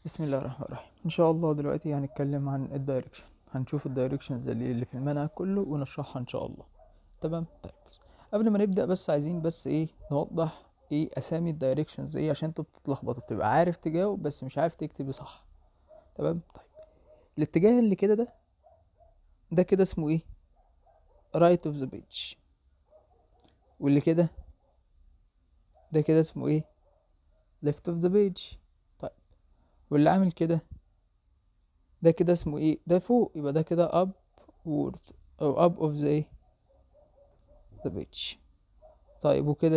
بسم الله الرحمن الرحيم ان شاء الله دلوقتي هنتكلم عن الدايركشن هنشوف الدايركشنز اللي اللي في المنهج كله ونشرحها ان شاء الله تمام طيب بس قبل ما نبدا بس عايزين بس ايه نوضح ايه اسامي الدايركشنز ايه عشان انتوا بتتلخبطوا بتبقى عارف تجاوب بس مش عارف تكتب صح تمام طيب الاتجاه اللي كده ده ده كده اسمه ايه right of the page واللي كده ده كده اسمه ايه left of the page طيب واللي عامل كده ده كده اسمه ايه ده فوق يبقى ده كده upward او up of the ايه the page طيب وكده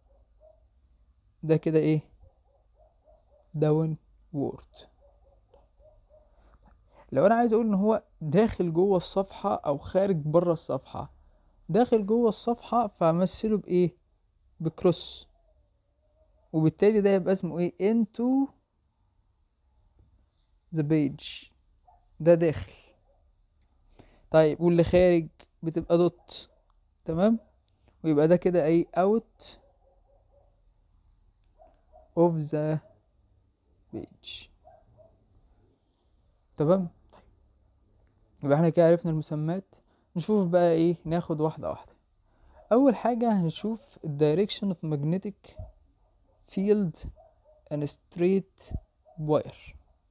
ده كده ايه downward لو انا عايز اقول ان هو داخل جوه الصفحة او خارج بره الصفحة داخل جوه الصفحة فهمثله بايه بكروس وبالتالي ده يبقى اسمه ايه into the page ده داخل طيب واللي خارج بتبقى دوت تمام ويبقى ده كده ايه out of the page تمام طيب يبقى احنا كده عرفنا المسمات نشوف بقى ايه ناخد واحدة واحدة اول حاجة هنشوف direction of magnetic field and straight wire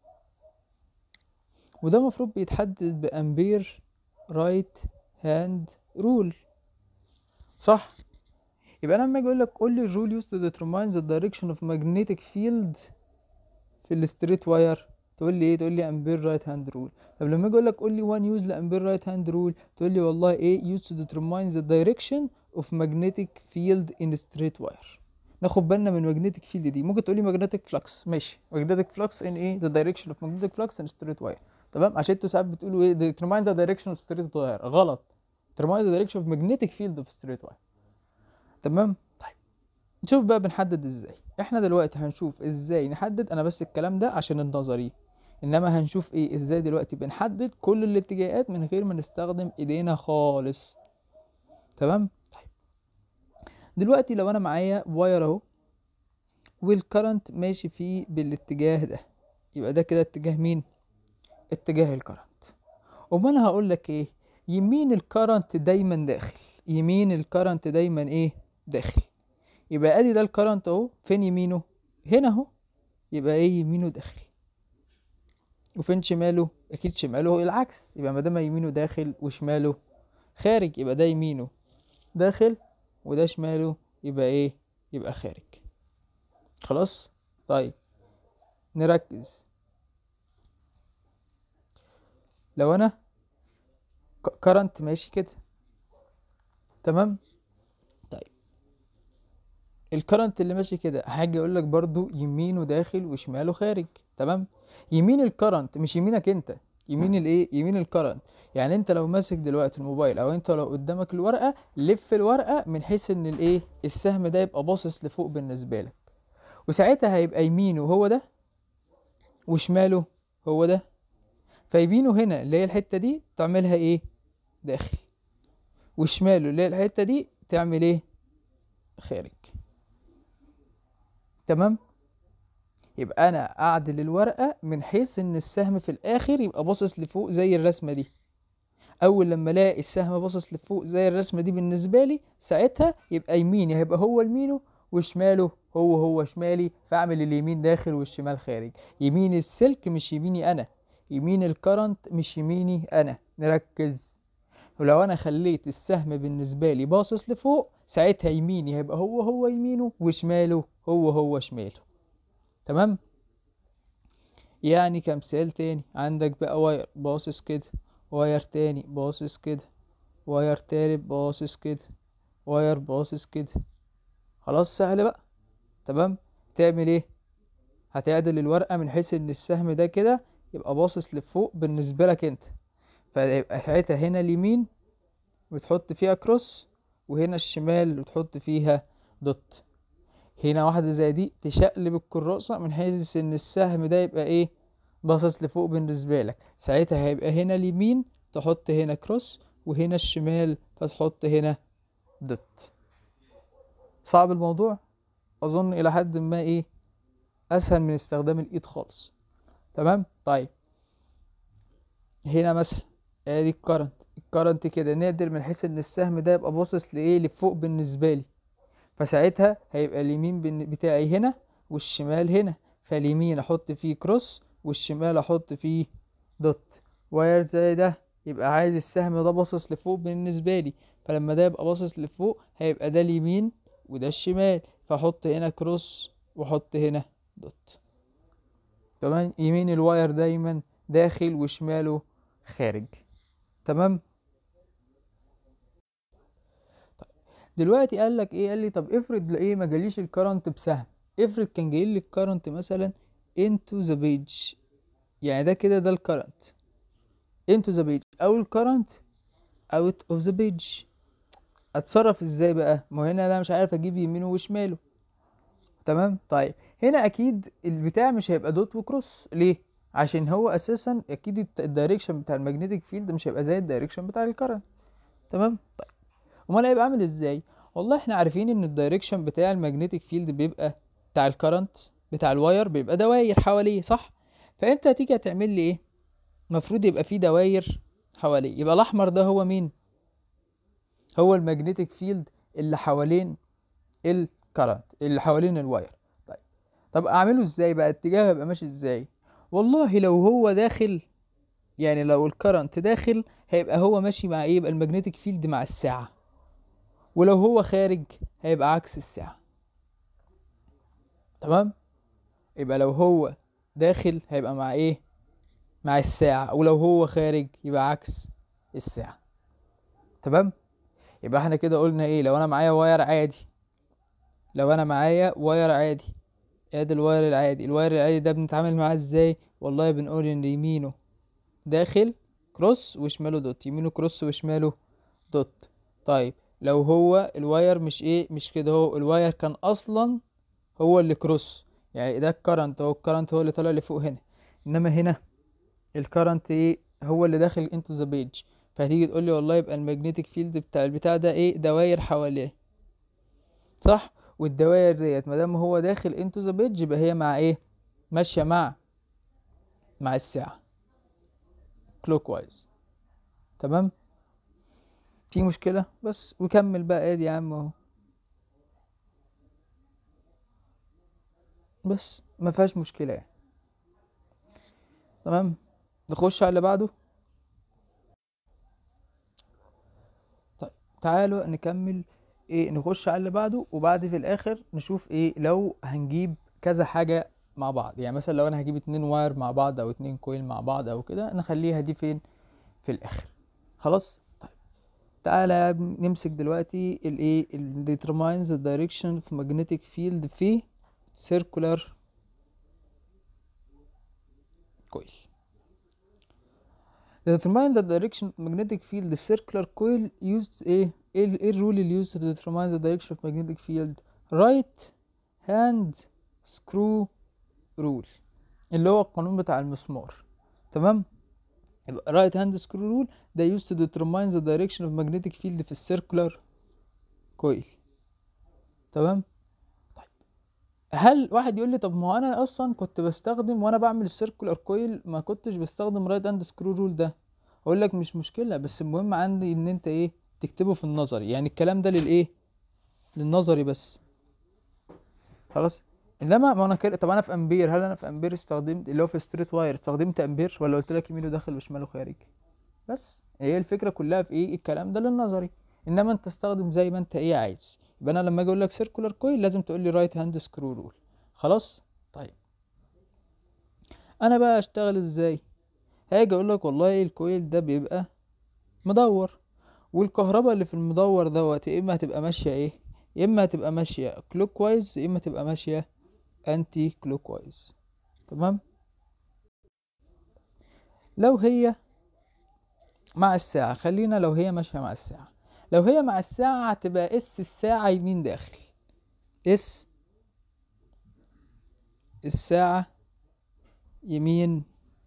وده المفروض بيتحدد بأمبير رايت هاند رول صح يبقى انا لما اجي اقول لك قول لي الرول used to determine the direction of magnetic field في الستريت واير تقول لي ايه تقول لي امبير رايت هاند رول طب لما اجي اقول لك قول لي وان يوز لامبير رايت هاند رول تقول لي والله ايه used to determine the direction of magnetic field in straight wire ناخد بالنا من magnetic field دي ممكن تقول لي magnetic flux ماشي magnetic flux in ايه the direction of magnetic flux in straight wire تمام عشان انتوا ساعات بتقولوا ايه determine the direction of straight wire غلط determine the direction of magnetic field of straight wire تمام طيب نشوف بقى بنحدد ازاي احنا دلوقتي هنشوف ازاي نحدد انا بس الكلام ده عشان النظري انما هنشوف ايه ازاي دلوقتي بنحدد كل الاتجاهات من غير ما نستخدم ايدينا خالص تمام طيب دلوقتي لو انا معايا واير اهو والكرنت ماشي فيه بالاتجاه ده يبقى ده كده اتجاه مين اتجاه الكرنت امال انا هقول لك ايه يمين الكرنت دايما داخل يمين الكرنت دايما ايه داخل يبقى ادي ده الكرنت اهو فين يمينه هنا اهو يبقى ايه يمينه داخل وفين شماله اكيد شماله هو العكس يبقى ما دام يمينه داخل وشماله خارج يبقى ده يمينه داخل وده شماله يبقى ايه يبقى خارج خلاص طيب نركز لو انا كرنت ماشي كده تمام طيب الكرنت اللي ماشي كده هاجي اقول لك برضو يمينه داخل وشماله خارج تمام يمين الكرنت مش يمينك انت يمين الايه يمين الكرنت يعني انت لو ماسك دلوقتي الموبايل او انت لو قدامك الورقه لف الورقه من حيث ان الايه السهم ده يبقى باصص لفوق بالنسبه لك وساعتها هيبقى يمينه هو ده وشماله هو ده فيمينه هنا اللي هي الحته دي تعملها ايه داخل وشماله اللي هي الحته دي تعمل ايه خارج تمام يبقى انا اعدل الورقه من حيث ان السهم في الاخر يبقى باصص لفوق زي الرسمه دي اول لما الاقي السهم باصص لفوق زي الرسمه دي بالنسبه لي ساعتها يبقى يميني هيبقى هو يمينه وشماله هو هو شمالي فاعمل اليمين داخل والشمال خارج يمين السلك مش يميني انا يمين الكرنت مش يميني انا نركز ولو انا خليت السهم بالنسبه لي باصص لفوق ساعتها يميني هيبقى هو هو يمينه وشماله هو هو شماله تمام يعني كمثال تاني عندك بقى واير باصص كده واير تاني باصص كده واير تالت باصص كده واير باصص كده خلاص سهل بقى تمام تعمل ايه هتعدل الورقه من حيث ان السهم ده كده يبقى باصص لفوق بالنسبه لك انت فيبقى ساعتها هنا اليمين بتحط فيها كروس وهنا الشمال بتحط فيها دوت هنا واحدة زي دي تشقلب الكراسة من حيث ان السهم ده يبقى ايه باصص لفوق بالنسبة لك ساعتها هيبقى هنا اليمين تحط هنا كروس وهنا الشمال فتحط هنا دوت صعب الموضوع اظن الى حد ما ايه اسهل من استخدام الايد خالص تمام طيب هنا مثلا ادي الكرنت الكرنت كده نادر من حيث ان السهم ده يبقى باصص لايه لفوق بالنسبه لي فساعتها هيبقى اليمين بن- بتاعي هنا والشمال هنا فاليمين احط فيه كروس والشمال احط فيه دوت واير زي ده يبقى عايز السهم ده باصص لفوق بالنسبه لي فلما ده يبقى باصص لفوق هيبقى ده اليمين وده الشمال فاحط هنا كروس واحط هنا دوت تمام يمين الواير دايما داخل وشماله خارج تمام طيب. دلوقتي قال لك ايه قال لي طب افرض ايه ما جاليش الكرنت بسهم افرض كان جاي لي الكرنت مثلا into the page يعني ده كده ده الكرنت into the page او الكرنت out of the page اتصرف ازاي بقى ما هو هنا انا مش عارف اجيب يمينه وشماله تمام طيب هنا اكيد البتاع مش هيبقى دوت وكروس ليه عشان هو اساسا اكيد الت- الدايركشن بتاع المagnetic فيلد مش هيبقى زي الدايركشن بتاع الكرنت تمام طيب امال هيبقى عامل ازاي والله احنا عارفين ان الدايركشن بتاع المagnetic فيلد بيبقى بتاع الكرنت بتاع الواير بيبقى دواير حواليه صح فانت هتيجي هتعمل لي ايه المفروض يبقى فيه دواير حواليه يبقى الاحمر ده هو مين هو المagnetic فيلد اللي حوالين الكرنت اللي حوالين الواير طيب طب اعمله ازاي بقى اتجاهه يبقى ماشي ازاي والله لو هو داخل يعني لو الكرنت داخل هيبقى هو ماشي مع ايه يبقى المagnetic فيلد مع الساعة ولو هو خارج هيبقى عكس الساعة تمام يبقى لو هو داخل هيبقى مع ايه مع الساعة ولو هو خارج يبقى عكس الساعة تمام يبقى احنا كده قلنا ايه لو انا معايا واير عادي لو انا معايا واير عادي ادي الواير العادي الواير العادي ده بنتعامل معاه ازاي والله بنقول ان يمينه داخل كروس وشماله دوت يمينه كروس وشماله دوت طيب لو هو الواير مش ايه مش كده هو الواير كان اصلا هو اللي كروس يعني ده الكرنت هو الكرنت هو اللي طالع لفوق هنا انما هنا الكرنت ايه هو اللي داخل انتو ذا بيج فهتيجي تقول لي والله يبقى المagnetic فيلد بتاع البتاع ده ايه دواير حواليه صح والدواير ديت ما دام هو داخل انتو ذا بيج يبقى هي مع ايه ماشيه مع مع الساعه كلوك وايز تمام في مشكله بس وكمل بقى ادي يا عم اهو بس ما فيهاش مشكله يعني تمام نخش على اللي بعده طيب تعالوا نكمل ايه نخش على اللي بعده وبعد في الاخر نشوف ايه لو هنجيب كذا حاجة مع بعض يعني مثلا لو انا هجيب اتنين واير مع بعض او اتنين كويل مع بعض او كده نخليها دي فين في الاخر خلاص طيب تعالى نمسك دلوقتي الايه ال determines the direction of magnetic field في circular coil determine the direction of magnetic field the circular coil used ايه ايه ال- ايه الرول اللي used to determine the direction of magnetic field right hand screw rule اللي هو القانون بتاع المسمار تمام يبقى right hand screw rule ده used to determine the direction of magnetic field في السيركولار coil تمام طيب هل واحد يقول لي طب ما هو انا اصلا كنت بستخدم وانا بعمل السيركولار كويل ما كنتش بستخدم رايت هاند سكرو رول ده اقول لك مش مشكله بس المهم عندي ان انت ايه تكتبه في النظري يعني الكلام ده للايه للنظري بس خلاص انما ما انا كده طب انا في امبير هل انا في امبير استخدمت اللي هو في ستريت واير استخدمت امبير ولا قلت لك يمينه داخل وشماله خارج بس هي الفكره كلها في ايه الكلام ده للنظري انما انت استخدم زي ما انت ايه عايز يبقى انا لما اجي اقول لك سيركولار كويل لازم تقول لي رايت هاند سكرو رول خلاص طيب انا بقى اشتغل ازاي هاجي اقول لك والله الكويل ده بيبقى مدور والكهرباء اللي في المدور دوت يا اما هتبقى ماشيه ايه يا اما هتبقى ماشيه كلوك وايز يا اما تبقى ماشيه انتي كلوك وايز تمام لو هي مع الساعة خلينا لو هي ماشية مع الساعة لو هي مع الساعة هتبقى اس الساعة يمين داخل اس الساعة يمين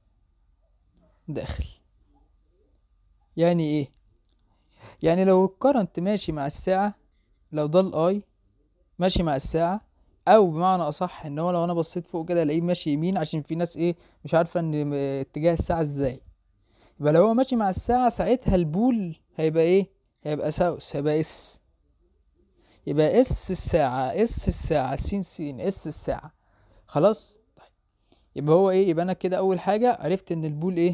داخل يعني ايه يعني لو الكرنت ماشي مع الساعة لو ده الاي ماشي مع الساعة او بمعنى اصح ان هو لو انا بصيت فوق كده الاقيه ماشي يمين عشان في ناس ايه مش عارفه ان م- اتجاه الساعه ازاي يبقى لو هو ماشي مع الساعه ساعتها البول هيبقى ايه هيبقى ساوث هيبقى اس يبقى اس الساعه اس الساعه سين سين اس الساعه خلاص طيب يبقى هو ايه يبقى انا كده اول حاجه عرفت ان البول ايه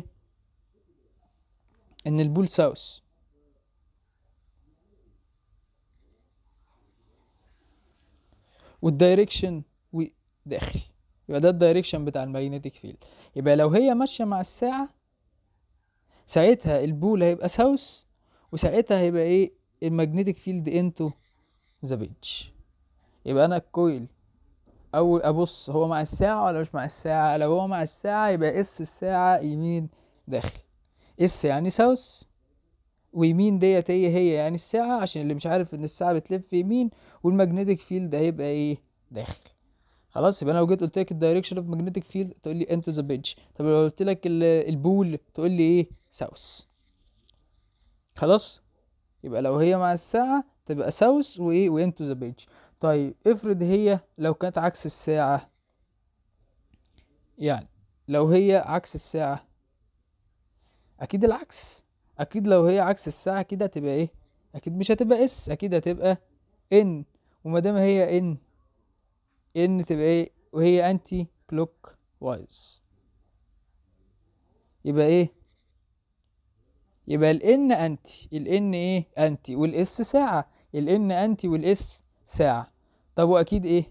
ان البول ساوث والدايركشن وداخل يبقى ده الدايركشن بتاع المagnetic فيلد يبقى لو هي ماشيه مع الساعه ساعتها البول هيبقى ساوث وساعتها هيبقى ايه المagnetic فيلد انتو ذا بيج يبقى انا الكويل او ابص هو مع الساعه ولا مش مع الساعه لو هو مع الساعه يبقى اس الساعه يمين داخل اس يعني ساوث ويمين ديت هي هي يعني الساعة عشان اللي مش عارف ان الساعة بتلف يمين والمagnetic فيلد هيبقى ايه داخل خلاص يبقى انا لو جيت قلت لك الدايركشن اوف magnetic فيلد تقول لي انتو ذا بيدج طب لو قلت لك ال- البول تقول لي ايه ساوث خلاص يبقى لو هي مع الساعة تبقى ساوث وايه وانتو ذا بيدج طيب افرض هي لو كانت عكس الساعة يعني لو هي عكس الساعة اكيد العكس اكيد لو هي عكس الساعة كده هتبقى ايه اكيد مش هتبقى اس اكيد هتبقى ان وما دام هي ان ان تبقى ايه وهي انتي كلوك وايز يبقى ايه يبقى الان انتي الان ايه انتي والاس ساعة الان انتي والاس ساعة طب واكيد ايه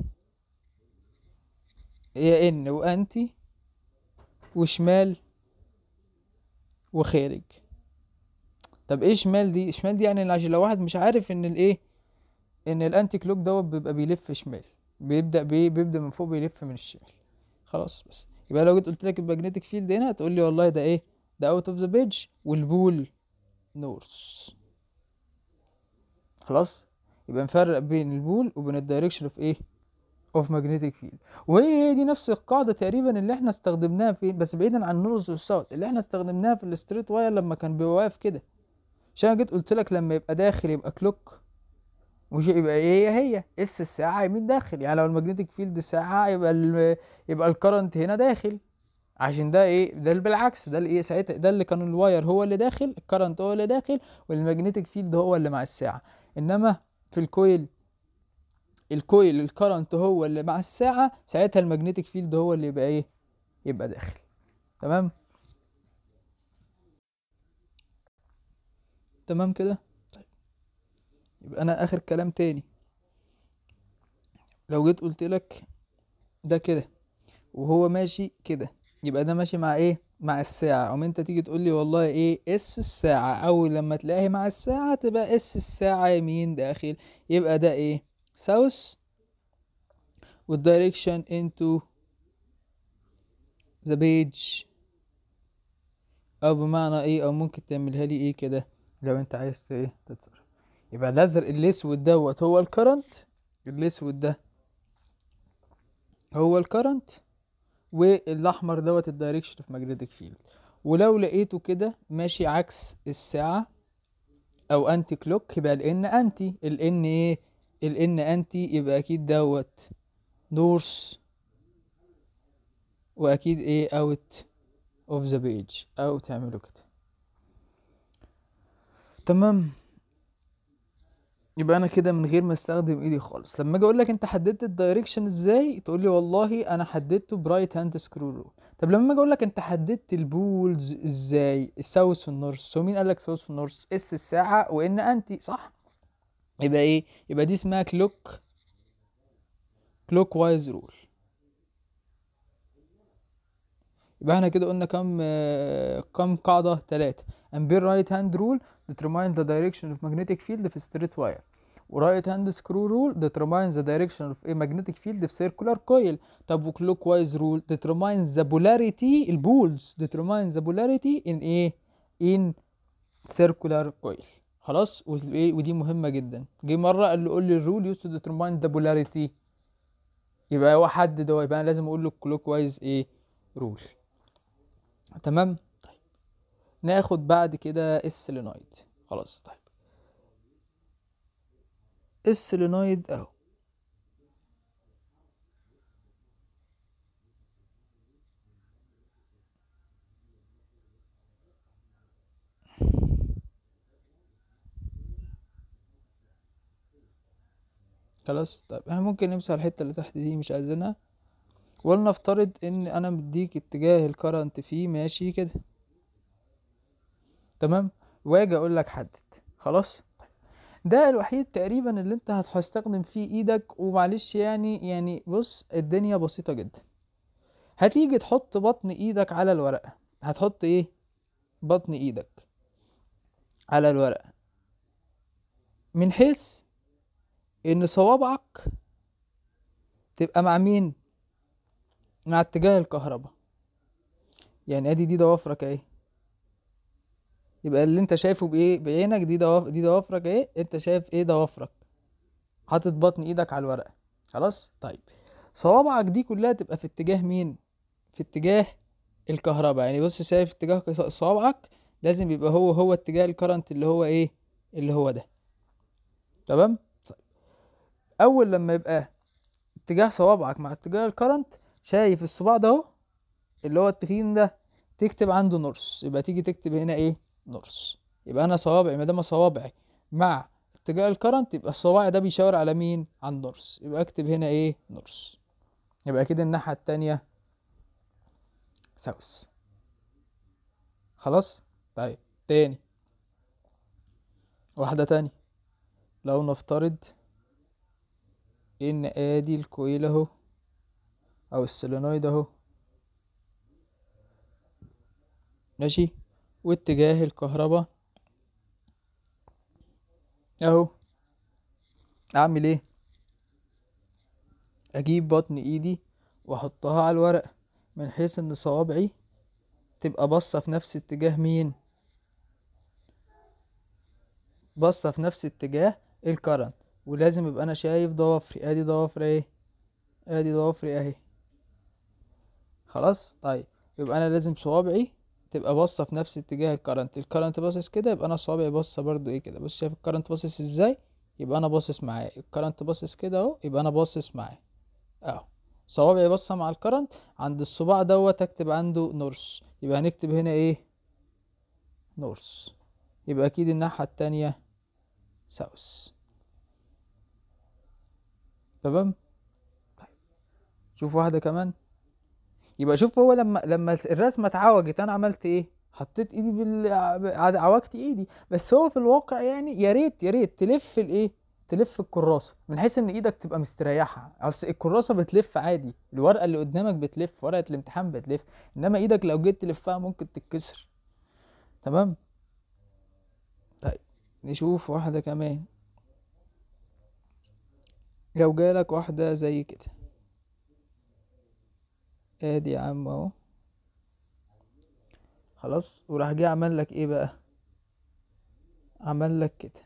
هي ان وانتي وشمال وخارج طب ايه شمال دي شمال دي يعني عشان لو واحد مش عارف ان الايه ان الانتي كلوك دوت بيبقى بيلف شمال بيبدا بايه بيبدا من فوق بيلف من الشمال خلاص بس يبقى لو جيت قلت لك المagnetic فيلد هنا هتقول لي والله ده ايه ده اوت اوف ذا بيج والبول نورث خلاص يبقى نفرق بين البول وبين الدايركشن اوف ايه اوف magnetic فيلد وهي هي دي نفس القاعده تقريبا اللي احنا استخدمناها فين بس بعيدا عن النورث والساوث اللي احنا استخدمناها في الستريت واير لما كان بيبقى واقف كده عشان أنا جيت قلت لك لما يبقى داخل يبقى كلوك مش يبقى هي هي اس الساعه يمين داخل يعني لو المagnetic فيلد ساعه يبقى ال يبقى الكرنت هنا داخل عشان ده ايه ده اللي بالعكس ده اللي ايه ساعتها ده اللي كان الواير هو اللي داخل الكرنت هو اللي داخل والمagnetic فيلد هو اللي مع الساعه انما في الكويل الكويل الكرنت هو اللي مع الساعه ساعتها المagnetic فيلد هو اللي يبقى ايه يبقى داخل تمام تمام كده طيب يبقى انا اخر كلام تاني لو جيت قلت لك ده كده وهو ماشي كده يبقى ده ماشي مع ايه مع الساعة او انت تيجي تقول لي والله ايه اس الساعة او لما تلاقي مع الساعة تبقى اس الساعة يمين داخل يبقى ده ايه ساوث والدايركشن into the page او بمعنى ايه او ممكن تعملها لي ايه كده لو انت عايز ايه تتصرف يبقى الازرق الاسود دوت هو الكرنت الاسود ده هو الكرنت والاحمر دوت الدايركشن اوف ماجنتيك فيلد ولو لقيته كده ماشي عكس الساعة او انتي كلوك يبقى الان انتي الان ايه الان انتي يبقى اكيد دوت نورث واكيد ايه اوت اوف ذا بيج او تعملوا كده تمام يبقى انا كده من غير ما استخدم ايدي خالص لما اجي اقول لك انت حددت الدايركشن ازاي تقول لي والله انا حددته برايت هاند سكرو رول طب لما اجي اقول لك انت حددت البولز ازاي الساوث والنورث هو مين قال لك ساوث والنورث اس الساعه وان انتي صح يبقى ايه يبقى دي اسمها كلوك كلوك وايز رول يبقى احنا كده قلنا كام آه، كام قاعدة تلاتة امبير رايت هاند رول determine the direction of magnetic field في straight wire ورايت هاند سكرو رول determines the direction of a magnetic field في circular coil طب وكلوك وايز رول determines the polarity البولز determines the polarity in ايه in circular coil خلاص وايه ودي مهمة جدا جه مرة قال له قول لي الرول used to determine the polarity يبقى هو حدد هو يبقى انا لازم اقول له كلوك وايز ايه رول تمام طيب ناخد بعد كده السلينويد خلاص طيب السلينويد اهو خلاص طيب احنا ممكن نمسح الحتة اللي تحت دي مش عايزينها ولنفترض ان انا مديك اتجاه الكرنت فيه ماشي كده تمام واجي اقول لك حدد خلاص ده الوحيد تقريبا اللي انت هتستخدم فيه ايدك ومعلش يعني يعني بص الدنيا بسيطة جدا هتيجي تحط بطن ايدك على الورقة هتحط ايه بطن ايدك على الورقة من حيث ان صوابعك تبقى مع مين مع اتجاه الكهرباء يعني ادي دي ضوافرك اهي يبقى اللي انت شايفه بايه بعينك دي ضواف دي ضوافرك ايه انت شايف ايه ضوافرك حاطط بطن ايدك على الورقه خلاص طيب صوابعك دي كلها تبقى في اتجاه مين في اتجاه الكهرباء يعني بص شايف اتجاه صوابعك لازم يبقى هو هو اتجاه الكرنت اللي هو ايه اللي هو ده تمام طيب اول لما يبقى اتجاه صوابعك مع اتجاه الكرنت شايف الصباع ده اهو اللي هو التخين ده تكتب عنده نورس يبقى تيجي تكتب هنا ايه نورس يبقى انا صوابعي ما دام صوابعي مع اتجاه الكرنت يبقى الصباع ده بيشاور على مين على النورس يبقى اكتب هنا ايه نورس يبقى كده الناحية التانية ساوث خلاص طيب تاني واحدة تانية لو نفترض ان ادي الكويل اهو او السولينويد اهو ماشي واتجاه الكهرباء اهو اعمل ايه اجيب بطن ايدي واحطها على الورق من حيث ان صوابعي تبقى باصه في نفس اتجاه مين باصه في نفس اتجاه الكرنت ولازم يبقى انا شايف ضوافري ادي ضوافري اهي ادي ضوافري اهي خلاص طيب يبقى انا لازم صوابعي تبقى باصه في نفس اتجاه الكرنت الكرنت باصص كده يبقى انا صوابعي باصه برضو ايه كده بص شايف الكرنت باصص ازاي يبقى انا باصص معاه الكرنت باصص كده اهو يبقى انا باصص معاه اهو صوابعي باصه مع الكرنت عند الصباع دوت اكتب عنده نورس يبقى هنكتب هنا ايه نورس يبقى اكيد الناحيه التانية ساوث تمام طيب شوف واحده كمان يبقى شوف هو لما لما الرسمه اتعوجت انا عملت ايه حطيت ايدي بال عوجت ايدي بس هو في الواقع يعني يا ريت يا ريت تلف الايه تلف الكراسه من حيث ان ايدك تبقى مستريحه اصل الكراسه بتلف عادي الورقه اللي قدامك بتلف ورقه الامتحان بتلف انما ايدك لو جيت تلفها ممكن تتكسر تمام طيب نشوف واحده كمان لو جالك واحده زي كده ادي يا عم اهو خلاص وراح جه عمل لك ايه بقى عمل لك كده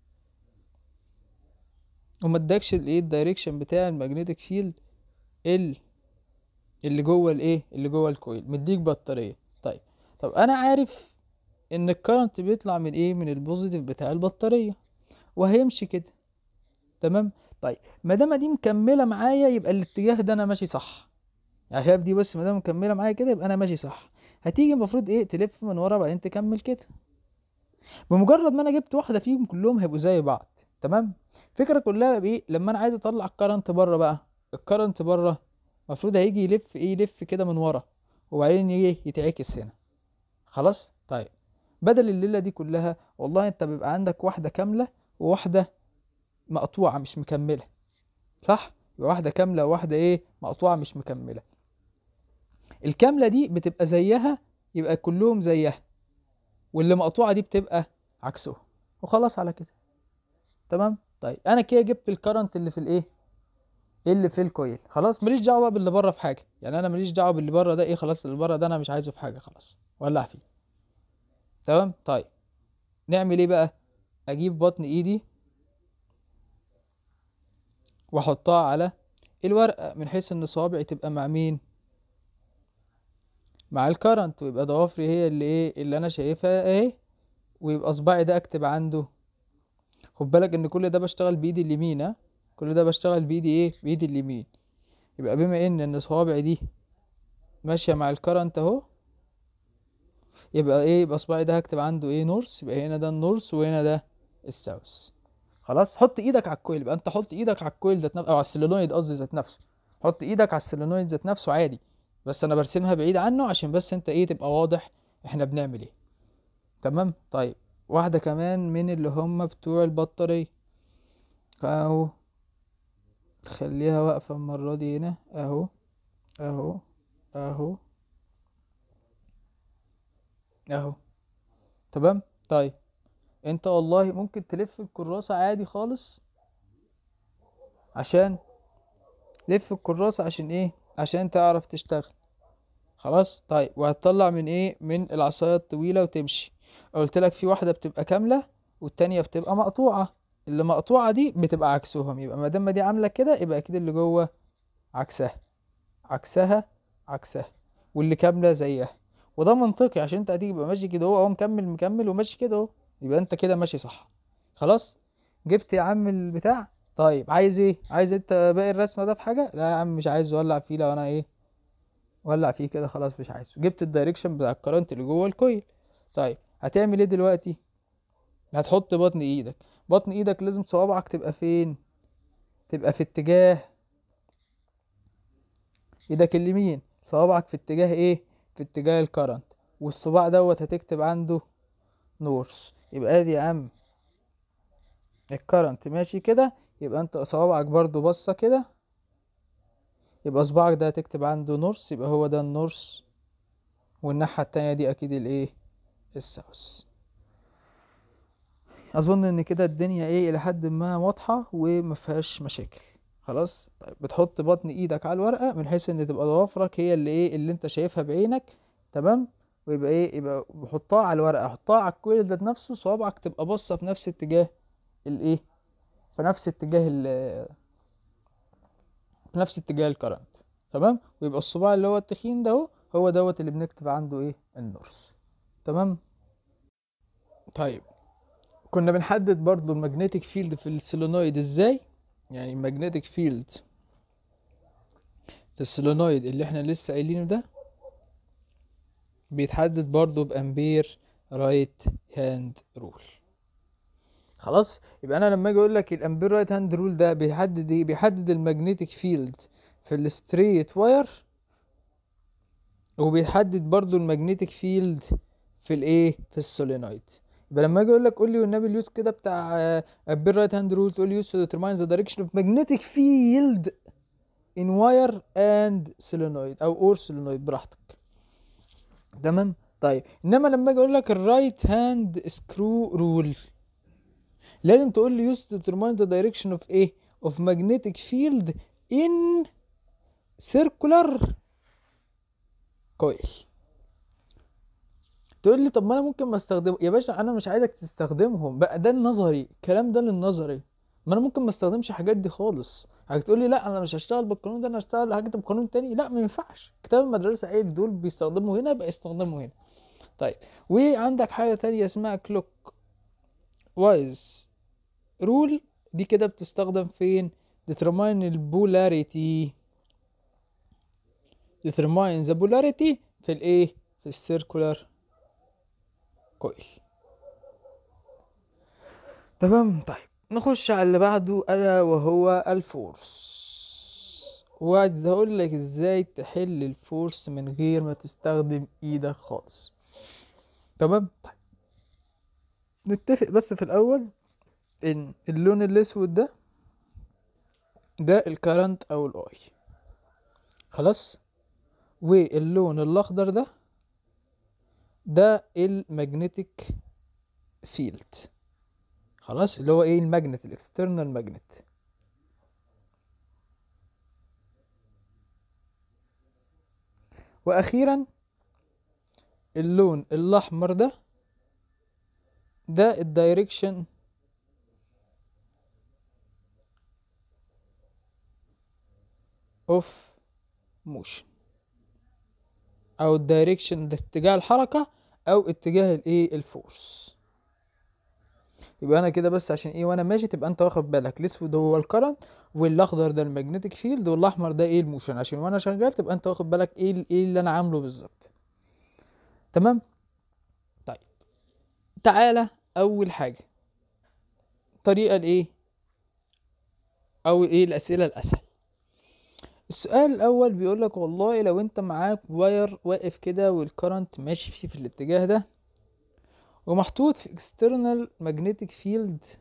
وما ادكش الايه الدايركشن بتاع المagnetic فيلد ال اللي جوه الايه اللي جوه الكويل مديك بطاريه طيب طب انا عارف ان الكرنت بيطلع من ايه من البوزيتيف بتاع البطاريه وهيمشي كده تمام طيب ما دام دي مكمله معايا يبقى الاتجاه ده انا ماشي صح يعني شايف دي بس ما دام مكمله معايا كده يبقى انا ماشي صح هتيجي المفروض ايه تلف من ورا بعدين تكمل كده بمجرد ما انا جبت واحده فيهم كلهم هيبقوا زي بعض تمام الفكره كلها بايه لما انا عايز اطلع الكرنت بره بقى الكرنت بره المفروض هيجي يلف ايه يلف كده من ورا وبعدين يجي يتعكس هنا خلاص طيب بدل الليله دي كلها والله انت بيبقى عندك واحده كامله وواحده مقطوعه مش مكمله صح يبقى واحده كامله وواحده ايه مقطوعه مش مكمله الكامله دي بتبقى زيها يبقى كلهم زيها واللي مقطوعه دي بتبقى عكسه وخلاص على كده تمام طيب انا كده جبت الكرنت اللي في الايه اللي في الكويل خلاص ماليش دعوه بقى باللي بره في حاجه يعني انا ماليش دعوه باللي بره ده ايه خلاص اللي بره ده انا مش عايزه في حاجه خلاص ولع فيه تمام طيب نعمل ايه بقى اجيب بطن ايدي واحطها على الورقه من حيث ان صوابعي تبقى مع مين مع الكرنت ويبقى ضوافري هي اللي ايه اللي انا شايفها اهي ويبقى صباعي ده اكتب عنده خد بالك ان كل ده بشتغل بايدي اليمين ها كل ده بشتغل بايدي ايه بايدي اليمين يبقى بما ان ان صوابعي دي ماشيه مع الكرنت اهو يبقى ايه يبقى صباعي ده هكتب عنده ايه نورس يبقى هنا ده النورس وهنا ده الساوث خلاص حط ايدك على الكويل يبقى انت حط ايدك على الكويل ذات نفسه او على السولينويد قصدي ذات نفسه حط ايدك على السولينويد ذات نفسه عادي بس انا برسمها بعيد عنه عشان بس انت ايه تبقى واضح احنا بنعمل ايه تمام طيب واحدة كمان من اللي هم بتوع البطارية اهو خليها واقفة المرة دي هنا اهو اهو اهو اهو تمام طيب انت والله ممكن تلف الكراسة عادي خالص عشان لف الكراسة عشان ايه عشان تعرف تشتغل خلاص طيب وهتطلع من ايه من العصاية الطويلة وتمشي قلت لك في واحدة بتبقى كاملة والتانية بتبقى مقطوعة اللي مقطوعة دي بتبقى عكسهم يبقى ما دام ما دي عاملة كده يبقى اكيد اللي جوه عكسها عكسها عكسها واللي كاملة زيها وده منطقي عشان انت هتيجي تبقى ماشي كده اهو اهو مكمل مكمل وماشي كده اهو يبقى انت كده ماشي صح خلاص جبت يا عم البتاع طيب عايز ايه عايز انت باقي الرسمه ده في حاجه لا يا عم مش عايز اولع فيه لو انا ايه ولع فيه كده خلاص مش عايزه جبت الدايركشن بتاع الكرنت اللي جوه الكويل طيب هتعمل ايه دلوقتي هتحط بطن ايدك بطن ايدك لازم صوابعك تبقى فين تبقى في اتجاه ايدك اليمين صوابعك في اتجاه ايه في اتجاه الكرنت والصباع دوت هتكتب عنده نورث يبقى ادي يا عم الكرنت ماشي كده يبقى انت صوابعك برضو بصة كده يبقى صباعك ده هتكتب عنده نورث يبقى هو ده النورث والناحية التانية دي اكيد الايه الساوث اظن ان كده الدنيا ايه الى حد ما واضحة ومفيهاش مشاكل خلاص طيب بتحط بطن ايدك على الورقة من حيث ان تبقى ضوافرك هي اللي ايه اللي انت شايفها بعينك تمام ويبقى ايه يبقى بحطها على الورقة حطها على الكويل ذات نفسه صوابعك تبقى باصة في نفس اتجاه الايه في نفس اتجاه ال في نفس اتجاه الكرنت تمام ويبقى الصباع اللي هو التخين ده هو هو دوت اللي بنكتب عنده ايه النورث تمام طيب كنا بنحدد برضو المagnetic فيلد في السولينويد ازاي يعني المagnetic فيلد في السولينويد اللي احنا لسه قايلينه ده بيتحدد برضو بامبير رايت هاند رول خلاص يبقى انا لما اجي اقول لك الامبير رايت هاند رول ده بيحدد ايه بيحدد المagnetic فيلد في الستريت واير وبيحدد برضو المagnetic فيلد في الايه في السولينويد يبقى لما اجي اقول لك قول لي والنبي اليوز كده بتاع امبير رايت هاند رول تقول لي يوز تو determine the direction of magnetic field in wire and solenoid او or solenoid براحتك تمام طيب انما لما اجي اقول لك الرايت هاند سكرو رول لازم تقول لي use to determine the direction of ايه of magnetic field in circular coil تقول لي طب ما انا ممكن ما استخدمه يا باشا انا مش عايزك تستخدمهم بقى ده النظري الكلام ده للنظري ما انا ممكن ما استخدمش الحاجات دي خالص هتقول لي لا انا مش هشتغل بالقانون ده انا هشتغل هكتب قانون تاني لا ما ينفعش كتاب المدرسه قايل دول بيستخدموا هنا بقى يستخدموا هنا طيب وعندك حاجه تانية اسمها كلوك وايز رول دي كده بتستخدم فين determine البولاريتي determine the polarity في الايه في السيركولار كويل تمام طيب نخش على اللي بعده الا وهو الفورس وعايز اقول لك ازاي تحل الفورس من غير ما تستخدم ايدك خالص تمام طيب نتفق بس في الاول ان اللون الاسود ده ده الكرنت او الاي خلاص واللون الاخضر ده ده المagnetic فيلد خلاص اللي هو ايه الماجنت الاكسترنال ماجنت واخيرا اللون الاحمر ده ده الدايركشن اوف موشن او الدايركشن ده اتجاه الحركة او اتجاه الايه الفورس يبقى انا كده بس عشان ايه وانا ماشي تبقى انت واخد بالك الاسود هو الكرنت والاخضر ده المagnetic فيلد والاحمر ده ايه الموشن عشان وانا شغال تبقى انت واخد بالك ايه ال- ايه اللي انا عامله بالظبط تمام طيب تعالى اول حاجه الطريقه الايه او ايه الاسئله الاسهل السؤال الاول بيقول لك والله لو انت معاك واير واقف كده والكرنت ماشي فيه في الاتجاه ده ومحطوط في external magnetic field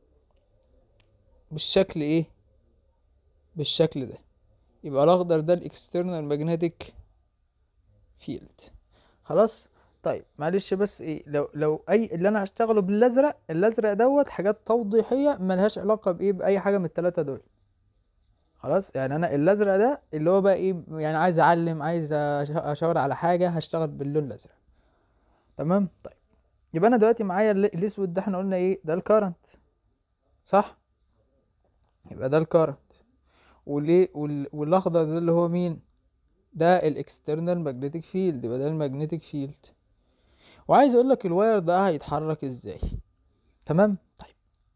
بالشكل ايه بالشكل ده يبقى الاخضر ده الاكسترنال ماجنتيك فيلد خلاص طيب معلش بس ايه لو لو اي اللي انا هشتغله بالازرق الازرق دوت حاجات توضيحيه ملهاش علاقه بايه باي حاجه من الثلاثه دول خلاص يعني انا الازرق ده اللي هو بقى ايه يعني عايز اعلم عايز أش- اشاور على حاجه هشتغل باللون الازرق تمام طيب يبقى انا دلوقتي معايا ال- الاسود ده احنا قلنا ايه ده الكارنت صح يبقى ده الكارنت وليه وال... والاخضر ده اللي هو مين ده الاكسترنال ماجنتيك فيلد يبقى ده الماجنتيك فيلد وعايز اقول لك الواير ده هيتحرك ازاي تمام طيب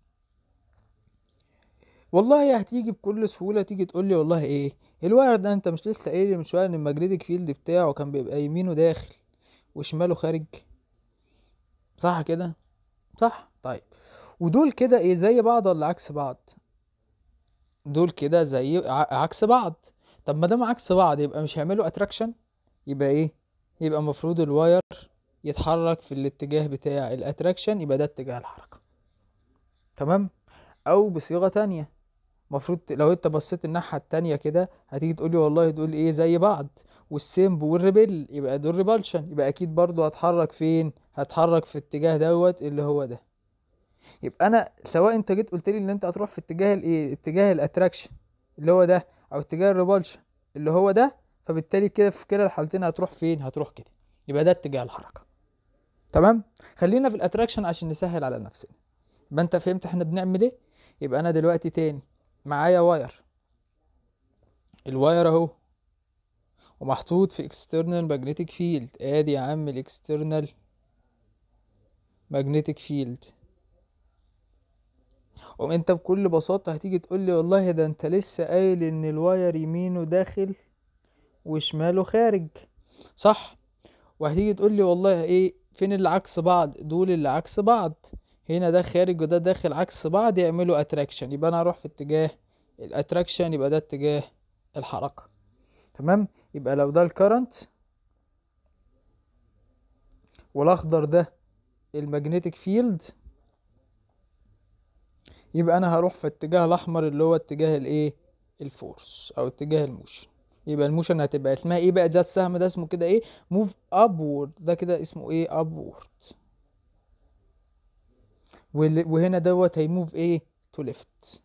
والله هتيجي بكل سهوله تيجي تقول لي والله ايه الواير ده انت مش لسه قايل لي من شويه ان الماجنتيك فيلد بتاعه كان بيبقى يمينه داخل وشماله خارج صح كده صح طيب ودول كده ايه زي بعض ولا عكس بعض دول كده زي ع- عكس بعض طب ما دام عكس بعض يبقى مش هيعملوا اتراكشن يبقى ايه يبقى المفروض الواير يتحرك في الاتجاه بتاع الاتراكشن يبقى ده اتجاه الحركة تمام او بصيغة تانية المفروض لو انت بصيت الناحية التانية كده هتيجي تقولي والله دول ايه زي بعض والسيمب والريبل يبقى دول ريبالشن يبقى اكيد برضو هتحرك فين هتحرك في اتجاه دوت اللي هو ده يبقى انا سواء انت جيت قلت لي ان انت هتروح في اتجاه الايه اتجاه الاتراكشن اللي هو ده او اتجاه الريبالشن اللي هو ده فبالتالي كده في كلا الحالتين هتروح فين هتروح كده يبقى ده اتجاه الحركه تمام خلينا في الاتراكشن عشان نسهل على نفسنا يبقى انت فهمت احنا بنعمل ايه يبقى انا دلوقتي تاني معايا واير الواير اهو ومحطوط في external magnetic field ادي يا عم الاكسترنال magnetic field قوم انت بكل بساطة هتيجي تقول لي والله ده انت لسه قايل ان الواير يمينه داخل وشماله خارج صح وهتيجي تقول لي والله ايه فين اللي عكس بعض دول اللي عكس بعض هنا ده خارج وده داخل عكس بعض يعملوا اتراكشن يبقى انا هروح في اتجاه الاتراكشن يبقى ده اتجاه الحركة تمام يبقى لو ده الكرنت والاخضر ده المagnetic فيلد يبقى انا هروح في اتجاه الاحمر اللي هو اتجاه الايه الفورس او اتجاه الموشن يبقى الموشن هتبقى اسمها ايه بقى ده السهم ده اسمه كده ايه موف ابورد ده كده اسمه ايه ابورد وهنا دوت هيموف ايه تو ليفت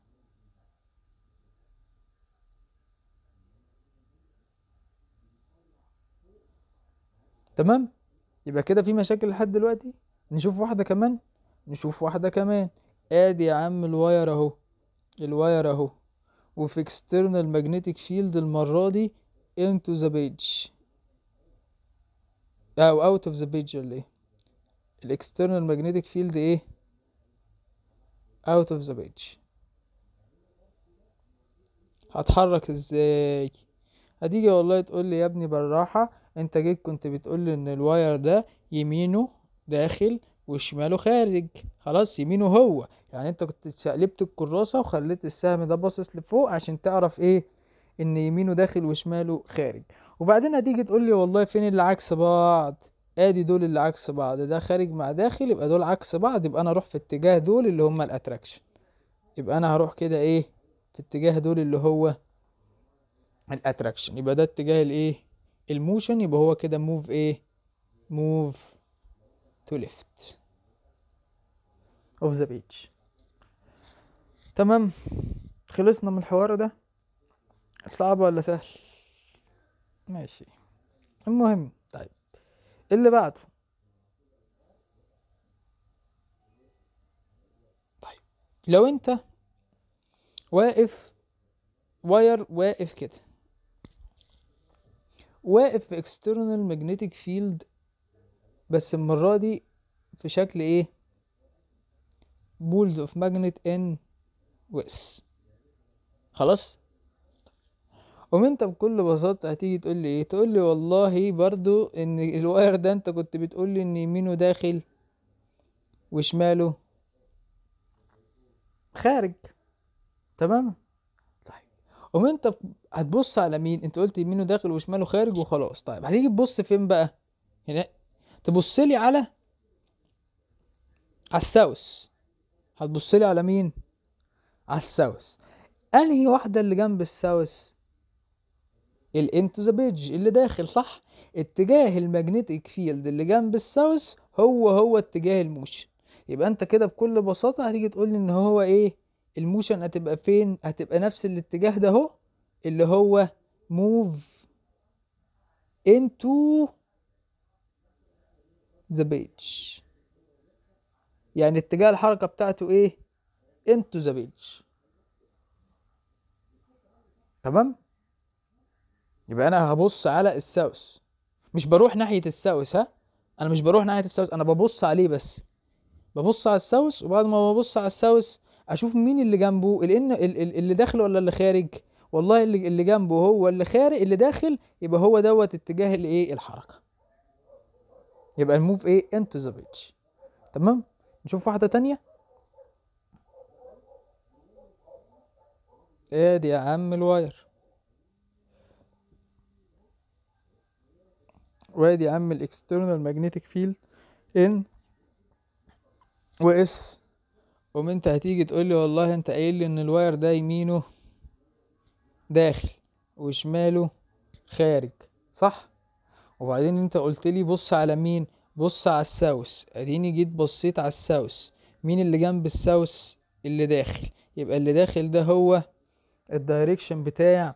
تمام يبقى كده في مشاكل لحد دلوقتي نشوف واحدة كمان نشوف واحدة كمان ادي يا عم الواير اهو الواير اهو وفي external magnetic field المرة دي into the page او out of the page ولا ايه الاكسترنال magnetic field ايه out of the page هتحرك ازاي هتيجي والله تقول لي يا ابني بالراحة انت جيت كنت بتقول لي ان الواير ده يمينه داخل وشماله خارج خلاص يمينه هو يعني انت كنت شقلبت الكراسة وخليت السهم ده باصص لفوق عشان تعرف ايه ان يمينه داخل وشماله خارج وبعدين هتيجي تقول لي والله فين اللي عكس بعض ادي دول اللي عكس بعض ده خارج مع داخل يبقى دول عكس بعض يبقى انا اروح في اتجاه دول اللي هما الاتراكشن يبقى انا هروح كده ايه في اتجاه دول اللي هو الاتراكشن يبقى ده اتجاه الايه الموشن يبقى هو كده موف ايه موف تو ليفت اوف ذا بيج تمام خلصنا من الحوار ده صعب ولا سهل ماشي المهم طيب اللي بعده طيب لو انت واقف واير واقف كده واقف في external magnetic field بس المرة دي في شكل ايه بولز اوف ماجنت ان ويس خلاص قوم انت بكل بساطة هتيجي تقول لي ايه تقول لي والله برضو ان الواير ده انت كنت بتقول لي ان يمينه داخل وشماله خارج تمام قوم انت هتبص على مين انت قلت يمينه داخل وشماله خارج وخلاص طيب هتيجي تبص فين بقى هنا تبص لي على على الساوث هتبص لي على مين على الساوث انهي واحده اللي جنب الساوث الانتو ذا بيج اللي داخل صح اتجاه المagnetic فيلد اللي جنب الساوث هو هو اتجاه الموشن يبقى انت كده بكل بساطه هتيجي تقول لي ان هو ايه الموشن هتبقى فين هتبقى نفس الاتجاه ده اهو اللي هو move into the page يعني اتجاه الحركة بتاعته ايه into the page تمام يبقى انا هبص على الساوث مش بروح ناحية الساوث ها انا مش بروح ناحية الساوث انا ببص عليه بس ببص على الساوث وبعد ما ببص على الساوث اشوف مين اللي جنبه لان اللي داخل ولا اللي خارج والله اللي اللي جنبه هو اللي خارج اللي داخل يبقى هو دوت اتجاه الايه الحركه يبقى الموف ايه انتو ذا بيتش تمام نشوف واحده تانية ادي يا عم الواير وادي يا عم الاكسترنال ماجنتيك فيلد ان واس قوم انت هتيجي تقول لي والله انت قايل لي ان الواير ده يمينه داخل وشماله خارج صح وبعدين انت قلت لي بص على مين بص على الساوث اديني جيت بصيت على الساوث مين اللي جنب الساوث اللي داخل يبقى اللي داخل ده هو الدايركشن بتاع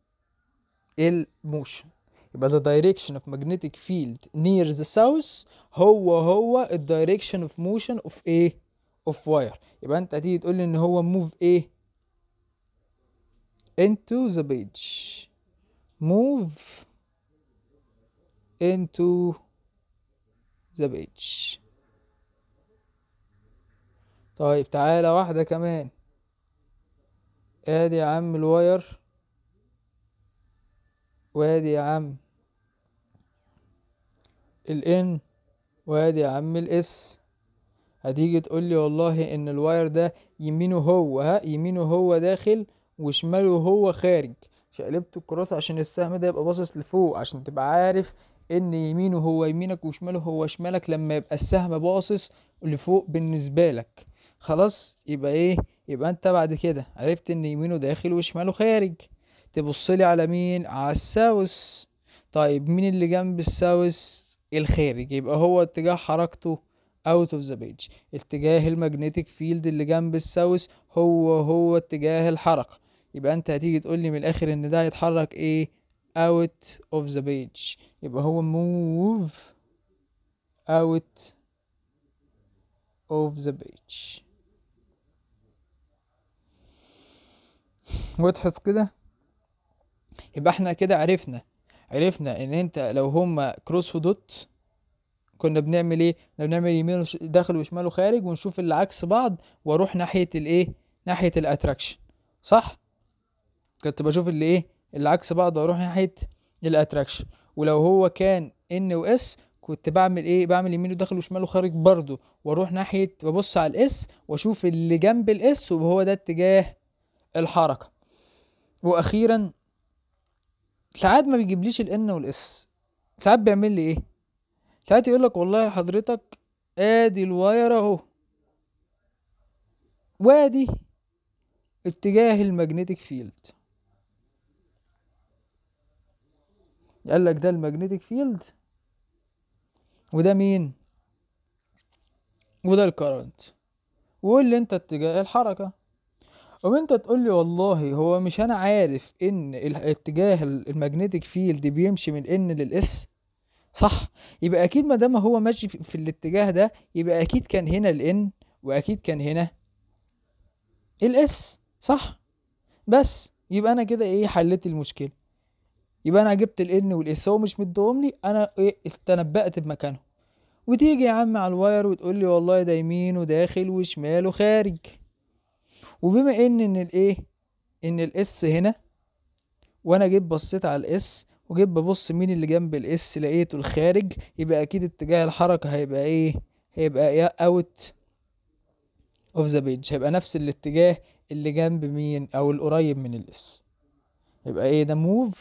الموشن يبقى the direction of magnetic field near the south هو هو ال direction of motion of ايه of wire يبقى انت هتيجي تقول لي ان هو move ايه into the page move into the page طيب تعالى واحدة كمان ادي يا عم الواير وادي يا عم الان وادي يا عم الاس هتيجي تقول لي والله ان الواير ده يمينه هو ها يمينه هو داخل وشماله هو خارج شقلبت الكراسة عشان السهم ده يبقى باصص لفوق عشان تبقى عارف ان يمينه هو يمينك وشماله هو شمالك لما يبقى السهم باصص لفوق بالنسبة لك خلاص يبقى ايه يبقى انت بعد كده عرفت ان يمينه داخل وشماله خارج تبصلي على مين على الساوث طيب مين اللي جنب الساوث الخارج يبقى هو اتجاه حركته out of the page اتجاه المagnetic field اللي جنب الساوث هو هو اتجاه الحركة يبقى انت هتيجي تقول لي من الاخر ان ده هيتحرك ايه out of the page يبقى هو move out of the page وضحت كده يبقى احنا كده عرفنا عرفنا ان انت لو هما كروس ودوت كنا بنعمل ايه كنا بنعمل يمين وش... داخل وشمال وخارج ونشوف اللي عكس بعض واروح ناحيه الايه ناحيه الاتراكشن صح كنت بشوف اللي ايه اللي عكس بعض واروح ناحيه الاتراكشن ولو هو كان ان واس كنت بعمل ايه بعمل يمين وداخل وشمال وخارج برضو واروح ناحيه ببص على الاس واشوف اللي جنب الاس وهو ده اتجاه الحركه واخيرا ساعات ما بيجيبليش الان والاس ساعات بيعمل لي ايه ساعات يقول لك والله حضرتك ادي الواير اهو وادي اتجاه المagnetic فيلد قال لك ده المagnetic فيلد وده مين وده الكرنت وقول لي انت اتجاه الحركه قوم انت تقول لي والله هو مش انا عارف ان الاتجاه المagnetic فيلد بيمشي من ان للاس صح يبقى اكيد ما دام هو ماشي في, في الاتجاه ده يبقى اكيد كان هنا الان واكيد كان هنا الاس صح بس يبقى انا كده ايه حليت المشكله يبقى انا جبت الان والاس هو مش مديهم لي انا ايه تنبأت بمكانه وتيجي يا عم على الواير وتقول لي والله ده يمين وداخل وشمال وخارج وبما ان ان الايه ان الاس هنا وانا جيت بصيت على الاس وجيت ببص مين اللي جنب الاس لقيته الخارج يبقى اكيد اتجاه الحركة هيبقى ايه هيبقى ايه اوت اوف ذا بيج هيبقى نفس الاتجاه اللي جنب مين او القريب من الاس يبقى ايه ده move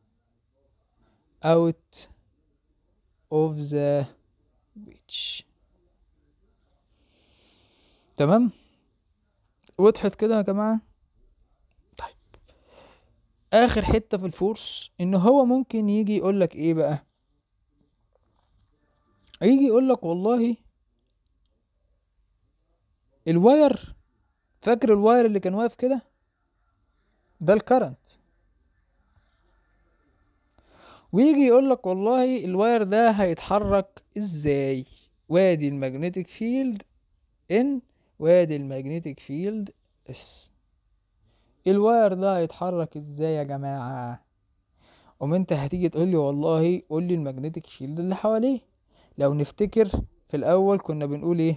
out of the beach تمام وضحت كده يا جماعة طيب اخر حتة في الفورس ان هو ممكن يجي يقولك ايه بقى يجي يقولك والله الواير فاكر الواير اللي كان واقف كده ده الكرنت ويجي يقولك والله الواير ده هيتحرك ازاي وادي المagnetic فيلد ان وادي المagnetic فيلد اس الواير ده هيتحرك ازاي يا جماعة قوم انت هتيجي تقولي والله قولي المagnetic فيلد اللي حواليه لو نفتكر في الاول كنا بنقول ايه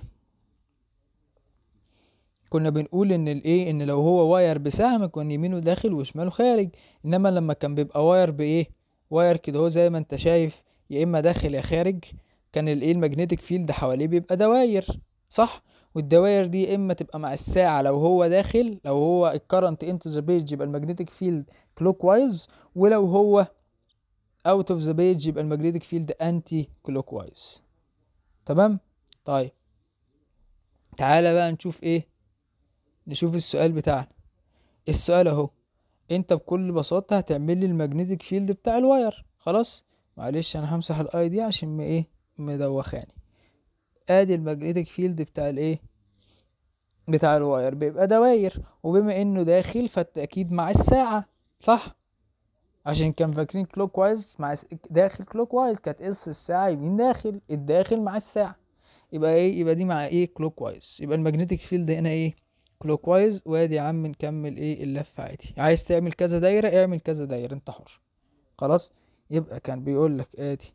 كنا بنقول ان الايه ان لو هو واير بسهم كان يمينه داخل وشماله خارج انما لما كان بيبقى واير بايه واير كده هو زي ما انت شايف يا اما داخل يا خارج كان الايه المagnetic فيلد حواليه بيبقى دواير صح والدواير دي يا اما تبقى مع الساعة لو هو داخل لو هو الكرنت انتو ذا بيج يبقى المagnetic فيلد كلوك وايز ولو هو اوت اوف ذا بيج يبقى المagnetic فيلد انتي كلوك وايز تمام طيب تعالى بقى نشوف ايه نشوف السؤال بتاعنا السؤال اهو انت بكل بساطة هتعمل لي المagnetic فيلد بتاع الواير خلاص معلش انا همسح الاي دي عشان ما ايه مدوخاني ادي المagnetic فيلد بتاع الايه بتاع الواير بيبقى دواير وبما انه داخل فالتأكيد مع الساعة صح عشان كان فاكرين كلوك وايز مع س- داخل كلوك وايز كانت اس الساعة يمين داخل الداخل مع الساعة يبقى ايه يبقى دي مع ايه كلوك وايز يبقى المagnetic فيلد هنا ايه كلوك وايز وادي يا عم نكمل ايه اللفة عادي عايز تعمل كذا دايرة اعمل كذا دايرة انت حر خلاص يبقى كان بيقول لك ادي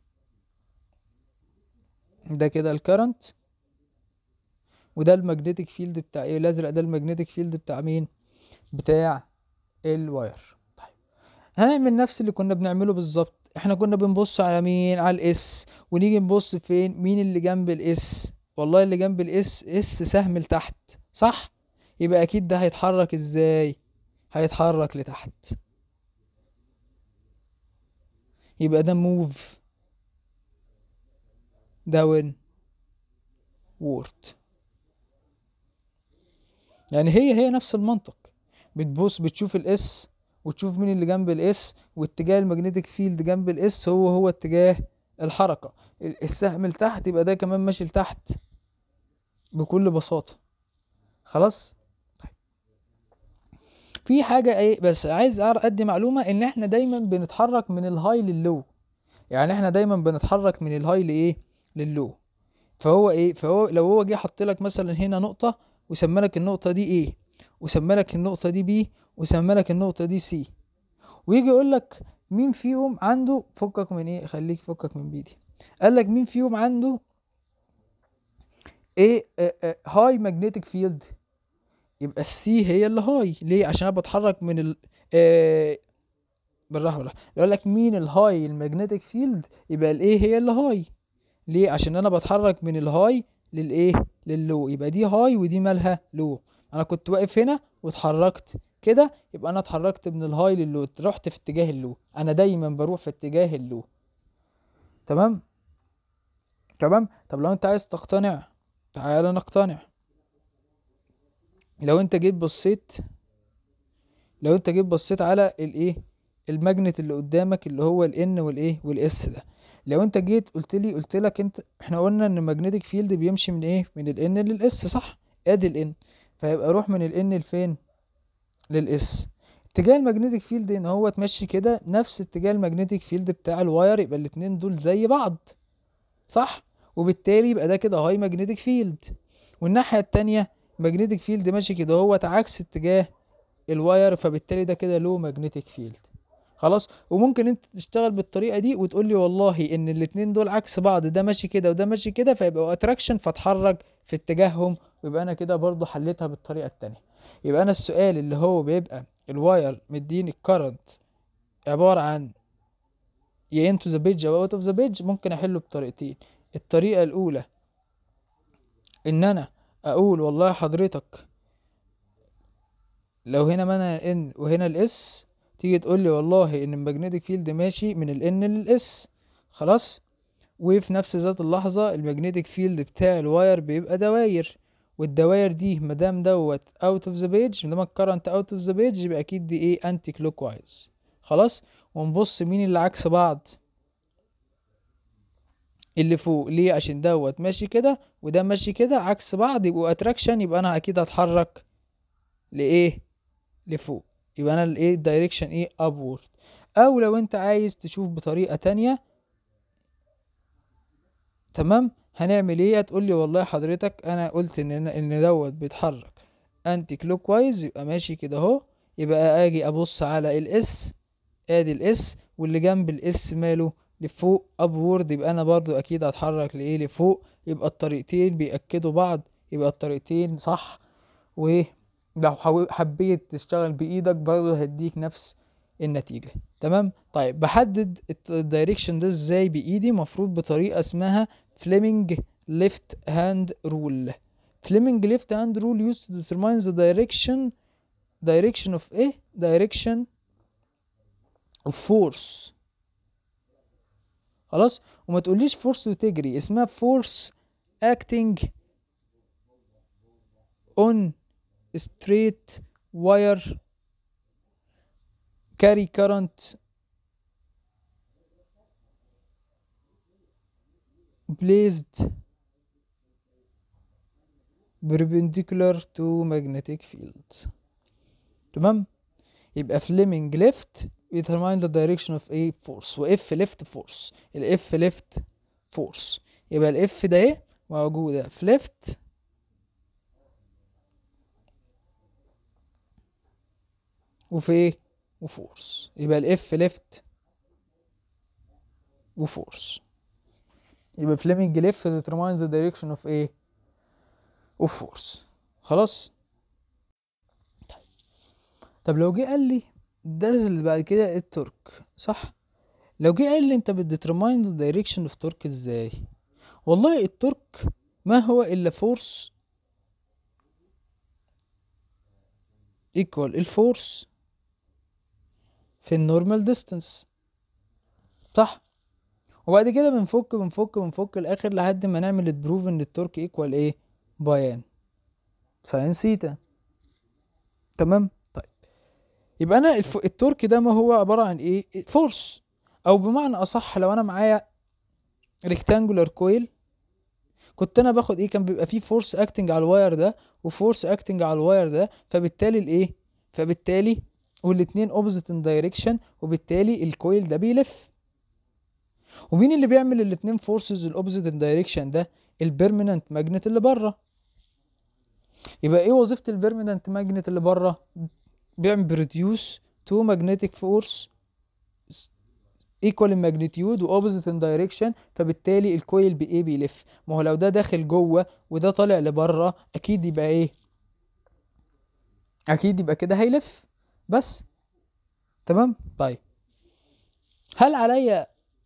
ده كده الكرنت وده المagnetic فيلد بتاع ايه الازرق ده المagnetic فيلد بتاع مين بتاع الواير طيب هنعمل نفس اللي كنا بنعمله بالظبط احنا كنا بنبص على مين على الاس ونيجي نبص فين مين اللي جنب الاس والله اللي جنب الاس اس سهم لتحت صح يبقى اكيد ده هيتحرك ازاي هيتحرك لتحت يبقى ده موف داون وورد يعني هي هي نفس المنطق بتبص بتشوف الاس وتشوف مين اللي جنب الاس واتجاه المagnetic فيلد جنب الاس هو هو اتجاه الحركة ال- السهم لتحت يبقى ده كمان ماشي لتحت بكل بساطة خلاص طيب. في حاجة ايه بس عايز أعر- ادي معلومة ان احنا دايما بنتحرك من الهاي لللو يعني احنا دايما بنتحرك من الهاي لايه لللو فهو ايه فهو لو هو جه حط لك مثلا هنا نقطة وسمى لك النقطة دي ايه وسمى لك النقطة دي بي وسمى لك النقطة دي سي ويجي يقول لك مين فيهم عنده فكك من ايه خليك فكك من بي دي قال لك مين فيهم عنده ايه هاي ماجنتيك فيلد يبقى السي هي اللي هاي ليه عشان انا بتحرك من ال آه بالراحه بالراحه لو قال لك مين الهاي الماجنتيك فيلد يبقى الايه هي اللي هاي ليه عشان انا بتحرك من الهاي للايه لللو يبقى دي هاي ودي مالها لو انا كنت واقف هنا واتحركت كده يبقى انا اتحركت من الهاي للو رحت في اتجاه اللو انا دايما بروح في اتجاه اللو تمام تمام طب لو انت عايز تقتنع تعالى نقتنع لو انت جيت بصيت لو انت جيت بصيت على الايه الماجنت اللي قدامك اللي هو الان والايه والاس ده لو انت جيت قلت لي قلت لك انت احنا قلنا ان الماجنتيك فيلد بيمشي من ايه من الان للاس صح ادي الان فيبقى روح من الان لفين للاس اتجاه الماجنتيك فيلد ان هو تمشي كده نفس اتجاه الماجنتيك فيلد بتاع الواير يبقى الاتنين دول زي بعض صح وبالتالي يبقى ده كده هاي ماجنتيك فيلد والناحية التانية ماجنتيك فيلد ماشي كده هو عكس اتجاه الواير فبالتالي ده كده لو ماجنتيك فيلد خلاص وممكن انت تشتغل بالطريقه دي وتقول لي والله ان الاتنين دول عكس بعض ده ماشي كده وده ماشي كده فيبقوا اتراكشن فاتحرك في اتجاههم ويبقى انا كده برضو حليتها بالطريقه التانية يبقى انا السؤال اللي هو بيبقى الواير مديني الكرنت عباره عن يا انتو ذا بيج او اوت اوف ذا بيج ممكن احله بطريقتين الطريقه الاولى ان انا اقول والله حضرتك لو هنا منع ان وهنا الاس تيجي تقول لي والله ان المagnetic فيلد ماشي من ال N لل S خلاص وفي نفس ذات اللحظة المagnetic فيلد بتاع الواير بيبقى دواير والدواير دي مادام دوت out of the page مادام الكرنت out of the page يبقى اكيد دي ايه anti clockwise خلاص ونبص مين اللي عكس بعض اللي فوق ليه عشان دوت ماشي كده وده ماشي كده عكس بعض يبقوا اتراكشن يبقى انا اكيد هتحرك لايه لفوق يبقى انا الايه الدايركشن ايه ابورد او لو انت عايز تشوف بطريقه تانية تمام هنعمل ايه هتقول لي والله حضرتك انا قلت ان ان دوت بيتحرك انتي كلوك وايز يبقى ماشي كده اهو يبقى اجي ابص على الاس ادي الاس واللي جنب الاس ماله لفوق ابورد يبقى انا برضو اكيد هتحرك لايه لفوق يبقى الطريقتين بيأكدوا بعض يبقى الطريقتين صح وايه لو حبيت تشتغل بايدك برضو هديك نفس النتيجة تمام طيب بحدد الدايركشن ده ازاي بايدي مفروض بطريقة اسمها فليمنج ليفت هاند رول فليمنج ليفت هاند رول used to determine the direction direction of ايه direction of force خلاص وما تقوليش فورس وتجري اسمها فورس acting on straight wire carry current placed perpendicular to magnetic field تمام يبقى فليمنج left determine the direction of a force و F left force ال F left force يبقى ال F ده ايه موجودة في left وفي ايه وفورس يبقى ال F left وفورس يبقى فليمنج left determine the direction of ايه of force خلاص طيب طب لو جه قال لي الدرس اللي بعد كده التورك صح لو جه قال لي انت بتديترماين ذا دايركشن اوف تورك ازاي والله التورك ما هو الا فورس ايكوال الفورس في النورمال ديستانس صح وبعد كده بنفك بنفك بنفك الاخر لحد ما نعمل البروف ان التورك ايكوال ايه بايان ساين سيتا تمام يبقى انا الف... التورك ده ما هو عباره عن ايه فورس او بمعنى اصح لو انا معايا ريكتانجولار كويل كنت انا باخد ايه كان بيبقى فيه فورس اكتنج على الواير ده وفورس اكتنج على الواير ده فبالتالي الايه فبالتالي والاتنين اوبوزيت ان دايركشن وبالتالي الكويل ده بيلف ومين اللي بيعمل الاتنين فورسز الاوبوزيت ان دايركشن ده البيرمننت ماجنت اللي بره يبقى ايه وظيفه البيرمننت ماجنت اللي بره بيعمل بريديوس تو ماجنتيك فورس ايكوال الماجنتيود واوبوزيت ان دايركشن فبالتالي الكويل بايه بيلف ما هو لو ده داخل جوه وده طالع لبره اكيد يبقى ايه اكيد يبقى كده هيلف بس تمام طيب هل عليا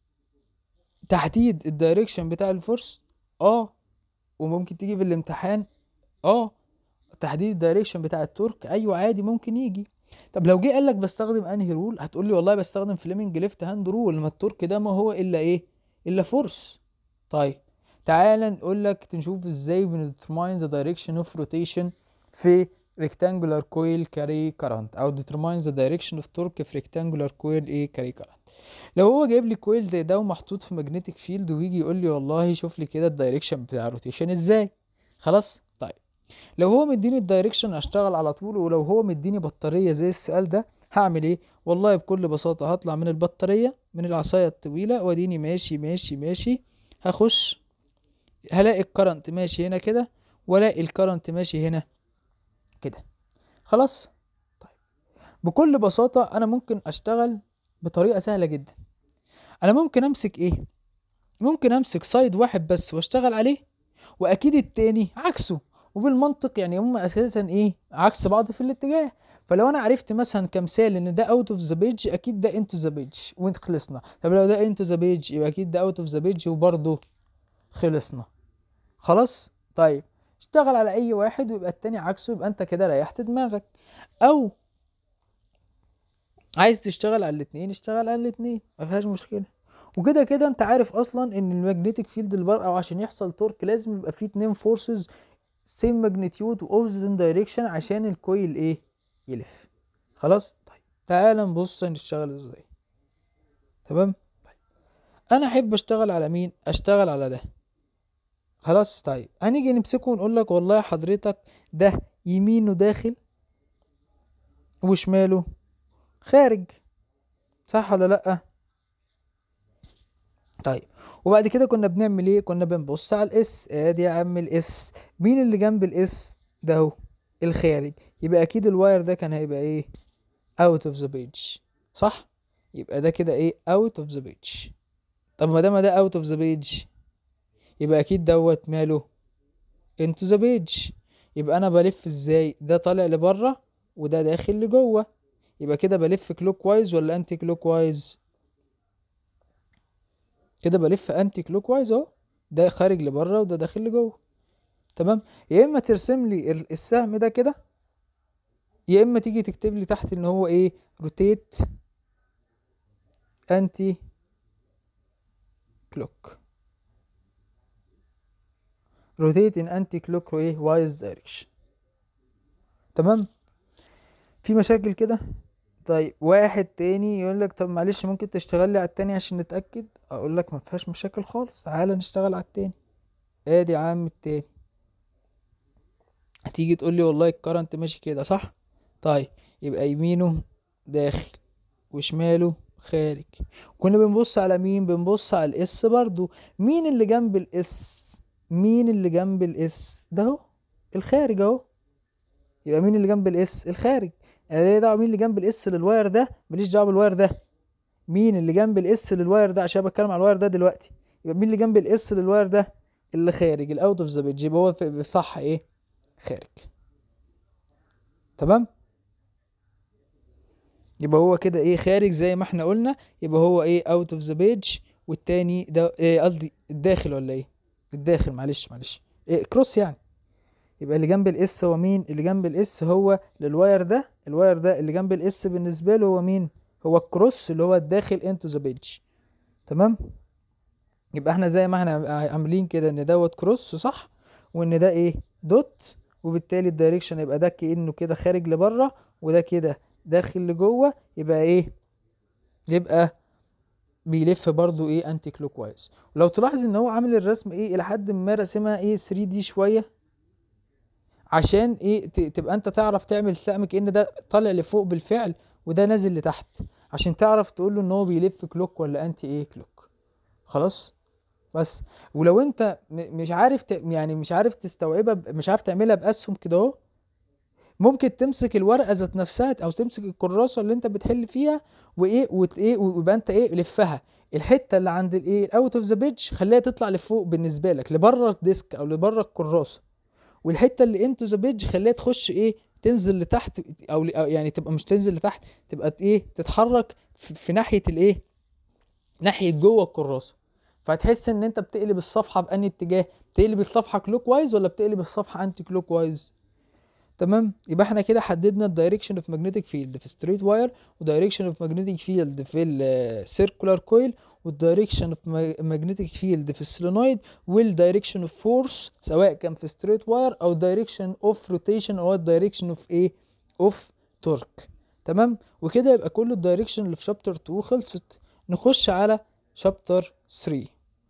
تحديد الدايركشن بتاع الفورس اه وممكن تيجي في الامتحان اه تحديد الدايركشن بتاع التورك ايوه عادي ممكن يجي طب لو جه قال لك بستخدم انهي رول هتقول لي والله بستخدم فليمنج ليفت هاند رول ما التورك ده ما هو الا ايه الا فورس طيب تعالى نقول لك نشوف ازاي بنديترماين ذا دايركشن اوف روتيشن في rectangular coil carry current او determine the direction of torque في rectangular coil ايه carry current لو هو جايب لي كويل زي ده ومحطوط في magnetic field ويجي يقول لي والله شوف لي كده الدايركشن بتاع الروتيشن ازاي خلاص طيب لو هو مديني الدايركشن هشتغل على طول ولو هو مديني بطاريه زي السؤال ده هعمل ايه والله بكل بساطه هطلع من البطاريه من العصايه الطويله واديني ماشي ماشي ماشي هخش هلاقي الكرنت ماشي هنا كده والاقي الكرنت ماشي هنا كده خلاص طيب بكل بساطه انا ممكن اشتغل بطريقه سهله جدا انا ممكن امسك ايه ممكن امسك سايد واحد بس واشتغل عليه واكيد التاني عكسه وبالمنطق يعني هم اساسا ايه عكس بعض في الاتجاه فلو انا عرفت مثلا كمثال ان ده اوت اوف ذا بيج اكيد ده انتو ذا بيج وانت خلصنا طب لو ده انتو ذا بيج يبقى اكيد ده اوت اوف ذا بيج وبرضه خلصنا خلاص طيب اشتغل على اي واحد ويبقى التاني عكسه يبقى انت كده ريحت دماغك او عايز تشتغل على الاتنين اشتغل على الاتنين ما فيهاش مشكله وكده كده انت عارف اصلا ان المagnetic فيلد اللي بره او عشان يحصل تورك لازم يبقى فيه اتنين فورسز سيم ماجنتيود واوبوزيت دايركشن عشان الكويل ايه يلف خلاص طيب تعال نبص نشتغل ازاي تمام طيب انا احب اشتغل على مين اشتغل على ده خلاص طيب هنيجي نمسكه ونقول لك والله حضرتك ده يمينه داخل وشماله خارج صح ولا لا طيب وبعد كده كنا بنعمل ايه كنا بنبص على الاس ادي يا عم الاس مين اللي جنب الاس ده اهو الخارج يبقى اكيد الواير ده كان هيبقى ايه out of the page صح يبقى ده كده ايه out of the page طب ما دام ده out of the page يبقى اكيد دوت ماله into the page يبقى انا بلف ازاي ده طالع لبره وده داخل لجوه يبقى كده بلف كلوك وايز ولا انتي كلوك وايز كده بلف انتي كلوك وايز اهو ده خارج لبره وده داخل لجوه تمام يا اما ترسم لي ال- السهم ده كده يا اما تيجي تكتب لي تحت ان هو ايه روتيت انتي كلوك روتيت ان انتي كلوك ايه وايز دايركشن تمام في مشاكل كده طيب واحد تاني يقول لك طب معلش ممكن تشتغل لي على التاني عشان نتأكد اقول لك ما فيهاش مشاكل خالص تعالى نشتغل على التاني ادي يا عم التاني هتيجي تقول لي والله الكرنت ماشي كده صح طيب يبقى يمينه داخل وشماله خارج كنا بنبص على مين بنبص على الاس برضو مين اللي جنب الاس مين اللي جنب الاس ده اهو الخارج اهو يبقى مين اللي جنب الاس الخارج انا ليه دعوه مين اللي جنب الاس للواير ده ماليش دعوه بالواير ده مين اللي جنب الاس للواير ده عشان بتكلم على الواير ده دلوقتي يبقى مين اللي جنب الاس للواير ده اللي خارج الاوت اوف ذا بيج يبقى هو في صح ايه خارج تمام يبقى هو كده ايه خارج زي ما احنا قلنا يبقى هو ايه اوت اوف ذا بيج والتاني ده ايه قصدي الداخل ولا ايه الداخل معلش معلش إيه كروس يعني يبقى اللي جنب الاس هو مين اللي جنب الاس هو للواير ده الواير ده اللي جنب الاس بالنسبه له هو مين هو الكروس اللي هو الداخل انتو ذا بيج تمام يبقى احنا زي ما احنا عاملين كده ان دوت كروس صح وان ده ايه دوت وبالتالي الدايركشن يبقى ده كانه كده خارج لبره وده كده داخل لجوه يبقى ايه يبقى بيلف برضو ايه انتي كلوك وايز ولو تلاحظ ان هو عامل الرسم ايه الى حد ما راسمها ايه 3 دي شويه عشان ايه ت- تبقى انت تعرف تعمل سهم كأن ده طالع لفوق بالفعل وده نازل لتحت عشان تعرف تقول له ان هو بيلف كلوك ولا انتي ايه كلوك خلاص بس ولو انت م- مش عارف ت... يعني مش عارف تستوعبها ب... مش عارف تعملها باسهم كده اهو ممكن تمسك الورقه ذات نفسها او تمسك الكراسه اللي انت بتحل فيها وايه وت... ايه ويبقى انت ايه لفها الحته اللي عند الايه الاوت اوف ذا بيج خليها تطلع لفوق بالنسبه لك لبره الديسك او لبره الكراسه والحته اللي انتو ذا بيج خليها تخش ايه تنزل لتحت او أو يعني تبقى مش تنزل لتحت تبقى ايه تتحرك في, في ناحيه الايه ناحيه جوه الكراسه فهتحس ان انت بتقلب الصفحه بأنهي اتجاه بتقلب الصفحه كلوك وايز ولا بتقلب الصفحه انتي كلوك وايز تمام يبقى احنا كده حددنا الدايركشن اوف ماجنتيك فيلد في ستريت واير ودايركشن اوف ماجنتيك فيلد في السيركولار كويل والدايركشن اوف ماجنتيك فيلد في السولينويد والدايركشن اوف فورس سواء كان في ستريت واير او دايركشن اوف روتيشن او الدايركشن اوف ايه اوف تورك تمام وكده يبقى كل الدايركشن اللي في شابتر 2 خلصت نخش على شابتر 3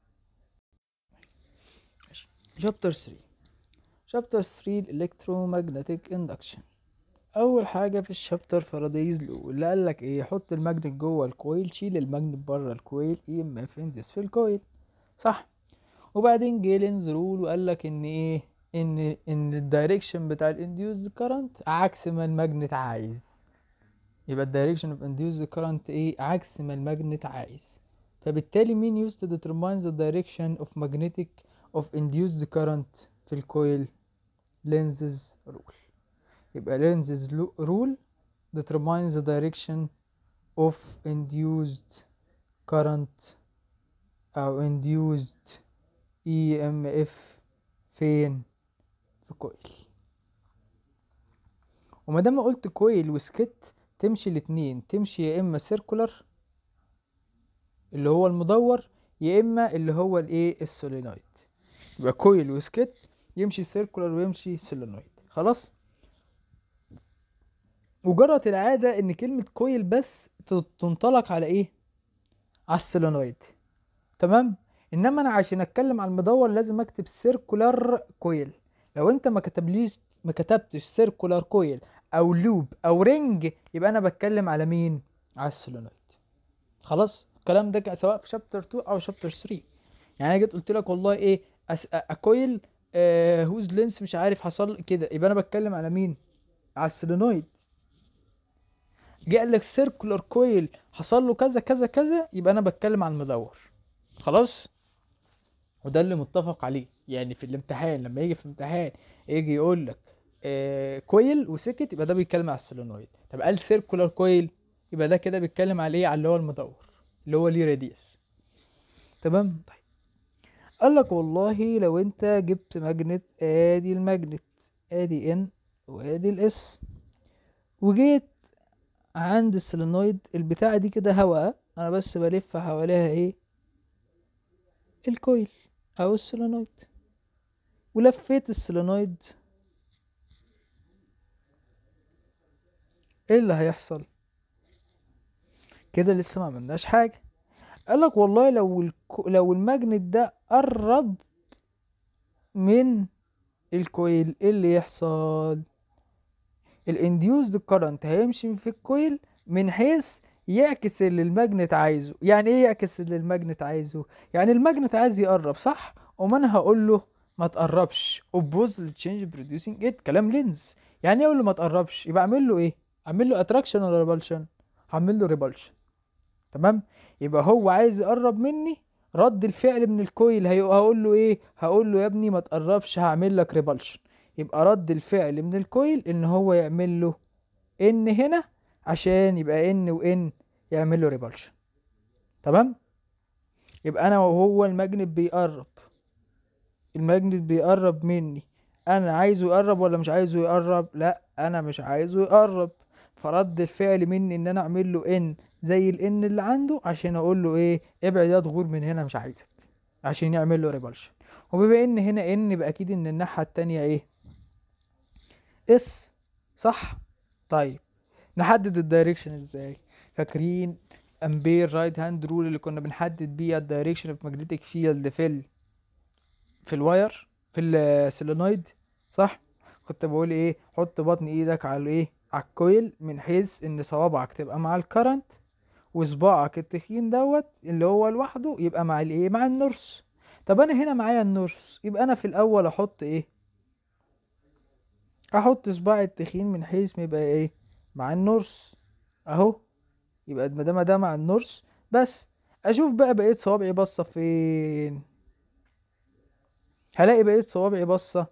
شابتر 3 شابتر 3 الالكترومagnetic induction اول حاجه في الشابتر فارادايز لو اللي قال لك ايه حط الماجنت جوه الكويل شيل الماجنت بره الكويل اي ام اف اندس في الكويل صح وبعدين جيلينز رول وقال لك ان ايه ان ان الدايركشن بتاع الانديوزد كارنت عكس ما الماجنت عايز يبقى الدايركشن اوف انديوزد كارنت ايه عكس ما الماجنت عايز فبالتالي مين used to determine the direction of magnetic of induced current في الكويل لينزز رول يبقى لينزز rule determines the direction of induced current أو induced EMF فين في كويل وما دام قلت كويل وسكت تمشي الاتنين تمشي يا اما سيركولر اللي هو المدور يا اما اللي هو الايه السولينويد يبقى كويل وسكيت يمشي سيركولر ويمشي سولينويد خلاص وجرت العادة ان كلمة كويل بس ت- تنطلق على ايه على السولينويد تمام انما انا عشان اتكلم على المدور لازم اكتب سيركولار كويل لو انت ما كتبليش ما كتبتش سيركولار كويل او لوب او رينج يبقى انا بتكلم على مين على السولينويد خلاص الكلام ده كان سواء في شابتر 2 او شابتر 3 يعني انا جيت قلت لك والله ايه أس... اكويل آه هوز لينس مش عارف حصل كده يبقى انا بتكلم على مين على السولينويد جه قال لك سيركولار كويل حصل له كذا كذا كذا يبقى انا بتكلم على المدور خلاص وده اللي متفق عليه يعني في الامتحان لما يجي في الامتحان يجي يقول لك آه كويل وسكت يبقى ده بيتكلم على السولينويد طب قال سيركولار كويل يبقى ده كده بيتكلم على ايه على اللي هو المدور اللي هو ليه راديوس تمام طيب قال لك والله لو انت جبت ماجنت ادي الماجنت ادي ان وادي الاس وجيت عند السولينويد البتاعة دي كده هواء انا بس بلف حواليها ايه الكويل او السولينويد ولفيت السولينويد ايه اللي هيحصل كده لسه ما عملناش حاجة قالك والله لو الكو... لو الماجنت ده قرب من الكويل ايه اللي يحصل الانديوزد كارنت هيمشي في الكويل من حيث يعكس اللي الماجنت عايزه يعني ايه يعكس اللي الماجنت عايزه يعني الماجنت عايز يقرب صح وما انا هقول له ما تقربش opposite change producing it كلام لينز يعني ايه اقول له ما تقربش يبقى اعمل له ايه اعمل له اتراكشن ولا ريبالشن هعمل له ريبالشن تمام يبقى هو عايز يقرب مني رد الفعل من الكويل هي- هقول له ايه هقول له يا ابني ما تقربش هعمل لك ريبالشن يبقى رد الفعل من الكويل ان هو يعمل له ان هنا عشان يبقى ان وان يعمل له ريبالشن تمام يبقى انا وهو الماجنت بيقرب الماجنت بيقرب مني انا عايزه يقرب ولا مش عايزه يقرب لا انا مش عايزه يقرب فرد الفعل مني ان انا اعمل له ان زي الان اللي عنده عشان اقول له ايه ابعد يا تغور من هنا مش عايزك عشان يعمل له ريبالشن وبما ان هنا ان يبقى اكيد ان الناحيه التانية ايه اس صح طيب نحدد الدايركشن ازاي فاكرين امبير رايت هاند رول اللي كنا بنحدد بيها الدايركشن اوف ماجنتيك فيلد في ال في الواير في السولينويد صح كنت بقول ايه حط بطن ايدك على ايه على الكويل من حيث ان صوابعك تبقى مع الكرنت وصباعك التخين دوت اللي هو لوحده يبقى مع الايه مع النورس طب انا هنا معايا النورس يبقى انا في الاول احط ايه احط صباعي التخين من حيث ما يبقى ايه مع النورس اهو يبقى ما دام ده مع النورس بس اشوف بقى بقيت صوابعي باصه فين هلاقي بقيت صوابعي باصه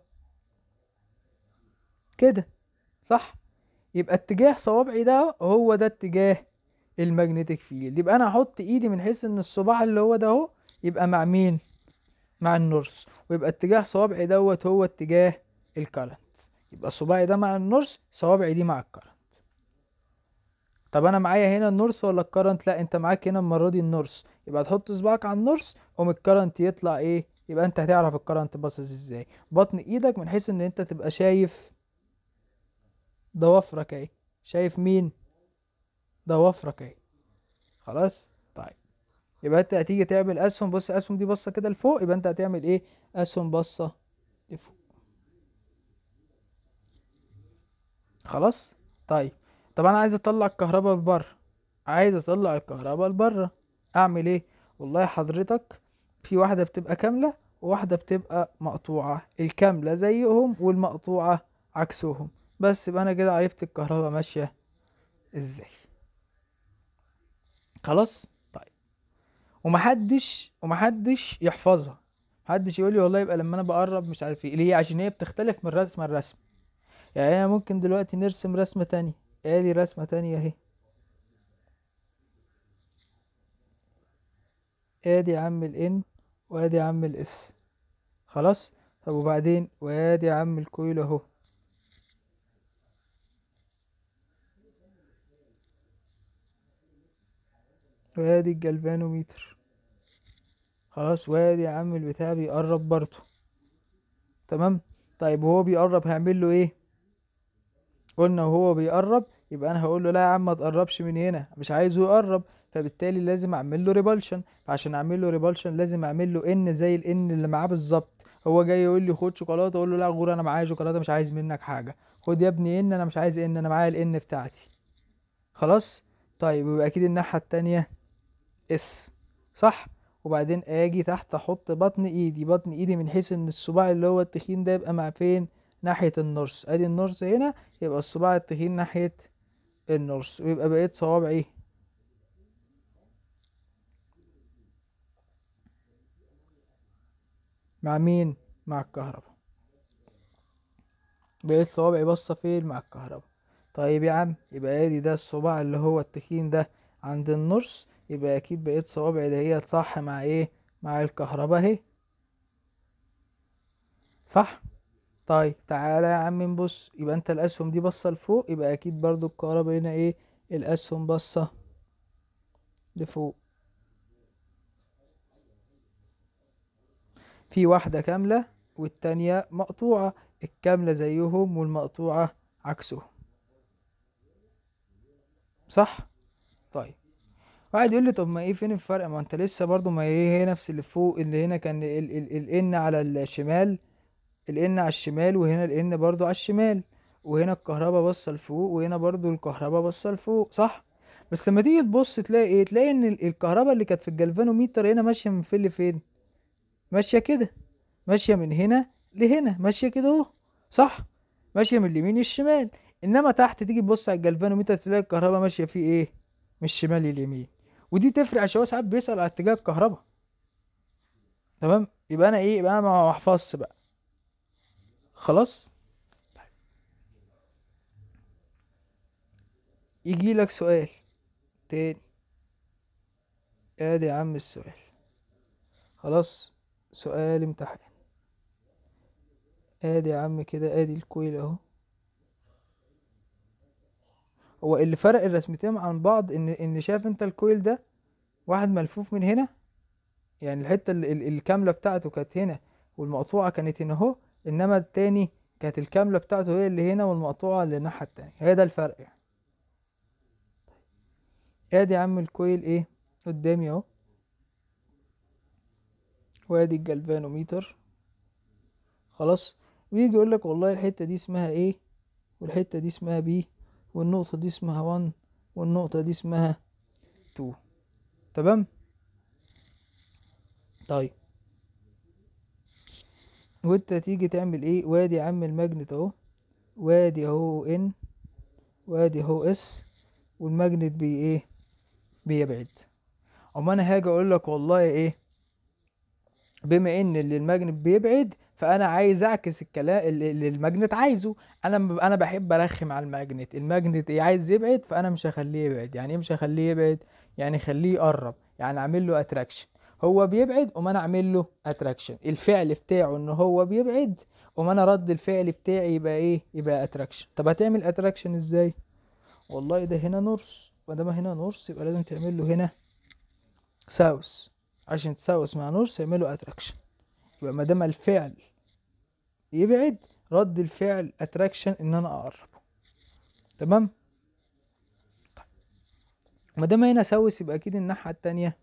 كده صح يبقى اتجاه صوابعي ده هو ده اتجاه المagnetic فيلد يبقى انا هحط ايدي من حيث ان الصباع اللي هو ده اهو يبقى مع مين مع النورس ويبقى اتجاه صوابعي دوت هو اتجاه الكرنت يبقى صباعي ده مع النورس صوابعي دي مع الكرنت طب انا معايا هنا النورس ولا الكرنت لا انت معاك هنا المره دي النورس يبقى تحط صباعك على النورس قوم الكرنت يطلع ايه يبقى انت هتعرف الكرنت باصص ازاي بطن ايدك من حيث ان انت تبقى شايف ضوافرك اهي شايف مين ضوافرك اهي خلاص طيب يبقى انت هتيجي تعمل اسهم بص الاسهم دي بصه كده لفوق يبقى انت هتعمل ايه اسهم بصه لفوق خلاص طيب طب انا عايز اطلع الكهرباء لبره عايز اطلع الكهرباء لبره اعمل ايه والله حضرتك في واحده بتبقى كامله وواحده بتبقى مقطوعه الكامله زيهم والمقطوعه عكسهم بس يبقى انا كده عرفت الكهرباء ماشيه ازاي خلاص طيب ومحدش ومحدش يحفظها محدش يقول لي والله يبقى لما انا بقرب مش عارف ايه ليه عشان هي بتختلف من رسمه لرسمه يعني انا ممكن دلوقتي نرسم رسمه تانية ادي رسمه تانية اهي ادي يا عم الان وادي يا عم الاس خلاص طب وبعدين وادي يا عم الكويل اهو وادي الجلفانوميتر خلاص وادي يا عم البتاع بيقرب برضو تمام طيب وهو بيقرب هعمل له ايه قلنا وهو بيقرب يبقى انا هقول له لا يا عم ما تقربش من هنا مش عايزه يقرب فبالتالي لازم اعمل له ريبالشن فعشان اعمل له ريبالشن لازم اعمل له ان زي الان اللي معاه بالظبط هو جاي يقول لي خد شوكولاته اقول له لا غور انا معايا شوكولاته مش عايز منك حاجه خد يا ابني ان انا مش عايز ان انا معايا الان بتاعتي خلاص طيب يبقى اكيد الناحيه التانية اس صح وبعدين اجي تحت احط بطن ايدي بطن ايدي من حيث ان الصباع اللي هو التخين ده يبقى مع فين ناحيه النورس ادي النورس هنا يبقى الصباع التخين ناحيه النورس ويبقى بقيت صوابعي مع مين مع الكهرباء بقيت صوابعي باصه فين مع الكهرباء طيب يا عم يبقى ادي ده الصباع اللي هو التخين ده عند النص يبقى اكيد بقيت صوابعي دهيت صح مع ايه مع الكهرباء اهي صح طيب تعالى يا عم نبص يبقى انت الاسهم دي باصه لفوق يبقى اكيد برضو الكهرباء هنا ايه الاسهم باصه لفوق في واحدة كاملة والتانية مقطوعة الكاملة زيهم والمقطوعة عكسهم صح طيب واحد يقول لي طب ما ايه فين الفرق ما انت لسه برضو ما ايه هي نفس اللي فوق اللي هنا كان ال ال ال ان على الشمال الان على الشمال وهنا الان برضو على الشمال وهنا الكهرباء باصه لفوق وهنا برضو الكهرباء باصه لفوق صح بس لما تيجي تبص تلاقي ايه تلاقي ان ال- الكهرباء اللي كانت في الجلفانوميتر هنا ماشيه من فين لفين ماشيه كده ماشيه من هنا لهنا ماشيه كده اهو صح ماشيه من اليمين للشمال انما تحت تيجي تبص على الجلفانوميتر تلاقي الكهرباء ماشيه فيه ايه من الشمال لليمين ودي تفرق عشان هو ساعات بيسأل على اتجاه الكهرباء تمام يبقى انا ايه يبقى انا ما احفظش بقى خلاص يجي لك سؤال تاني ادي يا عم السؤال خلاص سؤال امتحان ادي يا عم كده ادي الكويل اهو هو اللي فرق الرسمتين عن بعض ان ان شايف انت الكويل ده واحد ملفوف من هنا يعني الحته ال- ال- الكامله بتاعته كانت هنا والمقطوعه كانت هنا اهو انما التاني كانت الكامله بتاعته هي اللي هنا والمقطوعه اللي الناحيه التانية هي ده الفرق يعني ادي يا عم الكويل ايه قدامي اهو وادي الجلفانوميتر خلاص ويجي يقول لك والله الحته دي اسمها ايه والحته دي اسمها بي والنقطه دي اسمها 1 والنقطه دي اسمها 2 تمام طيب وانت تيجي تعمل ايه وادي يا عم الماجنت اهو وادي اهو ان وادي اهو اس والماجنت بي ايه بيبعد اما انا هاجي اقول لك والله ايه بما ان اللي الماجنت بيبعد فانا عايز اعكس الكلام اللي اللي الماجنت عايزه انا ب- انا بحب ارخم على الماجنت الماجنت ايه عايز يبعد فانا مش هخليه يبعد يعني ايه مش هخليه يبعد يعني خليه يقرب يعني اعمل له اتراكشن هو بيبعد وما انا اعمل له اتراكشن الفعل بتاعه ان هو بيبعد وما انا رد الفعل بتاعي يبقى ايه يبقى اتراكشن طب هتعمل اتراكشن ازاي والله ده هنا نورس وده ما هنا نورس يبقى لازم تعمل له هنا ساوث عشان تساوس مع نورس يعملوا اتراكشن يبقى ما دام الفعل يبعد رد الفعل اتراكشن ان انا اقرب تمام ما دام هنا ساوس يبقى اكيد الناحيه التانية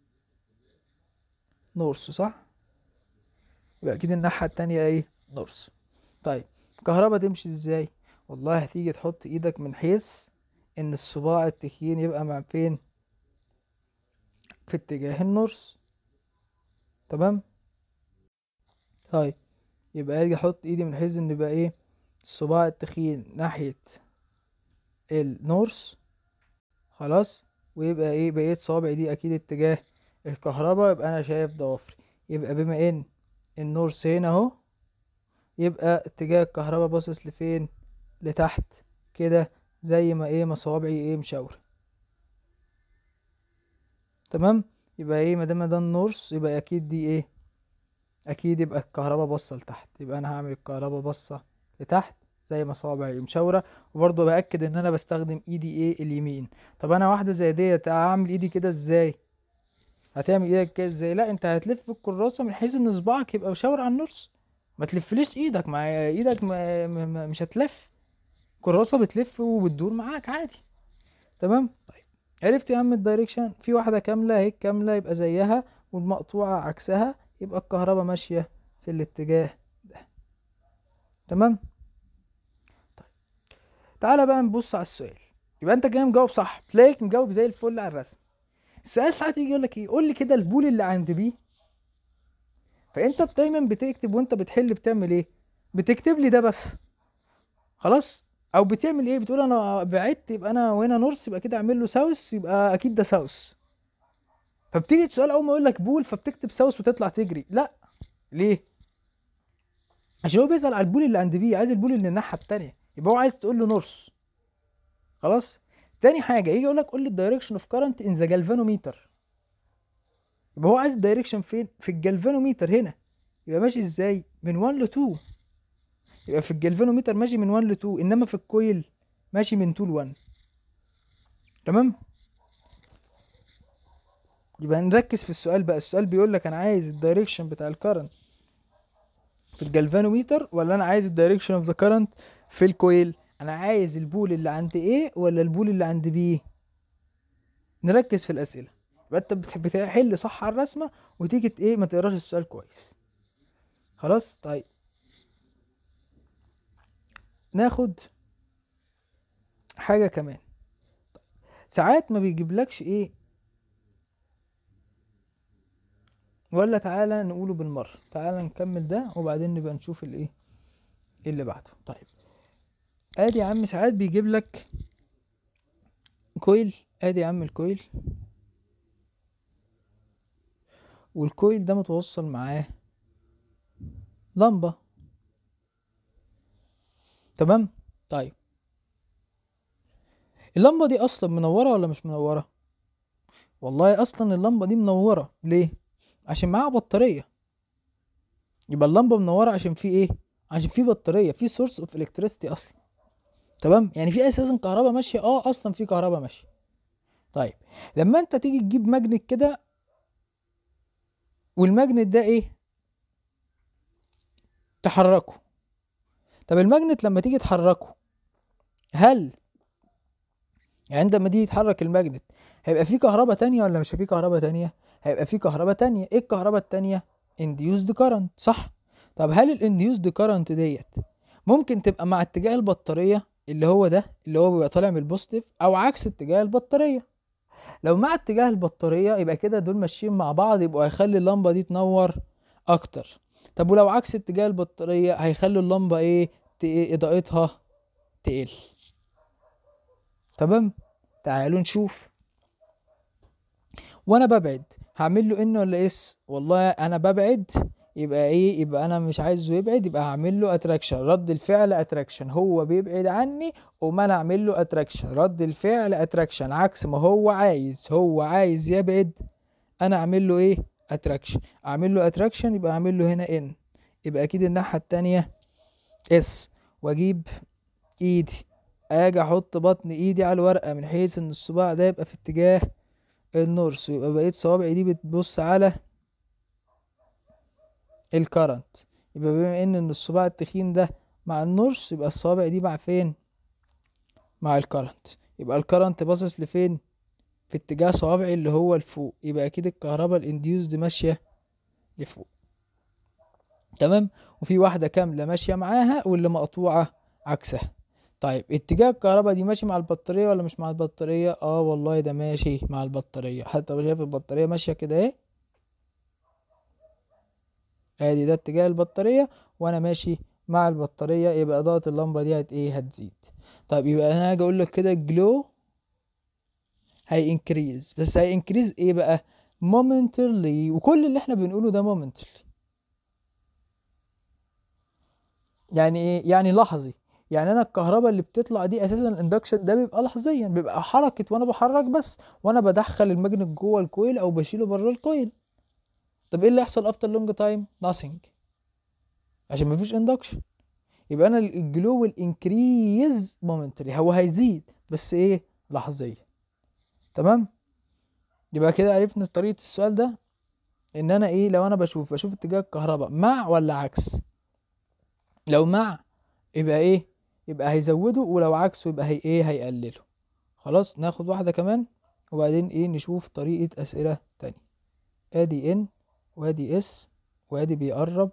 نورس صح يبقى اكيد الناحيه التانية ايه نورس طيب الكهرباء تمشي ازاي والله هتيجي تحط ايدك من حيث ان الصباع التخين يبقى مع فين في اتجاه النورس تمام طيب يبقى اجي احط ايدي من حيث ان يبقى ايه الصباع التخين ناحية النورس خلاص ويبقى ايه بقيت صوابعي دي اكيد اتجاه الكهرباء يبقى انا شايف ضوافري يبقى بما ان النورس هنا اهو يبقى اتجاه الكهرباء باصص لفين لتحت كده زي ما ايه ما صوابعي ايه مشاورة تمام يبقى ايه ما دام ده النورس يبقى اكيد دي ايه اكيد يبقى الكهرباء باصه لتحت يبقى انا هعمل الكهرباء باصه لتحت زي ما صوابعي مشاوره وبرضه باكد ان انا بستخدم ايدي ايه اليمين طب انا واحده زي ديت اعمل ايدي كده ازاي هتعمل ايدك كده ازاي لا انت هتلف الكراسه من حيث ان صباعك يبقى مشاور على النص ما تلفليش ايدك مع ايدك ما ما ما مش هتلف الكراسه بتلف وبتدور معاك عادي تمام طيب عرفت يا عم الدايركشن في واحده كامله اهي كامله يبقى زيها والمقطوعه عكسها يبقى الكهرباء ماشيه في الاتجاه ده تمام طيب تعالى بقى نبص على السؤال يبقى انت كده مجاوب صح تلاقيك مجاوب زي الفل على الرسم السؤال ساعات يجي يقول لك ايه قول لي كده البول اللي عند بي فانت دايما بتكتب وانت بتحل بتعمل ايه بتكتب لي ده بس خلاص او بتعمل ايه بتقول انا بعدت يبقى انا وهنا نورث يبقى كده اعمل له ساوث يبقى اكيد ده ساوث فبتيجي السؤال اول ما يقول لك بول فبتكتب ساوث وتطلع تجري لا ليه عشان هو بيسأل على البول اللي عند بي عايز البول اللي الناحيه التانية يبقى هو عايز تقول له نورث خلاص تاني حاجه يجي يقول لك قول لي الدايركشن اوف كارنت ان ذا جالفانوميتر يبقى هو عايز الدايركشن فين في الجالفانوميتر هنا يبقى ماشي ازاي من 1 ل 2 يبقى في الجالفانوميتر ماشي من 1 ل 2 انما في الكويل ماشي من 2 ل 1 تمام يبقى نركز في السؤال بقى السؤال بيقول لك انا عايز الدايركشن بتاع الكرنت في الجالفانوميتر ولا انا عايز الدايركشن اوف ذا كرنت في الكويل انا عايز البول اللي عند ايه ولا البول اللي عند بي نركز في الاسئله يبقى انت بتحب تحل صح على الرسمه وتيجي ايه ما تقراش السؤال كويس خلاص طيب ناخد حاجه كمان ساعات ما بيجيبلكش ايه ولا تعالى نقوله بالمره تعالى نكمل ده وبعدين نبقى نشوف الايه اللي بعده طيب ادي يا عم ساعات بيجيب لك كويل ادي يا عم الكويل والكويل ده متوصل معاه لمبة تمام طيب اللمبة دي اصلا منورة ولا مش منورة والله اصلا اللمبة دي منورة ليه عشان معاها بطارية يبقى اللمبة منورة عشان في ايه عشان في بطارية في سورس اوف الكتريستي اصلا تمام يعني في اساسا كهرباء ماشيه اه اصلا في كهرباء ماشيه طيب لما انت تيجي تجيب ماجنت كده والماجنت ده ايه تحركه طب الماجنت لما تيجي تحركه هل يعني عندما تيجي يتحرك الماجنت هيبقى فيه كهرباء تانية ولا مش فيه كهرباء تانية هيبقى فيه كهرباء تانية ايه الكهرباء التانية induced current صح طب هل الانديوزد كارنت ديت ممكن تبقى مع اتجاه البطارية اللي هو ده اللي هو بيبقى طالع من البوزيتيف او عكس اتجاه البطارية لو مع اتجاه البطارية يبقى كده دول ماشيين مع بعض يبقوا هيخلي اللمبة دي تنور اكتر طب ولو عكس اتجاه البطارية هيخلي اللمبة ايه ت- إيه اضاءتها تقل تمام تعالوا نشوف وانا ببعد هعمل له ان ولا اس والله انا ببعد يبقى ايه يبقى انا مش عايزه يبعد يبقى هعمل له اتراكشن رد الفعل اتراكشن هو بيبعد عني وما انا اعمل له اتراكشن رد الفعل اتراكشن عكس ما هو عايز هو عايز يبعد انا اعمل له ايه اتراكشن اعمل له اتراكشن يبقى اعمل له هنا ان يبقى اكيد الناحيه التانية اس واجيب ايدي اجي احط بطن ايدي على الورقه من حيث ان الصباع ده يبقى في اتجاه النورس يبقى بقيت صوابعي دي بتبص على الكرنت يبقى بما ان ان الصباع التخين ده مع النورس يبقى الصوابع دي مع فين مع الكرنت يبقى الكرنت باصص لفين في اتجاه صوابعي اللي هو لفوق يبقى اكيد الكهرباء الانديوزد ماشيه لفوق تمام وفي واحده كامله ماشيه معاها واللي مقطوعه عكسها طيب اتجاه الكهرباء دي ماشي مع البطاريه ولا مش مع البطاريه اه والله ده ماشي مع البطاريه حتى لو شايف البطاريه ماشيه كده اهي ادي ده اتجاه البطاريه وانا ماشي مع البطاريه يبقى اضاءه اللمبه دي هت ايه هتزيد طيب يبقى انا هاجي اقول لك كده الجلو هي انكريز بس هي انكريز ايه بقى momentarily وكل اللي احنا بنقوله ده momentarily يعني ايه يعني لحظي يعني انا الكهرباء اللي بتطلع دي اساسا الاندكشن ده بيبقى لحظيا بيبقى حركه وانا بحرك بس وانا بدخل الماجنت جوه الكويل او بشيله بره الكويل طب ايه اللي يحصل افتر لونج تايم nothing عشان مفيش اندكشن يبقى انا الجلو انكريز مومنتري هو هيزيد بس ايه لحظيه تمام يبقى كده عرفنا طريقه السؤال ده ان انا ايه لو انا بشوف بشوف اتجاه الكهرباء مع ولا عكس لو مع يبقى ايه يبقى هيزوده ولو عكسه يبقى هي ايه هيقلله خلاص ناخد واحده كمان وبعدين ايه نشوف طريقه اسئله تانية ادي ان وادي اس وادي بيقرب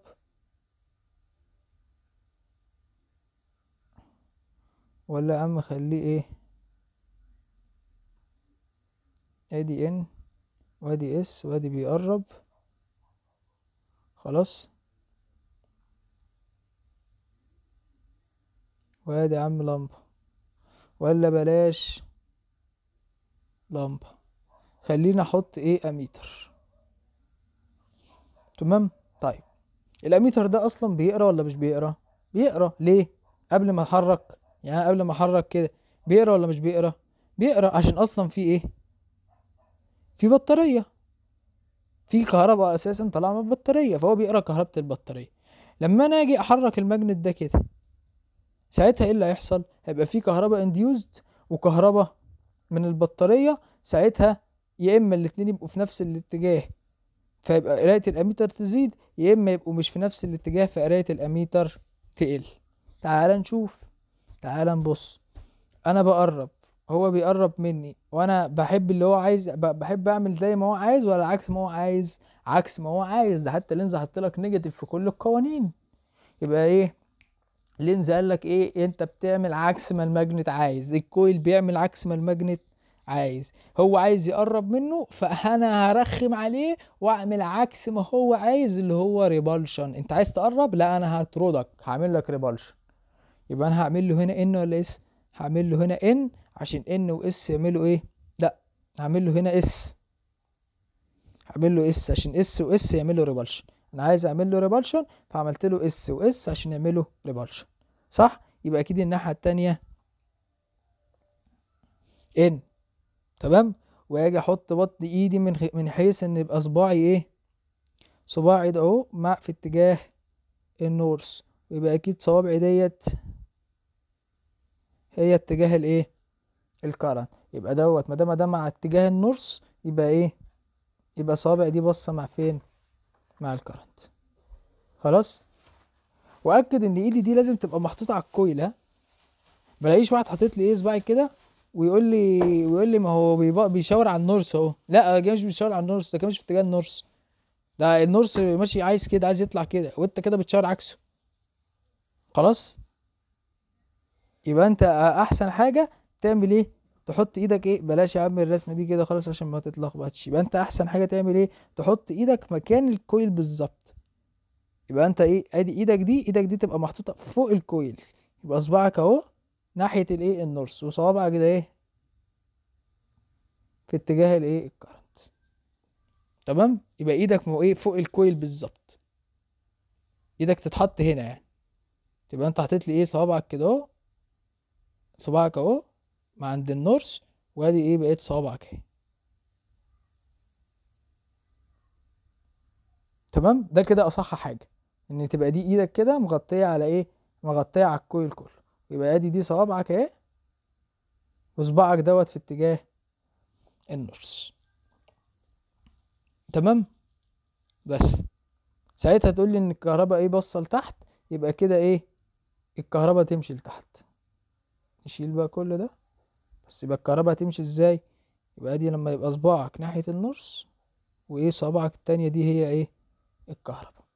ولا يا عم خليه ايه ادي ان وادي اس وادي بيقرب خلاص وادي يا عم لمبة ولا بلاش لمبة خلينا احط ايه اميتر تمام طيب الاميتر ده اصلا بيقرا ولا مش بيقرا بيقرا ليه قبل ما احرك يعني قبل ما احرك كده بيقرا ولا مش بيقرا بيقرا عشان اصلا في ايه في بطاريه في كهرباء اساسا طالعه من البطاريه فهو بيقرا كهربة البطاريه لما انا اجي احرك الماجنت ده كده ساعتها ايه اللي هيحصل هيبقى في كهرباء انديوزد وكهرباء من البطاريه ساعتها يا اما الاتنين يبقوا في نفس الاتجاه فيبقى قرايه الاميتر تزيد يا اما يبقوا مش في نفس الاتجاه فقرايه الاميتر تقل تعال نشوف تعال نبص انا بقرب هو بيقرب مني وانا بحب اللي هو عايز ب- بحب اعمل زي ما هو عايز ولا عكس ما هو عايز عكس ما هو عايز ده حتى لينز حط لك نيجاتيف في كل القوانين يبقى ايه لينز قال لك ايه انت بتعمل عكس ما الماجنت عايز الكويل بيعمل عكس ما الماجنت عايز هو عايز يقرب منه فانا هرخم عليه واعمل عكس ما هو عايز اللي هو ريبالشن انت عايز تقرب لا انا هطردك هعمل لك ريبالشن يبقى انا هعمل له هنا ان ولا اس هعمل له هنا ان عشان ان واس يعملوا ايه لا هعمل له هنا اس هعمل له اس عشان اس واس يعملوا ريبالشن انا عايز اعمل له ريبالشن فعملت له اس واس عشان يعملوا ريبالشن صح يبقى اكيد الناحيه التانية ان تمام واجي احط بطن ايدي من خ- من حيث ان يبقى صباعي ايه صباعي ده اهو مع في اتجاه النورث ويبقى اكيد صوابعي ديت هي اتجاه الايه الكرنت يبقى دوت ما دام ده مع اتجاه النورث يبقى ايه يبقى صوابعي دي باصه مع فين مع الكرنت خلاص واكد ان ايدي دي لازم تبقى محطوطه على الكويل ها بلاقيش واحد حاطط لي ايه صباعي كده ويقول لي ويقول لي ما هو بيبقى بيشاور على النورث اهو لا ده مش بيشاور على النورث ده كده مش في اتجاه النورث ده النورث ماشي عايز كده عايز يطلع كده وانت كده بتشاور عكسه خلاص يبقى انت احسن حاجه تعمل ايه تحط ايدك ايه بلاش يا عم الرسمه دي كده خلاص عشان ما تتلخبطش يبقى انت احسن حاجه تعمل ايه تحط ايدك مكان الكويل بالظبط يبقى انت ايه ادي ايدك دي ايدك دي تبقى محطوطه فوق الكويل يبقى صباعك اهو ناحيه الايه النورث وصوابعك ده ايه في اتجاه الايه الكرنت تمام يبقى ايدك مو ايه فوق الكويل بالظبط ايدك تتحط هنا يعني تبقى انت حاطط لي ايه صوابعك كده اهو صباعك اهو ما عند النورث وادي ايه بقيت صوابعك اهي تمام ده كده اصح حاجه ان تبقى دي ايدك كده مغطيه على ايه مغطيه على الكويل كله يبقى ادي دي صوابعك اهي وصباعك دوت في اتجاه النورث تمام بس ساعتها تقول لي ان الكهرباء ايه باصه لتحت يبقى كده ايه الكهرباء تمشي لتحت نشيل بقى كل ده بس يبقى الكهرباء هتمشي ازاي يبقى دي لما يبقى صباعك ناحية النورث وايه صباعك التانية دي هي ايه الكهرباء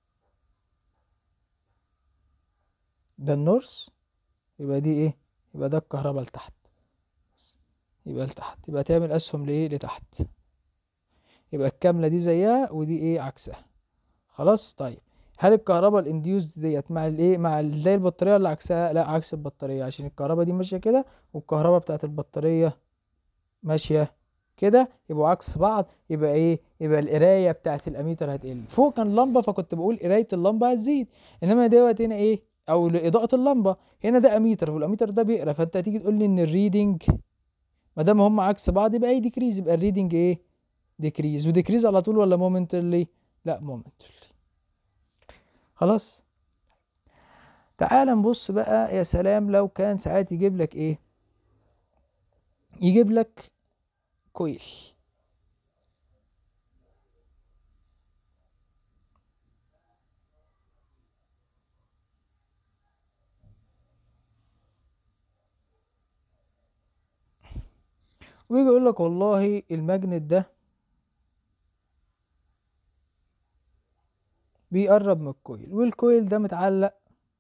ده النورث يبقى دي ايه يبقى ده الكهرباء لتحت يبقى لتحت يبقى تعمل اسهم لايه لتحت يبقى الكاملة دي زيها ودي ايه عكسها خلاص طيب هل الكهرباء الانديوزد ديت مع الايه مع ال- زي البطاريه ولا عكسها لا عكس البطاريه عشان الكهرباء دي ماشيه كده والكهرباء بتاعت البطاريه ماشيه كده يبقوا عكس بعض يبقى ايه يبقى القرايه بتاعت الاميتر هتقل فوق كان لمبه فكنت بقول قرايه اللمبه هتزيد انما دوت هنا ايه او لاضاءه اللمبه هنا ده اميتر والاميتر ده بيقرا فانت هتيجي تقول لي ان الريدنج ما دام هم عكس بعض يبقى ايه ديكريز يبقى الريدنج ايه ديكريز وديكريز على طول ولا مومنتلي لا مومنتلي خلاص تعال نبص بقى يا سلام لو كان ساعات يجيب لك ايه يجيب لك كويل ويجي يقول لك والله الماجنت ده بيقرب من الكويل والكويل ده متعلق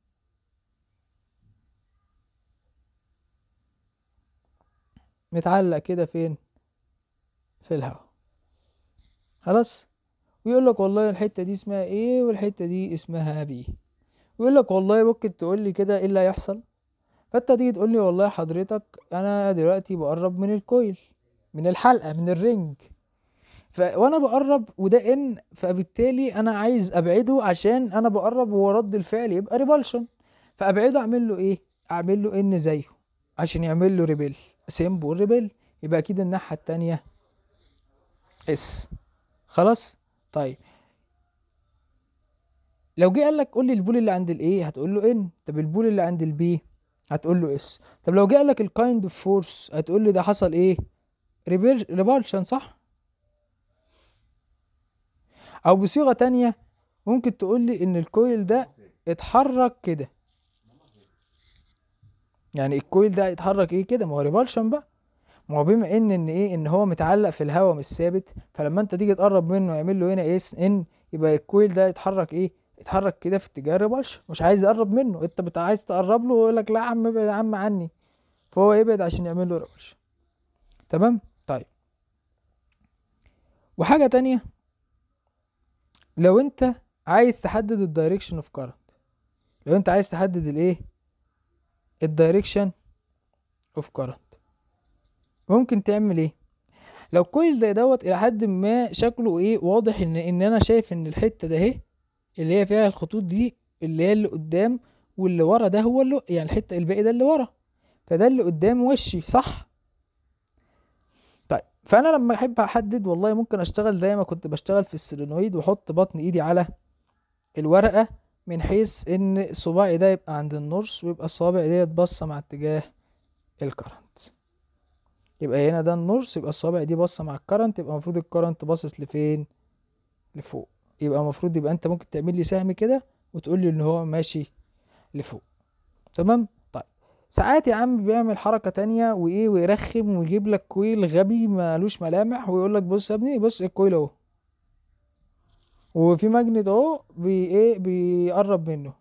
متعلق كده فين في الهواء خلاص ويقول لك والله الحته دي اسمها ايه والحته دي اسمها بي ويقول لك والله ممكن تقول لي كده ايه اللي هيحصل فانت تيجي تقول لي والله حضرتك انا دلوقتي بقرب من الكويل من الحلقه من الرنج ف... وانا بقرب وده ان فبالتالي انا عايز ابعده عشان انا بقرب وهو رد الفعل يبقى ريبالشن فابعده اعمل له ايه اعمل له ان زيه عشان يعمل له ريبيل سيمبل ريبيل يبقى اكيد الناحيه التانية اس خلاص طيب لو جه قال لك قول لي البول اللي عند الايه هتقول له ان طب البول اللي عند البي هتقول له اس طب لو جه قال لك الكايند اوف فورس هتقول لي ده حصل ايه ريبالشن صح او بصيغه تانية ممكن تقول لي ان الكويل ده اتحرك كده يعني الكويل ده هيتحرك ايه كده ما هو ريبالشن بقى ما هو بما ان ان ايه ان هو متعلق في الهواء مش ثابت فلما انت تيجي تقرب منه يعمل له هنا ايه ان يبقى الكويل ده يتحرك ايه يتحرك كده في اتجاه الريبالشن مش عايز يقرب منه انت بت عايز تقرب له ويقول لك لا يا عم ابعد يا عم عني فهو يبعد عشان يعمل له ريبالشن تمام طيب وحاجه تانية لو انت عايز تحدد الدايركشن اوف كارنت لو انت عايز تحدد الايه الدايركشن اوف كارنت ممكن تعمل ايه لو كويل زي دوت الى حد ما شكله ايه واضح ان ان انا شايف ان الحته ده اهي اللي هي فيها الخطوط دي اللي هي اللي قدام واللي ورا ده هو اللي يعني الحته الباقي ده اللي ورا فده اللي قدام وشي صح طيب فانا لما احب احدد والله ممكن اشتغل زي ما كنت بشتغل في السولينويد واحط بطن ايدي على الورقه من حيث ان صباعي ده يبقى عند النورس ويبقى الصوابع ديت باصه مع اتجاه الكرنت يبقى هنا ده النورس يبقى الصوابع دي باصه مع الكرنت يبقى المفروض الكرنت باصص لفين لفوق يبقى المفروض يبقى انت ممكن تعمل لي سهم كده وتقول لي ان هو ماشي لفوق تمام طيب ساعات يا عم بيعمل حركة تانية وايه ويرخم ويجيب لك كويل غبي مالوش ملامح ويقول لك بص يا ابني بص الكويل اهو وفي ماجنت اهو بي ايه بيقرب منه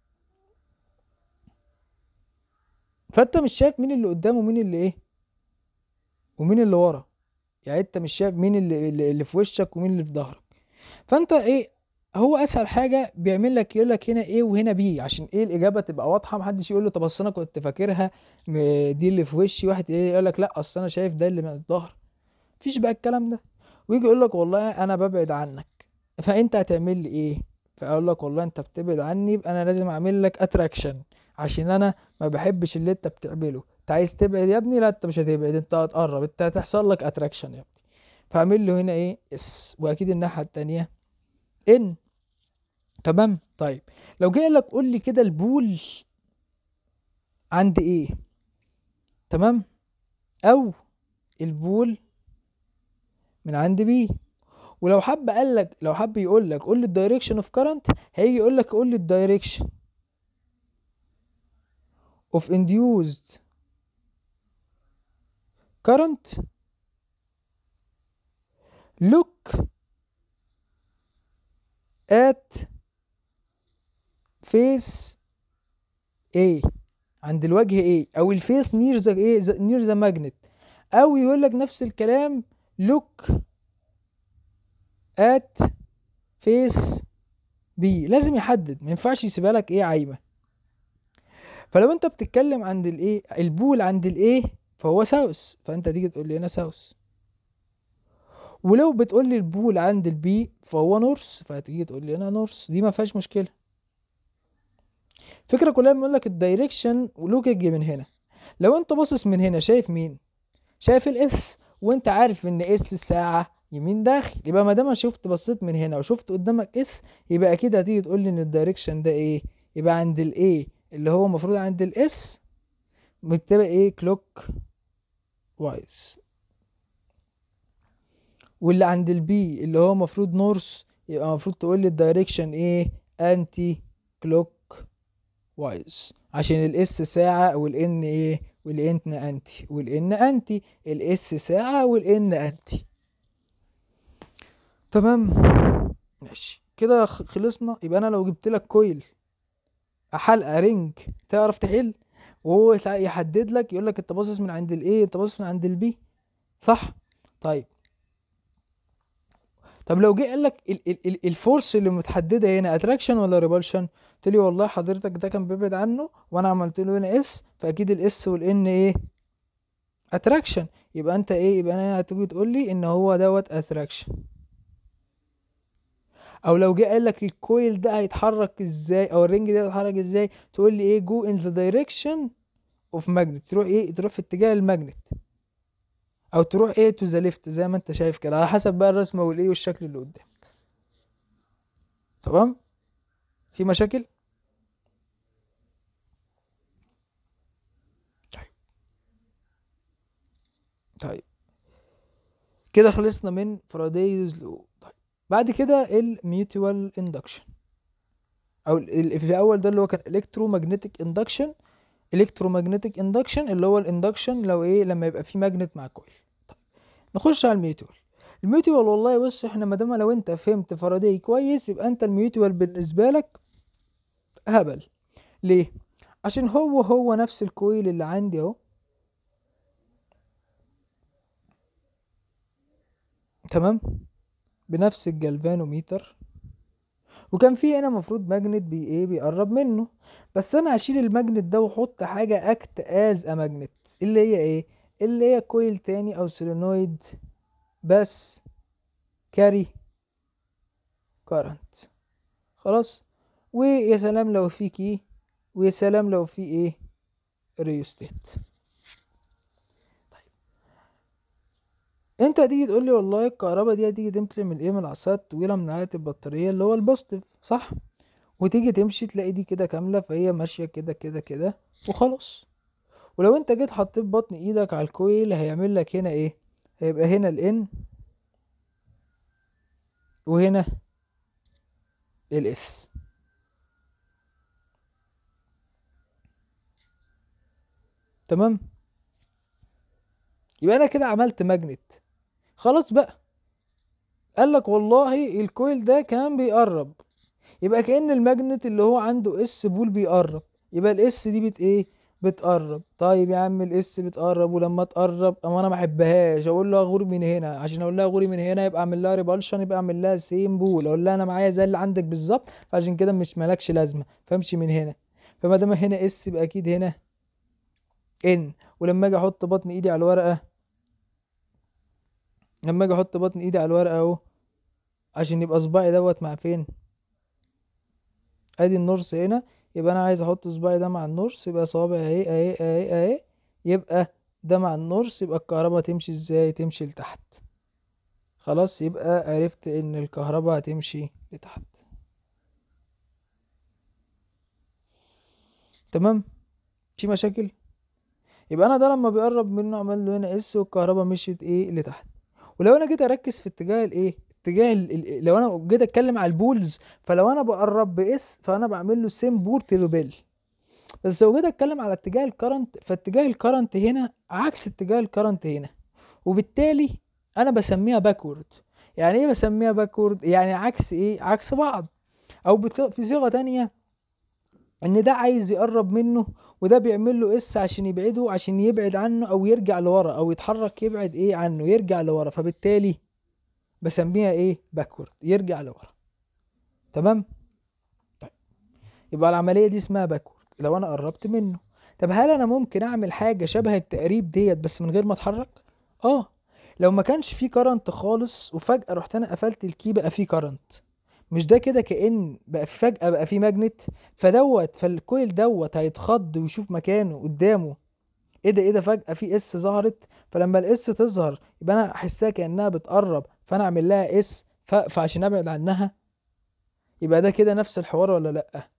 فانت مش شايف مين اللي قدام ومين اللي ايه ومين اللي ورا يعني انت مش شايف مين اللي اللي اللي في وشك ومين اللي في ظهرك فانت ايه هو اسهل حاجه بيعمل لك يقول لك هنا ايه وهنا بي عشان ايه الاجابه تبقى واضحه محدش يقول له طب اصل انا كنت فاكرها م- دي اللي في وشي واحد ايه يقول لك لا اصل انا شايف ده اللي من الظهر مفيش بقى الكلام ده ويجي يقول لك والله انا ببعد عنك فانت هتعمل لي ايه فاقول لك والله انت بتبعد عني يبقى انا لازم اعمل لك اتراكشن عشان انا ما بحبش اللي انت بتعمله انت عايز تبعد يا ابني لا انت مش هتبعد انت هتقرب انت هتحصل لك اتراكشن يا ابني فاعمل له هنا ايه اس واكيد الناحيه التانية ان تمام طيب لو جه لك قول لي كده البول عند ايه تمام او البول من عند بي ولو حب قال لك لو حب يقول لك قول لي الدايركشن اوف كارنت هيجي يقول لك قول لي الدايركشن اوف induced current look at face A عند الوجه A او الفيس نير ذا ايه نير ذا ماجنت او يقول لك نفس الكلام look at face B لازم يحدد ما ينفعش يسيبها لك ايه عايمه فلو انت بتتكلم عند الايه البول عند الايه فهو ساوث فانت تيجي تقول لي هنا ساوث ولو بتقول لي البول عند البي فهو نورث فهتيجي تقول لي هنا نورث دي ما فيهاش مشكله الفكره كلها بيقول لك الدايركشن ولوكج من هنا لو انت باصص من هنا شايف مين شايف الاس وانت عارف ان اس الساعه يمين داخل يبقى ما دام أنا شفت بصيت من هنا وشفت قدامك اس يبقى اكيد هتيجي تقول لي ان الدايركشن ده ايه يبقى عند الايه اللي هو المفروض عند الاس مكتبه ايه كلوك وايز واللي عند البي اللي هو المفروض نورث يبقى المفروض تقول لي الدايركشن ايه انتي كلوك وايز عشان الاس ساعة والان ايه والان انتي والان انتي الاس ساعة والان انتي تمام ماشي كده خ- خلصنا يبقى انا لو جبت لك كويل حلقة رينج تعرف تحل وهو يتع- يحدد لك يقول لك انت باصص من عند الايه انت باصص من عند البي صح طيب طب لو جه قال لك ال ال ال الفورس اللي متحدده هنا اتراكشن ولا ريبالشن قلت لي والله حضرتك ده كان بيبعد عنه وانا عملت له هنا اس فاكيد الاس والان ايه اتراكشن يبقى انت ايه يبقى انا هتيجي تقول لي ان هو دوت اتراكشن او لو جه قال لك الكويل ده هيتحرك ازاي او الرينج ده هيتحرك ازاي تقول لي ايه جو ان ذا دايركشن اوف ماجنت تروح ايه تروح في اتجاه الماجنت او تروح ايه تو ذا ليفت زي ما انت شايف كده على حسب بقى الرسمه والايه والشكل اللي قدامك تمام في مشاكل طيب طيب كده خلصنا من فارادايز لو طيب بعد كده الميوتوال اندكشن او ال- ال- في الاول ده اللي هو كان الكترومagnetic اندكشن الكترومagnetic اندكشن اللي هو الاندكشن لو ايه لما يبقى في ماجنت مع كويل طيب نخش على الميوتوال الميوتوال والله بص احنا ما دام لو انت فهمت فاراداي كويس يبقى انت الميوتوال بالنسبه لك هبل ليه عشان هو هو نفس الكويل اللي عندي اهو تمام بنفس الجلفانوميتر وكان في هنا مفروض ماجنت بي ايه بيقرب منه بس انا هشيل الماجنت ده واحط حاجه اكت از ا ماجنت اللي هي ايه اللي هي كويل تاني او سولينويد بس كاري كارنت خلاص ويا سلام لو في كي ويا سلام لو في ايه ريوستيت انت هتيجي تقول لي والله الكهرباء دي هتيجي تمشي من ايه من العصايه الطويله من نهايه البطاريه اللي هو البوزيتيف صح وتيجي تمشي تلاقي دي كده كامله فهي ماشيه كده كده كده وخلاص ولو انت جيت حطيت بطن ايدك على الكويل هيعمل لك هنا ايه هيبقى هنا الان وهنا الاس تمام يبقى انا كده عملت ماجنت خلاص بقى قال لك والله الكويل ده كان بيقرب يبقى كأن الماجنت اللي هو عنده اس بول بيقرب يبقى الاس دي بت ايه بتقرب طيب يا عم الاس بتقرب ولما تقرب اما انا ما احبهاش اقول لها غوري من هنا عشان اقول لها غوري من هنا يبقى اعمل لها ريبالشن يبقى اعمل لها سيم بول اقول لها انا معايا زي اللي عندك بالظبط فعشان كده مش مالكش لازمه فامشي من هنا فما دام هنا اس يبقى اكيد هنا ان ولما اجي احط بطن ايدي على الورقه لما اجي احط بطن ايدي على الورقه اهو عشان يبقى صباعي دوت مع فين ادي النورس هنا يبقى انا عايز احط صباعي ده مع النورس يبقى صوابعي اهي اهي اهي اهي يبقى ده مع النورس يبقى الكهرباء تمشي ازاي تمشي لتحت خلاص يبقى عرفت ان الكهرباء هتمشي لتحت تمام في مشاكل يبقى انا ده لما بيقرب منه عمل له هنا اس والكهرباء مشيت ايه لتحت ولو انا جيت اركز في اتجاه الايه اتجاه ال... ال- لو انا جيت اتكلم على البولز فلو انا بقرب باس فانا بعمل له سيم بور تيروبيل بس لو جيت اتكلم على اتجاه الكرنت فاتجاه الكرنت هنا عكس اتجاه الكرنت هنا وبالتالي انا بسميها باكورد يعني ايه بسميها باكورد يعني عكس ايه عكس بعض او بت... في صيغة تانية ان ده عايز يقرب منه وده بيعمل له اس عشان يبعده عشان يبعد عنه او يرجع لورا او يتحرك يبعد ايه عنه يرجع لورا فبالتالي بسميها ايه باكورد يرجع لورا تمام طيب يبقى العمليه دي اسمها باكورد لو انا قربت منه طب هل انا ممكن اعمل حاجه شبه التقريب ديت بس من غير ما اتحرك اه لو ما كانش فيه كرنت خالص وفجاه رحت انا قفلت الكي بقى فيه كرنت مش ده كده كأن بقى في فجأة بقى في ماجنت فدوت فالكويل دوت هيتخض ويشوف مكانه قدامه ايه ده ايه ده فجأة في اس ظهرت فلما الاس تظهر يبقى انا احسها كأنها بتقرب فانا اعمل لها اس ف... فعشان ابعد عنها يبقى ده كده نفس الحوار ولا لا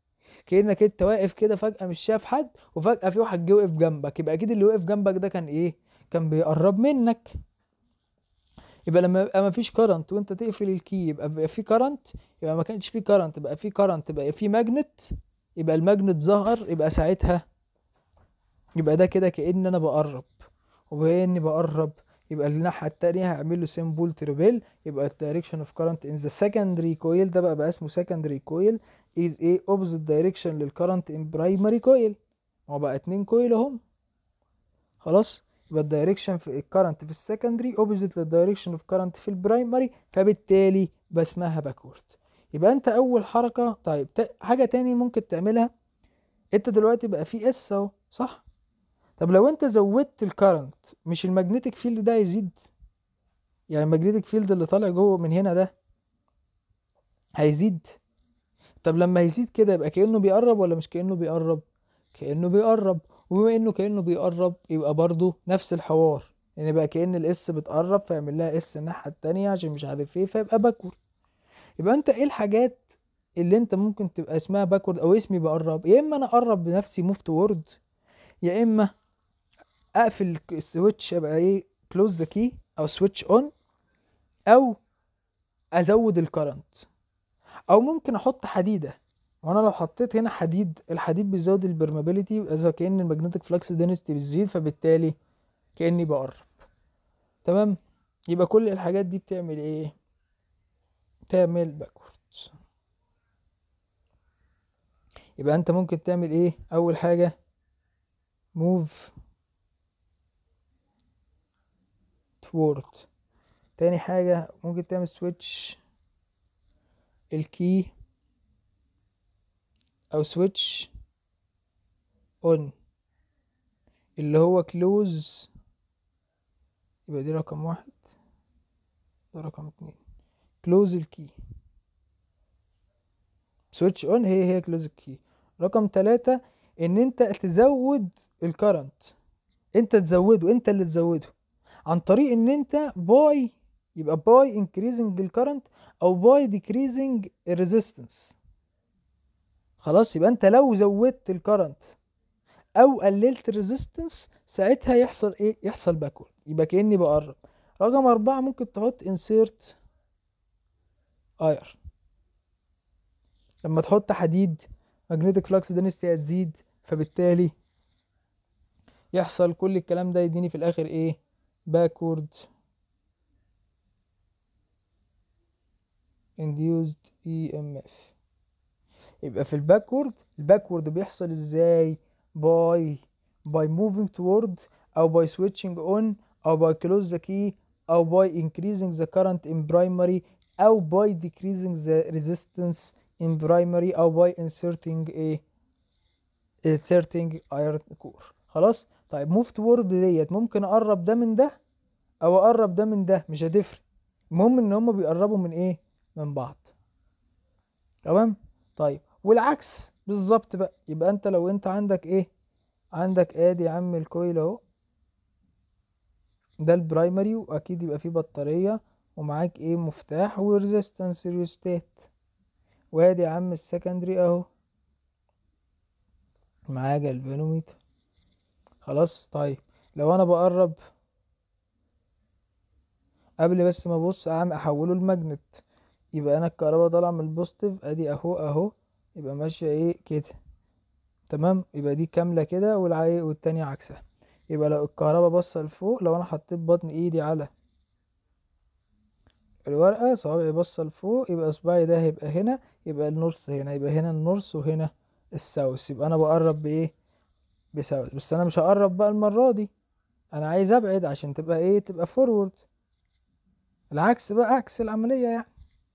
كانك انت واقف كده فجاه مش شايف حد وفجاه في واحد جه وقف جنبك يبقى اكيد اللي وقف جنبك ده كان ايه كان بيقرب منك يبقى لما يبقى ما فيش كرنت وانت تقفل الكي يبقى بيبقى في كرنت يبقى ما كانش في كرنت يبقى في كرنت يبقى في ماجنت يبقى الماجنت ظهر يبقى ساعتها يبقى ده كده كأن انا بقرب وبما اني بقرب يبقى الناحية التانية هعمل له سيمبل تريبل يبقى الدايركشن اوف كارنت ان ذا سكندري كويل ده بقى بقى اسمه سكندري كويل is ايه opposite direction للكرنت ان برايمري كويل هو بقى اتنين كويل اهم خلاص يبقى الدايركشن في الكرنت في السكندري اوبوزيت للدايركشن اوف كرنت في البرايمري فبالتالي بقى اسمها باكورد يبقى انت اول حركه طيب تا- حاجه تاني ممكن تعملها انت دلوقتي بقى في اس اهو صح طب لو انت زودت الكرنت مش المagnetic فيلد ده هيزيد يعني المagnetic فيلد اللي طالع جوه من هنا ده هيزيد طب لما هيزيد كده يبقى كأنه بيقرب ولا مش كأنه بيقرب كأنه بيقرب وبما انه كأنه بيقرب يبقى برضو نفس الحوار يعني بقى كأن الاس بتقرب فيعمل لها اس الناحية التانية عشان مش عارف ايه فيبقى باكورد يبقى انت ايه الحاجات اللي انت ممكن تبقى اسمها باكورد او اسمي بقرب يا اما انا اقرب بنفسي موف توورد يا اما اقفل السويتش ابقى ايه كلوز ذا كي او سويتش اون او ازود الكرنت او ممكن احط حديده وانا لو حطيت هنا حديد الحديد بيزود البرمابيليتي اذا كان المagnetic فلكس دينستي بتزيد فبالتالي كاني بقرب تمام يبقى كل الحاجات دي بتعمل ايه تعمل باكوردز يبقى انت ممكن تعمل ايه اول حاجه موف toward تاني حاجة ممكن تعمل سويتش الكي او سويتش اون اللي هو كلوز يبقى دي رقم واحد ده رقم اتنين كلوز الكي سويتش اون هي هي كلوز الكي رقم تلاتة ان انت تزود الكرنت انت تزوده انت اللي تزوده عن طريق ان انت باي يبقى باي increasing الكرنت او باي decreasing الريزيستنس خلاص يبقى انت لو زودت الكرنت او قللت الريزيستنس ساعتها يحصل ايه يحصل باكورد يبقى كاني بقرب رقم أربعة ممكن تحط insert اير لما تحط حديد magnetic flux density هتزيد فبالتالي يحصل كل الكلام ده يديني في الاخر ايه backward induced EMF يبقى في الباكورد الباكورد بيحصل ازاي باي باي moving toward او باي switching on او باي close the key او باي increasing the current in primary او باي decreasing the resistance in primary او باي inserting a inserting iron core خلاص طيب move toward ديت ممكن اقرب ده من ده او اقرب ده من ده مش هتفرق المهم ان هما بيقربوا من ايه من بعض تمام طيب والعكس بالظبط بقى يبقى انت لو انت عندك ايه عندك ادي يا عم الكويل اهو ده البرايمري واكيد يبقى فيه بطارية ومعاك ايه مفتاح وريزيستنس ريوستات وادي يا عم السكندري اهو معاه جلفانوميتر خلاص طيب لو انا بقرب قبل بس ما ابص اعمل احوله لماجنت يبقى انا الكهرباء طالعه من البوزيتيف ادي اهو اهو يبقى ماشيه ايه كده تمام يبقى دي كامله كده والعي والتانية عكسها يبقى لو الكهرباء باصه لفوق لو انا حطيت بطن ايدي على الورقه صوابعي باصه لفوق يبقى صباعي ده هيبقى هنا يبقى النورث هنا يبقى هنا النورث وهنا الساوث يبقى انا بقرب بايه بساوث بس انا مش هقرب بقى المره دي انا عايز ابعد عشان تبقى ايه تبقى فورورد العكس بقى عكس العمليه يعني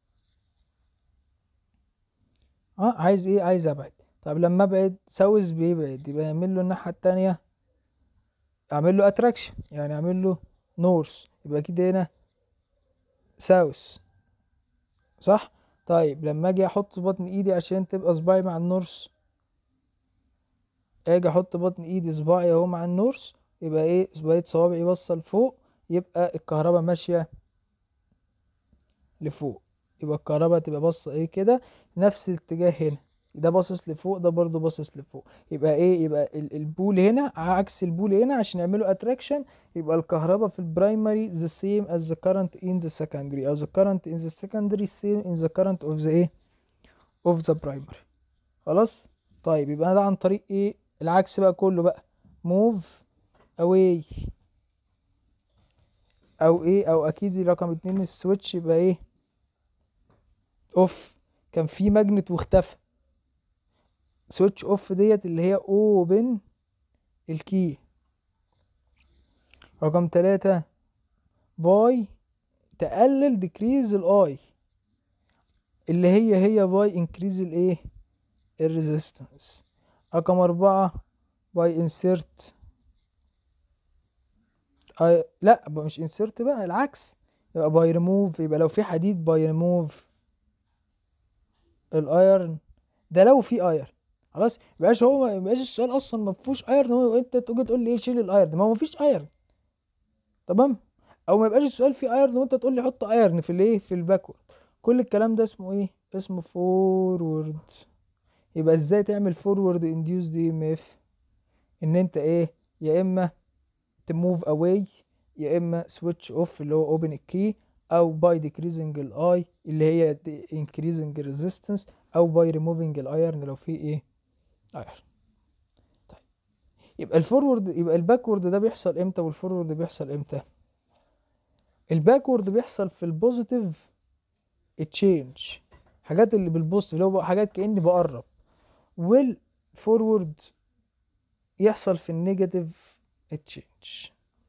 اه عايز ايه عايز ابعد طب لما ابعد ساوث بيبعد يبقى يعمل له الناحيه التانية اعمل له اتراكشن يعني اعمل له نورث يبقى كده هنا ساوث صح طيب لما اجي احط بطن ايدي عشان تبقى صباعي مع النورث اجي احط بطن ايدي صباعي اهو مع النورث يبقى ايه صباعي صوابعي باصه لفوق يبقى الكهرباء ماشيه لفوق يبقى الكهرباء تبقى باصه ايه كده نفس الاتجاه هنا ده باصص لفوق ده برضو باصص لفوق يبقى ايه يبقى ال- البول هنا عكس البول هنا عشان يعملوا اتراكشن يبقى الكهرباء في البرايمري the same as the current in the secondary او the current in the secondary same in the current of the ايه of the primary خلاص طيب يبقى ده عن طريق ايه العكس بقى كله بقى move away او ايه او اكيد رقم اتنين السويتش يبقى ايه اوف كان في ماجنت واختفى سويتش اوف ديت اللي هي اوبن الكي رقم تلاتة باي تقلل ديكريز الاي اللي هي هي باي انكريز الايه الريزيستنس رقم أربعة باي انسيرت أي لا بقى مش انسيرت بقى العكس يبقى باي ريموف يبقى لو في حديد باي ريموف الايرن ده لو في ايرن خلاص ميبقاش هو ما يبقاش السؤال اصلا ما فيهوش ايرن هو انت تيجي تقول لي ايه شيل الايرن ما هو ما فيش ايرن تمام او ما يبقاش السؤال فيه ايرن وانت تقول لي حط ايرن في الايه في الباكورد كل الكلام ده اسمه ايه اسمه فورورد يبقى ازاي تعمل فورورد انديوسد اي ام اف ان انت ايه يا اما تموف اواي يا اما سويتش اوف اللي هو اوبن الكي او باي decreasing الاي اللي هي increasing resistance او باي removing الايرن لو في ايه ايرن طيب يبقى الفورورد يبقى الباكورد ده بيحصل امتى والفورورد بيحصل امتى الباكورد بيحصل في البوزيتيف تشينج حاجات اللي بالبوست اللي هو حاجات كاني بقرب والفورورد يحصل في النيجاتيف تشينج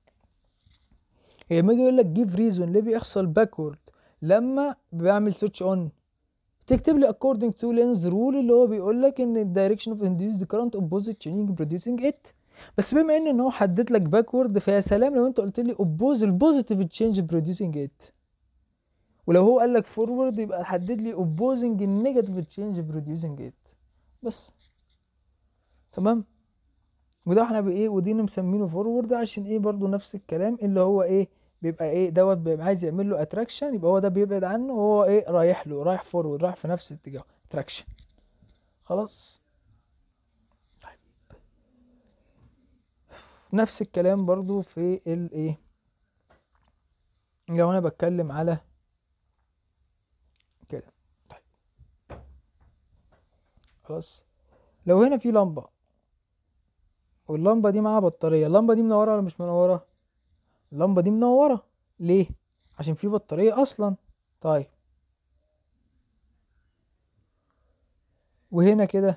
لما يجي يقول لك جيف ريزون ليه بيحصل باكورد لما بعمل سويتش اون تكتب لي according to lens rule اللي هو بيقول لك ان الدايركشن اوف induced current opposite changing producing it بس بما ان ان هو حدد لك باكورد فيا سلام لو انت قلت لي oppose البوزيتيف تشينج producing it ولو هو قال لك فورورد يبقى حدد لي opposing النيجاتيف تشينج producing it بس تمام وده احنا بايه ودي مسمينه فورورد عشان ايه برضو نفس الكلام اللي هو ايه بيبقى ايه دوت بيبقى عايز يعمل له اتراكشن يبقى هو ده بيبعد عنه وهو ايه رايح له رايح فورورد رايح في نفس الاتجاه اتراكشن خلاص طيب نفس الكلام برضو في الايه لو انا بتكلم على كده طيب خلاص لو هنا في لمبة واللمبة دي معاها بطارية اللمبة دي منورة ولا مش منورة اللمبة دي منورة ليه عشان في بطارية اصلا طيب وهنا كده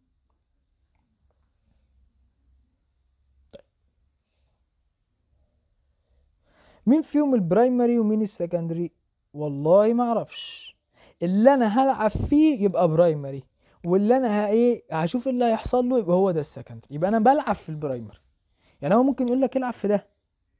مين فيهم البرايمري ومين السكندري والله ما اعرفش اللي انا هلعب فيه يبقى برايمري واللي انا ه- ايه هشوف إيه اللي هيحصل له يبقى هو ده السكندري يبقى انا بلعب في البرايمري يعني هو ممكن يقول لك العب في ده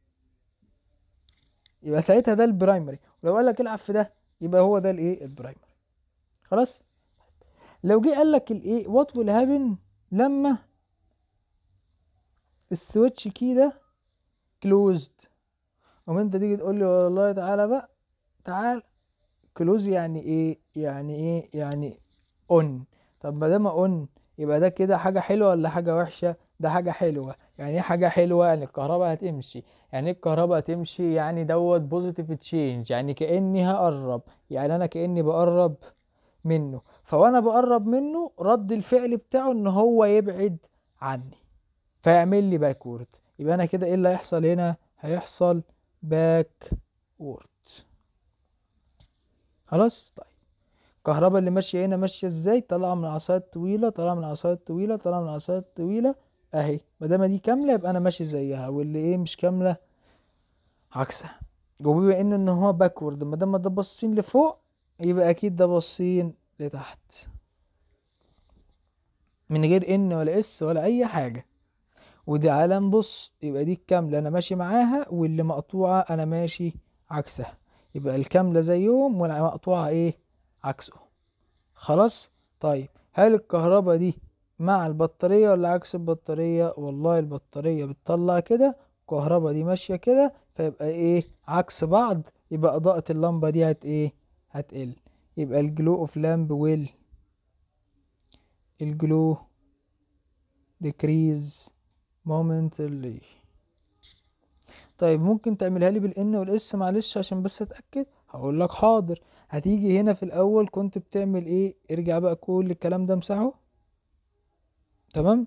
يبقى ساعتها ده البرايمري ولو قال لك العب في ده يبقى هو ده الايه البرايمري خلاص لو جه قال لك الايه وات ويل هابن لما السويتش كي ده كلوزد وما انت تيجي تقول لي والله تعالى بقى تعال كلوز يعني ايه يعني ايه يعني اون طب ما دام اون يبقى ده كده حاجه حلوه ولا حاجه وحشه ده حاجه حلوه يعني ايه حاجه حلوه يعني الكهرباء هتمشي يعني ايه الكهرباء هتمشي يعني دوت بوزيتيف تشينج يعني كاني هقرب يعني انا كاني بقرب منه فوانا بقرب منه رد الفعل بتاعه ان هو يبعد عني فيعمل لي باكورد يبقى انا كده ايه اللي هيحصل هنا هيحصل باك وورد خلاص طيب الكهرباء اللي ماشيه هنا ماشيه ازاي طالعه من عصايات طويله طالعه من عصايات طويله طالعه من عصايات طويله اهي ما دام دي كامله يبقى انا ماشي زيها واللي ايه مش كامله عكسها وبما ان ان هو باكورد ما دام ده باصين لفوق يبقى اكيد ده باصين لتحت من غير ان ولا اس ولا اي حاجه ودي علم بص يبقى دي الكامله انا ماشي معاها واللي مقطوعه انا ماشي عكسها يبقى الكامله زيهم والمقطوعه ايه عكسهم خلاص طيب هل الكهرباء دي مع البطارية ولا عكس البطارية والله البطارية بتطلع كده الكهرباء دي ماشية كده فيبقى ايه عكس بعض يبقى اضاءة اللمبة دي هت ايه هتقل يبقى الجلو اوف لامب ويل الجلو decrease momentarily طيب ممكن تعملها لي بالان والاس معلش عشان بس اتاكد هقول لك حاضر هتيجي هنا في الاول كنت بتعمل ايه ارجع بقى كل الكلام ده امسحه تمام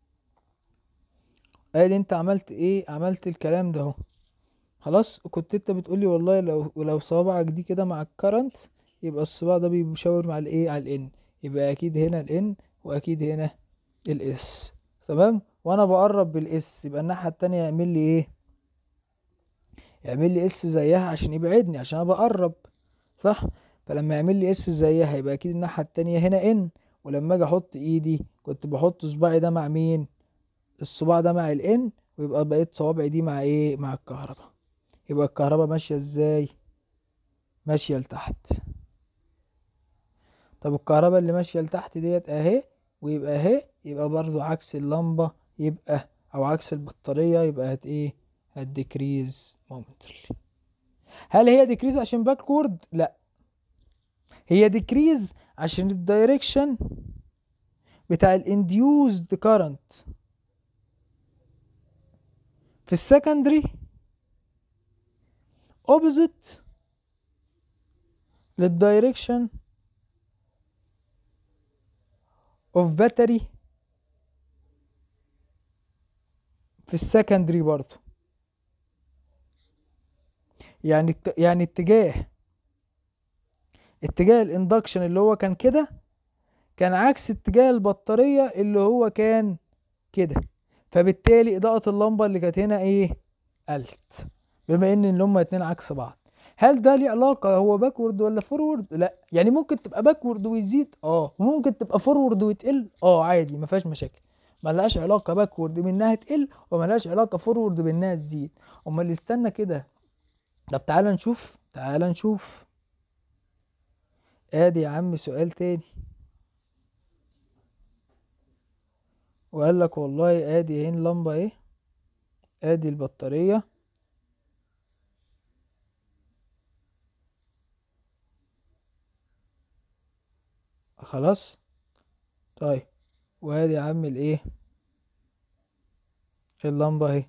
ادي انت عملت ايه عملت الكلام ده اهو خلاص كنت انت بتقولي والله لو لو صوابعك دي كده مع الكرنت يبقى الصباع ده بيشاور مع الايه على الان يبقى اكيد هنا الان واكيد هنا الاس تمام وانا بقرب بالاس يبقى الناحيه التانية يعمل لي ايه يعمل لي اس زيها عشان يبعدني عشان انا بقرب صح فلما يعمل لي اس زيها يبقى اكيد الناحيه التانية هنا ان ولما اجي احط ايدي كنت بحط صباعي ده مع مين الصباع ده مع الان ويبقى بقيت صوابعي دي مع ايه مع الكهرباء يبقى الكهرباء ماشيه ازاي ماشيه لتحت طب الكهرباء اللي ماشيه لتحت ديت اهي ويبقى اهي يبقى برضو عكس اللمبه يبقى او عكس البطاريه يبقى هت ايه هتديكريز مومنتلي هل هي ديكريز عشان باكورد لا هي ديكريز عشان الدايركشن بتاع الانديوزد كارنت في السكندري opposite للدايركشن of battery في السكندري برضو يعني الت- يعني اتجاه اتجاه الاندكشن اللي هو كان كده كان عكس اتجاه البطارية اللي هو كان كده فبالتالي إضاءة اللمبة اللي كانت هنا ايه قلت بما ان اللي هما اتنين عكس بعض هل ده ليه علاقة هو باكورد ولا فورورد لا يعني ممكن تبقى باكورد ويزيد اه وممكن تبقى فورورد وتقل اه عادي ما فيهاش مشاكل ملهاش علاقة باكورد بانها تقل وملهاش علاقة فورورد بانها تزيد امال استنى كده طب تعالى نشوف تعالى نشوف ادي يا عم سؤال تاني وقال لك والله ادي اهي اللمبة اهي ادي البطارية خلاص طيب وادي يا عم الايه اللمبة اهي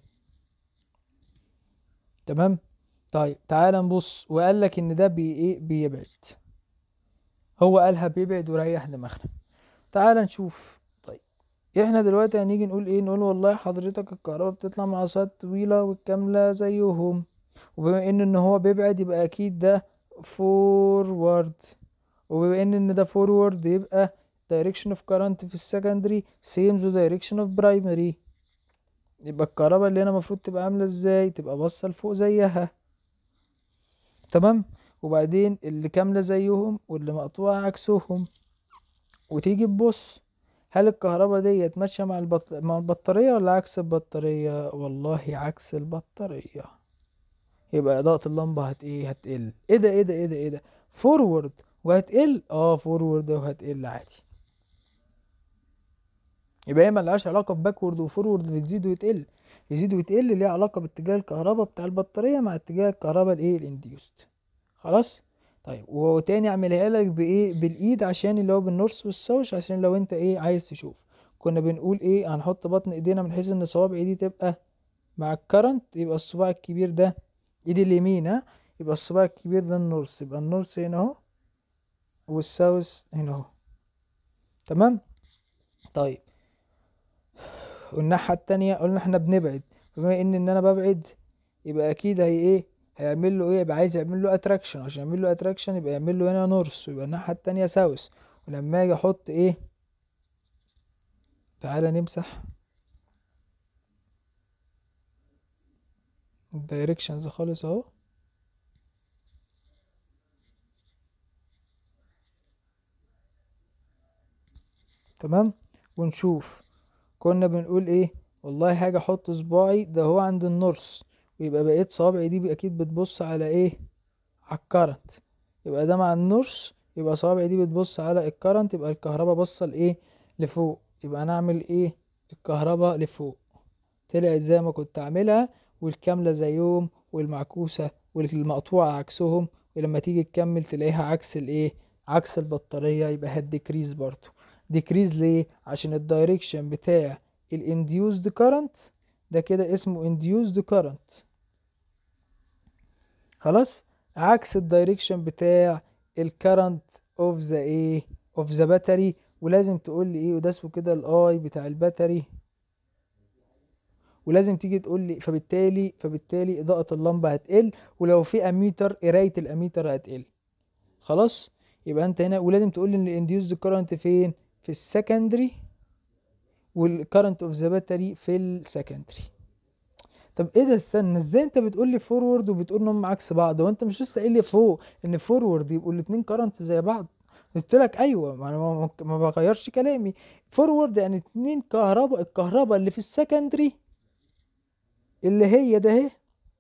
تمام طيب تعال نبص وقال لك ان ده بي ايه بيبعد هو قالها بيبعد وريح دماغنا تعال نشوف طيب احنا دلوقتي هنيجي نقول ايه نقول والله حضرتك الكهرباء بتطلع من عصايات طويلة والكاملة زيهم وبما ان ان هو بيبعد يبقى اكيد ده فورورد وبما ان ان ده فورورد يبقى direction of current في السكندري same to direction of primary يبقى الكهرباء اللي هنا المفروض تبقى عاملة ازاي تبقى باصة لفوق زيها تمام وبعدين اللي كاملة زيهم واللي مقطوعة عكسهم وتيجي تبص هل الكهرباء ديت ماشية مع البط... مع البطارية ولا عكس البطارية والله عكس البطارية يبقى إضاءة اللمبة هت ايه هتقل ايه ده ايه ده ايه ده ايه ده فورورد وهتقل اه فورورد وهتقل عادي يبقى هي ملهاش علاقة بباكورد وفورورد بتزيد وتقل يزيد وتقل ليها علاقة باتجاه الكهرباء بتاع البطارية مع اتجاه الكهرباء الايه الانديوست خلاص طيب وتاني اعملها لك بايه بالايد عشان اللي هو بالنورس والساوث عشان لو انت ايه عايز تشوف كنا بنقول ايه هنحط بطن ايدينا من حيث ان صوابع ايدي تبقى مع الكرنت يبقى الصباع الكبير ده ايدي اليمين ها يبقى الصباع الكبير ده النورس يبقى النورس هنا اهو والساوث هنا اهو تمام طيب والناحية التانية قلنا احنا بنبعد بما ان ان انا ببعد يبقى اكيد هي ايه هيعمل له ايه يبقى عايز يعمل له اتراكشن عشان يعمل له اتراكشن يبقى يعمل له هنا نورث ويبقى الناحية التانية ساوث ولما اجي احط ايه تعالى نمسح الدايركشنز خالص اهو تمام ونشوف كنا بنقول ايه والله حاجة احط صباعي ده هو عند النورث ويبقى بقيت صوابعي دي اكيد بتبص على ايه على الكرنت يبقى ده مع النورث يبقى صوابعي دي بتبص على الكرنت يبقى الكهرباء باصه لايه لفوق يبقى انا اعمل ايه الكهرباء لفوق طلعت زي ما كنت اعملها والكامله زيهم والمعكوسه والمقطوعه عكسهم ولما تيجي تكمل تلاقيها عكس الايه عكس البطاريه يبقى هتديكريز برضو decrease ليه عشان الدايركشن بتاع الانديوزد current ده كده اسمه induced current خلاص عكس الدايركشن بتاع الكرنت اوف ذا ايه اوف ذا باتري ولازم تقول لي ايه وده اسمه كده الاي بتاع الباتري ولازم تيجي تقول لي فبالتالي فبالتالي اضاءة اللمبة هتقل ولو في اميتر قراية الاميتر هتقل خلاص يبقى انت هنا ولازم تقول لي ان الانديوزد كرنت فين في السكندري والكرنت اوف ذا باتري في السكندري طب ايه ده استنى ازاي انت بتقول لي فورورد وبتقول ان هم عكس بعض وانت مش لسه قايل لي فوق ان فورورد يبقوا الاتنين كرنت زي بعض قلت لك ايوه ما انا ما, ما بغيرش كلامي فورورد يعني اتنين كهرباء الكهرباء اللي في السكندري اللي هي ده اهي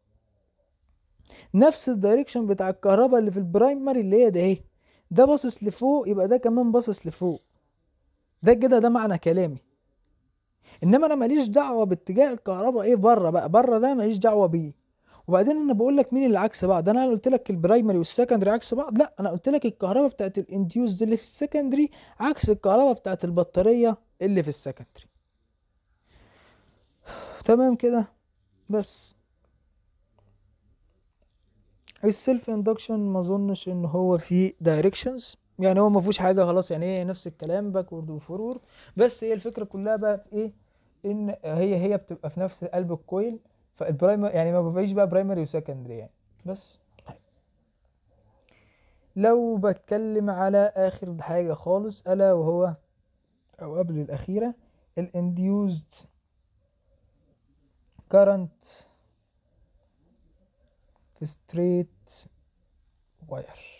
نفس الدايركشن بتاع الكهرباء اللي في البرايمري اللي هي ده اهي ده باصص لفوق يبقى ده كمان باصص لفوق ده كده ده معنى كلامي انما انا ماليش دعوه باتجاه الكهرباء ايه بره بقى بره ده ماليش دعوه بيه وبعدين انا بقول لك مين اللي عكس بعض انا قلت لك البرايمري والسكندري عكس بعض لا انا قلت لك الكهرباء بتاعت الانديوز اللي في السكندري عكس الكهرباء بتاعت البطاريه اللي في السكندري تمام كده بس السيلف اندكشن ما اظنش ان هو فيه دايركشنز يعني هو ما فيهوش حاجه خلاص يعني هي نفس الكلام باكورد وفورورد بس هي الفكره كلها بقى في ايه ان هي هي بتبقى في نفس قلب الكويل فالبرايمري يعني ما بفيش بقى برايمري وسكندري يعني بس طيب لو بتكلم على اخر حاجه خالص الا وهو او قبل الاخيره الانديوزد current في straight wire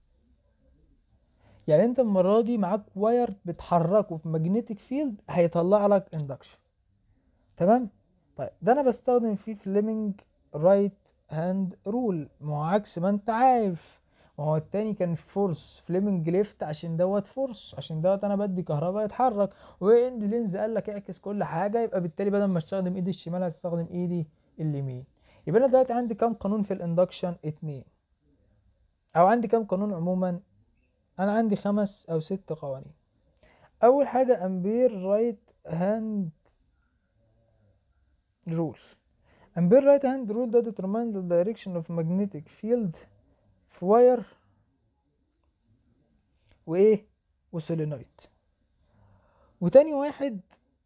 يعني انت المرة دي معاك واير بتحركه في ماجنتيك فيلد هيطلع لك اندكشن تمام طيب ده انا بستخدم فيه فليمنج رايت هاند رول ما هو عكس ما انت عارف ما هو التاني كان فورس فليمنج ليفت عشان دوت فورس عشان دوت انا بدي كهرباء يتحرك وان لينز قال لك اعكس كل حاجه يبقى بالتالي بدل ما استخدم ايدي الشمال هستخدم ايدي اليمين يبقى انا دلوقتي عندي كام قانون في الاندكشن اتنين او عندي كام قانون عموما انا عندي خمس او ست قوانين اول حاجه امبير رايت هاند رول امبير رايت هاند رول ده determine the direction of magnetic field في واير وايه وسولينويد وتاني واحد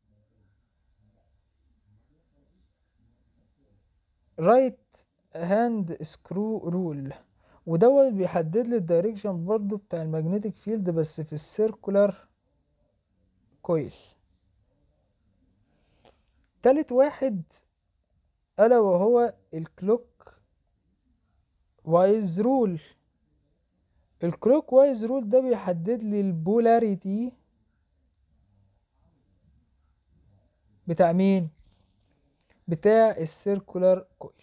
رايت هاند سكرو رول ودوت بيحدد لي الدايركشن برضو بتاع المagnetic فيلد بس في السيركولار كويل تالت واحد الا وهو الكلوك وايز رول الكلوك وايز رول ده بيحدد لي البولاريتي بتاع مين بتاع السيركولار كويل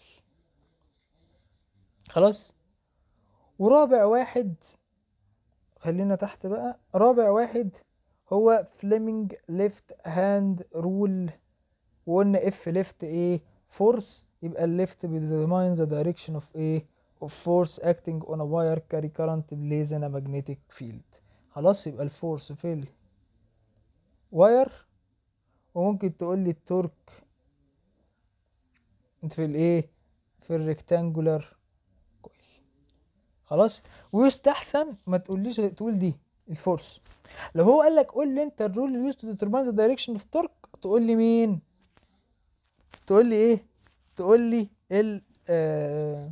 خلاص ورابع واحد خلينا تحت بقى رابع واحد هو فليمنج ليفت هاند رول وقلنا اف ليفت ايه فورس يبقى الليفت بيديترماين ذا دايركشن اوف ايه of force acting on a wire carry current plays in a magnetic field خلاص يبقى الفورس في الواير وممكن تقول لي التورك في الايه في الريكتانجولار كويل خلاص ويستحسن ما تقوليش تقول دي الفورس لو هو قال لك قول لي انت الرول اللي used to determine the direction of torque تقول لي مين تقول لي ايه تقول لي ال آه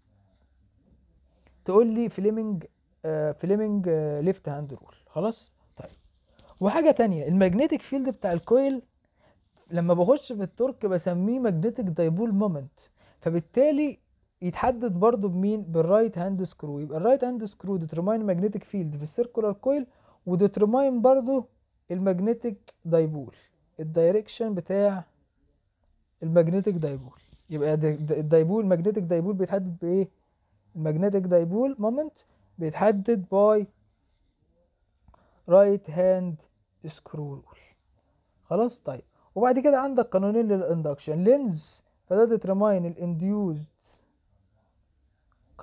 تقول لي فليمنج آه فليمنج آه ليفت هاند رول خلاص طيب وحاجه تانية المagnetic فيلد بتاع الكويل لما بخش في التورك بسميه magnetic دايبول مومنت فبالتالي يتحدد برضو بمين بالرايت هاند سكرو يبقى الرايت هاند سكرو ديترماين ماجنتيك فيلد في السيركولار كويل وديترماين برضو المagnetic دايبول الدايركشن بتاع المagnetic دايبول يبقى الدايبول ماجنتيك دايبول بيتحدد بايه المagnetic دايبول مومنت بيتحدد باي رايت هاند سكرو رول خلاص طيب وبعد كده عندك قانونين للاندكشن لينز فده ديترماين الانديوزد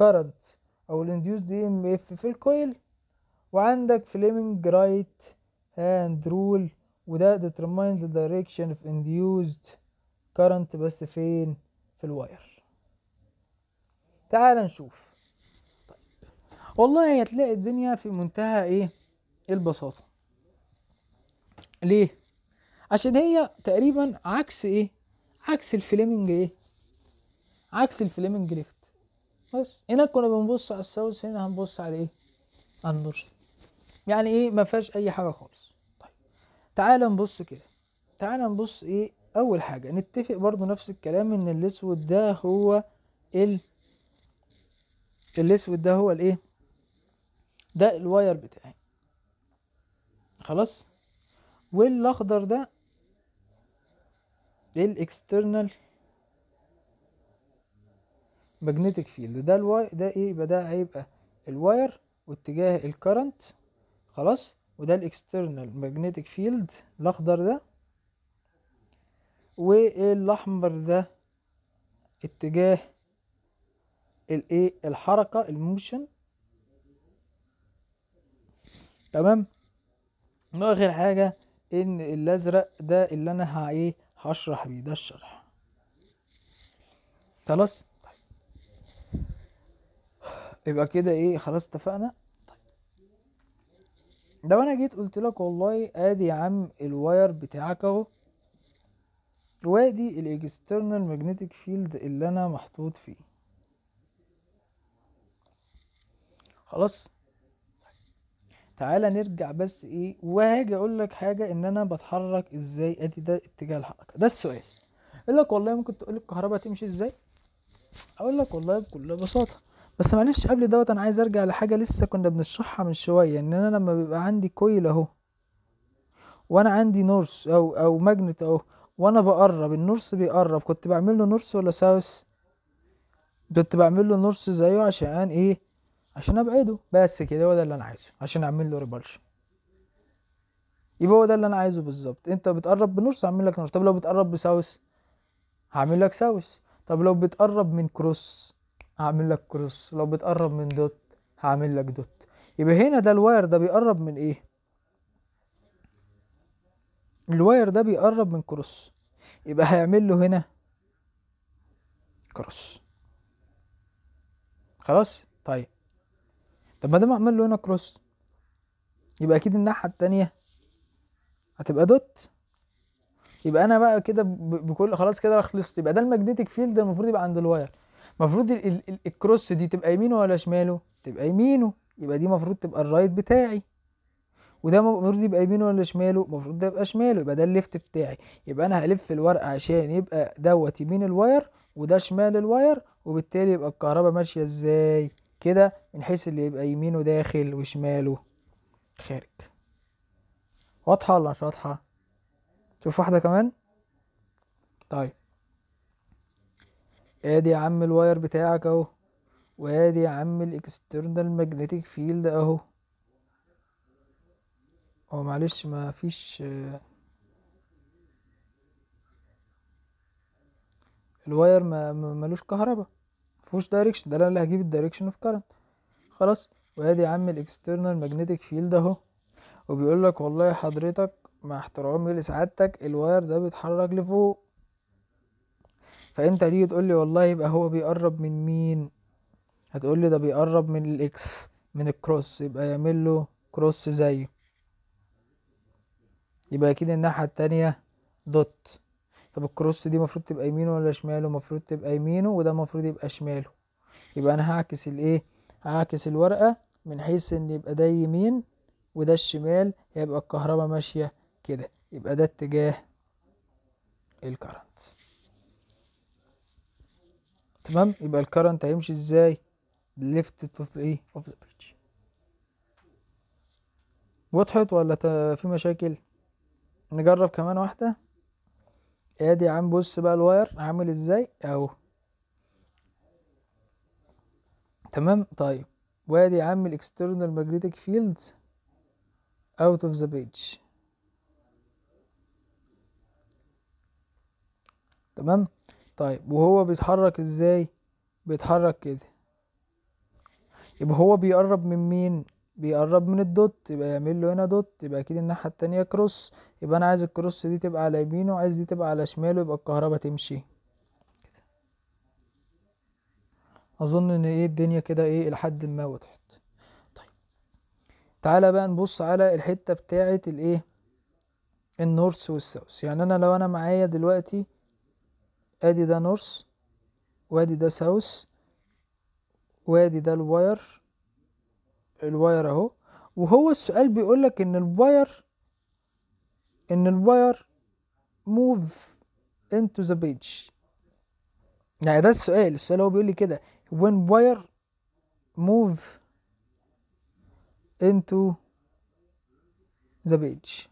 كارنت او الانديوزد اي ام اف في الكويل وعندك فليمنج رايت hand rule وده determines the direction of induced current بس فين في الواير تعال نشوف طيب. والله هتلاقي الدنيا في منتهى ايه البساطة ليه عشان هي تقريبا عكس ايه عكس الفليمنج ايه عكس الفليمنج ليفت بس هنا كنا بنبص على الساوث هنا هنبص على ايه على النورث يعني ايه ما فيهاش اي حاجه خالص طيب تعال نبص كده تعال نبص ايه اول حاجه نتفق برضو نفس الكلام ان الاسود ده هو ال الاسود ده هو الايه ده الواير بتاعي خلاص والاخضر ده الاكسترنال ماجنتيك فيلد ده الواي ده ايه يبقى ده هيبقى الواير واتجاه الكرنت خلاص وده الاكسترنال ماجنتيك فيلد الاخضر ده والاحمر ده اتجاه الايه الحركه الموشن تمام واخر حاجه ان الازرق ده اللي انا ه- ايه هشرح بيه ده الشرح خلاص طيب. يبقى كده ايه خلاص اتفقنا طيب. لو انا جيت قلت لك والله ادي يا عم الواير بتاعك اهو وادي الاكسترنال ماجنتيك فيلد اللي انا محطوط فيه خلاص تعالى نرجع بس ايه وهاجي اقول لك حاجه ان انا بتحرك ازاي ادي ده اتجاه الحركه ده السؤال يقول لك والله ممكن تقول الكهرباء تمشي ازاي اقول لك والله بكل بساطه بس معلش قبل دوت انا عايز ارجع لحاجه لسه كنا بنشرحها من شويه ان انا لما بيبقى عندي كويل اهو وانا عندي نورس او او ماجنت اهو وانا بقرب النورس بيقرب كنت بعمل له نورس ولا ساوث كنت بعمل له نورس زيه عشان ايه عشان ابعده بس كده هو ده اللي انا عايزه عشان اعمل له ريبالشن يبقى هو ده اللي انا عايزه بالظبط انت بتقرب بنورس هعمل لك نورس طب لو بتقرب بساوث هعمل لك ساوث طب لو بتقرب من كروس هعمل لك كروس لو بتقرب من دوت هعمل لك دوت يبقى هنا ده الواير ده بيقرب من ايه الواير ده بيقرب من كروس يبقى هيعمل له هنا كروس خلاص طيب طب ما دام اعمل له هنا كروس يبقى اكيد الناحيه التانية هتبقى دوت يبقى انا بقى كده ب- بكل خلاص كده أنا خلصت يبقى ده الماجنتيك فيلد المفروض يبقى عند الواير المفروض ال- ال- ال- الكروس دي تبقى يمينه ولا شماله تبقى يمينه يبقى دي المفروض تبقى الرايت بتاعي وده المفروض يبقى يمينه ولا شماله المفروض ده يبقى شماله يبقى ده الليفت بتاعي يبقى انا هلف الورقه عشان يبقى دوت يمين الواير وده شمال الواير وبالتالي يبقى الكهرباء ماشيه ازاي كده من حيث اللي يبقى يمينه داخل وشماله خارج واضحه ولا مش واضحه شوف واحده كمان طيب ادي يا عم الواير بتاعك اهو وادي يا عم الاكسترنال ماجنتيك فيلد اهو هو معلش ما فيش آه، الواير ما ما- ملوش كهرباء مفيهوش دايركشن ده انا اللي هجيب الدايركشن اوف كارنت خلاص وادي يا عم الاكسترنال ماجنتيك فيلد اهو وبيقول لك والله حضرتك مع احترامي لسعادتك الواير ده بيتحرك لفوق فانت هتيجي تقول لي والله يبقى هو بيقرب من مين هتقول لي ده بيقرب من الاكس من الكروس يبقى يعمل له كروس زيه يبقى اكيد الناحية التانية دوت طب الكروس دي المفروض تبقى يمينه ولا شماله المفروض تبقى يمينه وده المفروض يبقى شماله يبقى انا هعكس الايه هعكس الورقة من حيث ان يبقى ده يمين وده الشمال يبقى الكهرباء ماشية كده يبقى ده اتجاه الكرنت تمام يبقى الكرنت هيمشي ازاي left to the ايه of the bridge وضحت ولا ت- في مشاكل نجرب كمان واحدة ادي يا عم بص بقى الواير عامل ازاي اهو تمام طيب وادي يا عم الاكسترنال ماجنتيك فيلد اوت اوف ذا بيج تمام طيب وهو بيتحرك ازاي بيتحرك كده يبقى هو بيقرب من مين بيقرب من الدوت يبقى يعمل له هنا دوت يبقى اكيد الناحيه التانية كروس يبقى انا عايز الكروس دي تبقى على يمينه وعايز دي تبقى على شماله يبقى الكهرباء تمشي اظن ان ايه الدنيا كده ايه لحد ما وضحت طيب تعالى بقى نبص على الحته بتاعه الايه النورث والساوث يعني انا لو انا معايا دلوقتي ادي ده نورث وادي ده ساوث وادي ده الواير الواير اهو وهو السؤال بيقولك ان الواير ان الواير موف into the page يعني ده السؤال السؤال هو بيقول لي كده when wire move into the page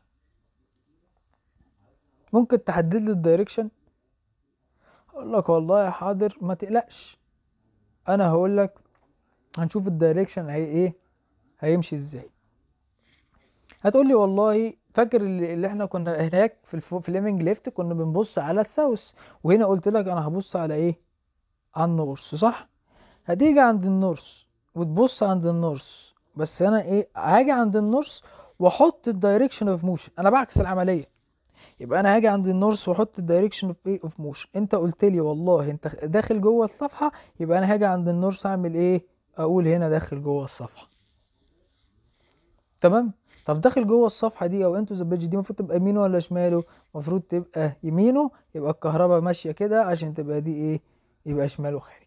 ممكن تحدد لي الدايركشن اقول لك والله يا حاضر ما تقلقش انا هقول لك هنشوف الدايركشن هي ايه هيمشي ازاي هتقول لي والله فاكر اللي اللي احنا كنا هناك في الفو- في ليفنج ليفت كنا بنبص على الساوث وهنا قلت لك انا هبص على ايه على النورث صح هتيجي عند النورث وتبص عند النورث بس انا ايه هاجي عند النورث واحط الدايركشن اوف موشن انا بعكس العمليه يبقى انا هاجي عند النورث واحط الدايركشن اوف ايه اوف موشن انت قلت لي والله انت داخل جوه الصفحه يبقى انا هاجي عند النورث اعمل ايه اقول هنا داخل جوه الصفحه تمام طب داخل جوه الصفحه دي او انتو ذا بيج دي المفروض تبقى يمينه ولا شماله المفروض تبقى يمينه يبقى الكهرباء ماشيه كده عشان تبقى دي ايه يبقى شماله خارج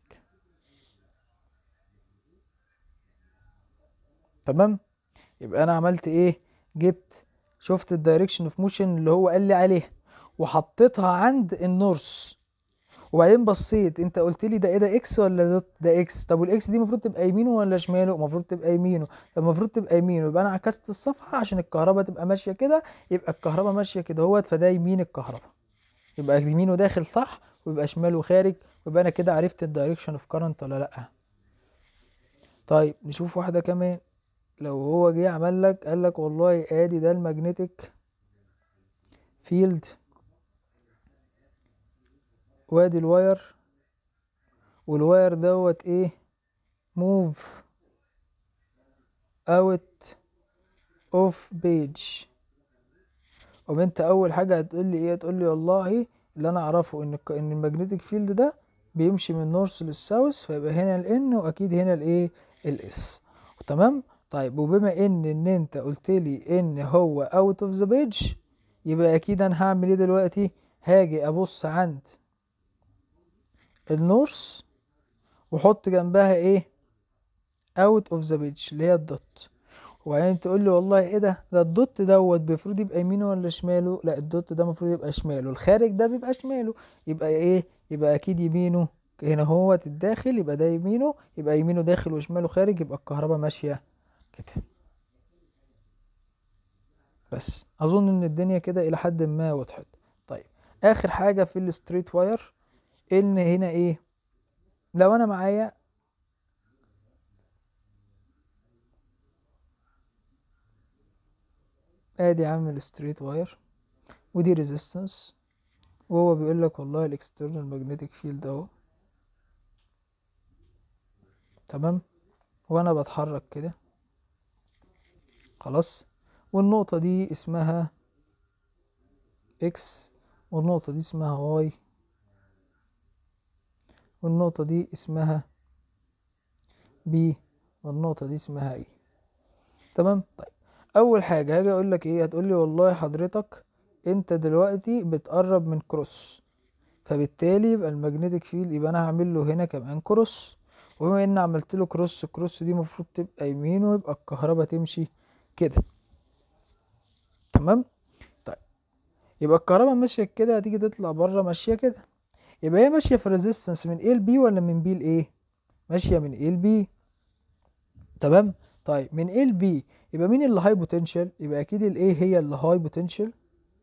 تمام يبقى انا عملت ايه جبت شفت الدايركشن اوف موشن اللي هو قال لي عليها وحطيتها عند النورث وبعدين بصيت انت قلت لي ده ايه ده اكس ولا ده, ده اكس طب والاكس دي المفروض تبقى يمينه ولا شماله المفروض تبقى يمينه طب المفروض تبقى يمينه يبقى انا عكست الصفحه عشان الكهرباء تبقى ماشيه كده يبقى الكهرباء ماشيه كده اهوت فده يمين الكهرباء يبقى يمينه داخل صح ويبقى شماله خارج ويبقى انا كده عرفت الدايركشن اوف كارنت ولا لا طيب نشوف واحده كمان لو هو جه عمل لك قال لك والله ادي ده المagnetic فيلد وادي الواير والواير دوت ايه موف اوت اوف بيج وانت اول حاجه هتقول لي ايه هتقول لي والله اللي انا اعرفه ان الك- ان المagnetic فيلد ده بيمشي من نورث للساوث فيبقى هنا الان واكيد هنا الايه الاس تمام طيب وبما ان ان انت قلت لي ان هو اوت اوف ذا بيج يبقى اكيد انا هعمل ايه دلوقتي هاجي ابص عند النورث وحط جنبها ايه اوت اوف ذا بيج اللي هي الدوت وبعدين تقول لي والله ايه ده ده الدوت دوت المفروض يبقى يمينه ولا شماله لا الدوت ده المفروض يبقى شماله الخارج ده بيبقى شماله يبقى ايه يبقى اكيد يمينه هنا هو الداخل يبقى ده يمينه يبقى يمينه داخل وشماله خارج يبقى الكهرباء ماشيه كده بس اظن ان الدنيا كده الى حد ما وضحت طيب اخر حاجه في الستريت واير ان هنا ايه لو انا معايا ادي عامل ستريت واير ودي ريزيستنس وهو بيقول لك والله الاكسترنال ماجنتيك فيلد اهو تمام وانا بتحرك كده خلاص والنقطة دي اسمها اكس والنقطة دي اسمها واي والنقطة دي اسمها بي والنقطة دي اسمها اي تمام طيب اول حاجة هاجي اقول لك ايه هتقول لي والله حضرتك انت دلوقتي بتقرب من كروس فبالتالي يبقى المagnetic فيلد يبقى انا هعمل له هنا كمان كروس وبما ان عملت له كروس الكروس دي المفروض تبقى يمينه يبقى الكهرباء تمشي كده تمام طيب يبقى الكهرباء ماشيه كده هتيجي تطلع بره ماشيه كده يبقى هي ماشيه في ريزيستنس من A ل B ولا من B ل A ماشيه من A ل B تمام طيب من A ل B يبقى مين اللي هاي بوتنشال يبقى اكيد ال A هي اللي هاي بوتنشال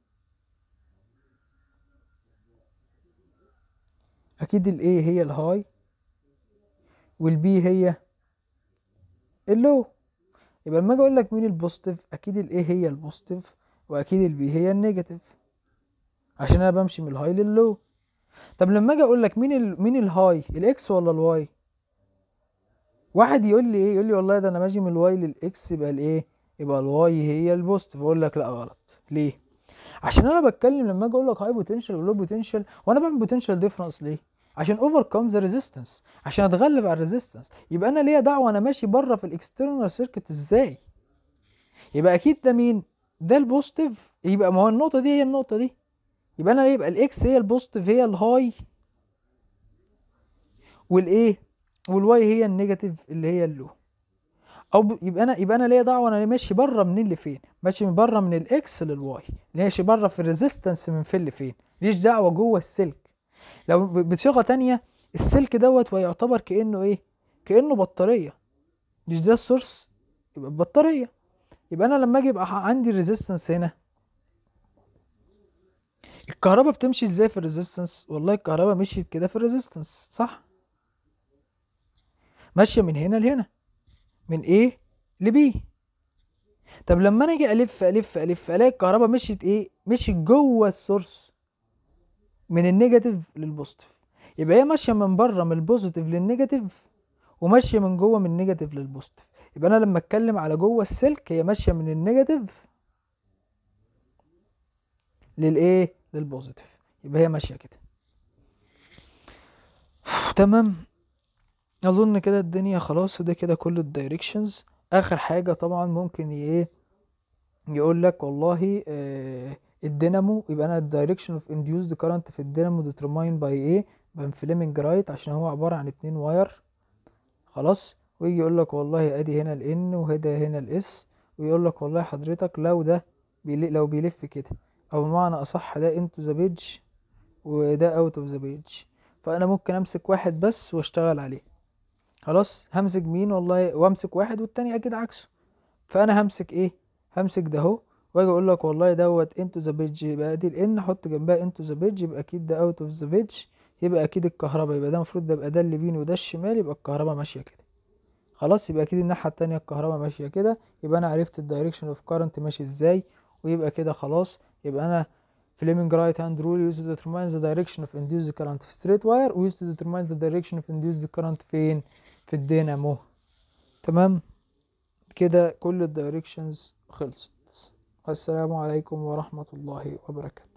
اكيد ال A هي الهاي وال B هي اللو يبقى لما اجي اقول لك مين البوزيتيف اكيد ال A هي البوزيتيف واكيد ال B هي النيجاتيف عشان انا بمشي من الهاي لللو طب لما اجي اقول لك مين ال... مين الهاي الاكس ولا الواي واحد يقول لي ايه يقول لي والله ده انا ماشي من الواي للاكس يبقى الايه يبقى الواي هي البوزيتيف اقول لك لا غلط ليه عشان انا بتكلم لما اجي اقول لك هاي بوتنشال ولو بوتنشال وانا بعمل بوتنشال ديفرنس ليه عشان اوفر كام ذا ريزيستنس عشان اتغلب على الريزيستنس يبقى انا ليا دعوه انا ماشي بره في الاكسترنال سيركت ازاي يبقى اكيد ده مين ده البوزيتيف يبقى ما هو النقطه دي هي النقطه دي يبقى انا يبقى الاكس هي البوزيتيف هي الهاي والايه والواي هي النيجاتيف اللي هي اللو او ب... يبقى انا يبقى انا ليا دعوه انا ماشي بره منين لفين ماشي من بره من الاكس للواي ماشي بره في الريزيستنس من فين لفين ليش دعوه جوه السلك لو ب- بصيغه تانية السلك دوت ويعتبر كانه ايه كانه بطاريه مش ده السورس يبقى بطاريه يبقى انا لما اجي يبقى ح- عندي الريزيستنس هنا الكهرباء بتمشي ازاي في الريزيستنس والله الكهرباء مشيت كده في الريزيستنس صح ماشيه من هنا لهنا من A ل B طب لما انا اجي الف الف الف الاقي الكهرباء مشيت ايه مشيت جوه السورس من النيجاتيف للبوزيتيف يبقى هي ماشيه من بره من البوزيتيف للنيجاتيف وماشيه من جوه من النيجاتيف للبوزيتيف يبقى انا لما اتكلم على جوه السلك هي ماشيه من النيجاتيف للايه للبوزيتيف يبقى هي ماشيه كده تمام اظن كده الدنيا خلاص وده كده كل الدايركشنز اخر حاجه طبعا ممكن ي- ايه يقول لك والله آه الدينامو يبقى انا الدايركشن اوف انديوزد كارنت في الدينامو ديترماين باي ايه بان فليمنج رايت عشان هو عباره عن اتنين واير خلاص ويجي يقول لك والله ادي هنا الان وهدا هنا الاس ويقول لك والله حضرتك لو ده بيل... لو بيلف كده او بمعنى اصح ده انتو ذا بيج وده اوت اوف ذا بيج فانا ممكن امسك واحد بس واشتغل عليه خلاص همسك مين والله وامسك واحد والتاني اكيد عكسه فانا همسك ايه همسك ده اهو واجي اقول لك والله دوت انتو ذا بيج يبقى دي الان احط جنبها انتو ذا بيج يبقى اكيد ده اوت اوف ذا بيج يبقى اكيد الكهرباء يبقى ده المفروض ده يبقى ده اليمين وده الشمال يبقى الكهرباء ماشيه كده خلاص يبقى اكيد الناحيه التانية الكهرباء ماشيه كده يبقى انا عرفت الدايركشن اوف كارنت ماشي ازاي ويبقى كده خلاص يبقى انا Fleming right hand rule used to determine the direction of induced current في straight wire و used to determine the direction of induced current فين في الدينامو تمام كده كل الدايركشنز خلصت السلام عليكم ورحمة الله وبركاته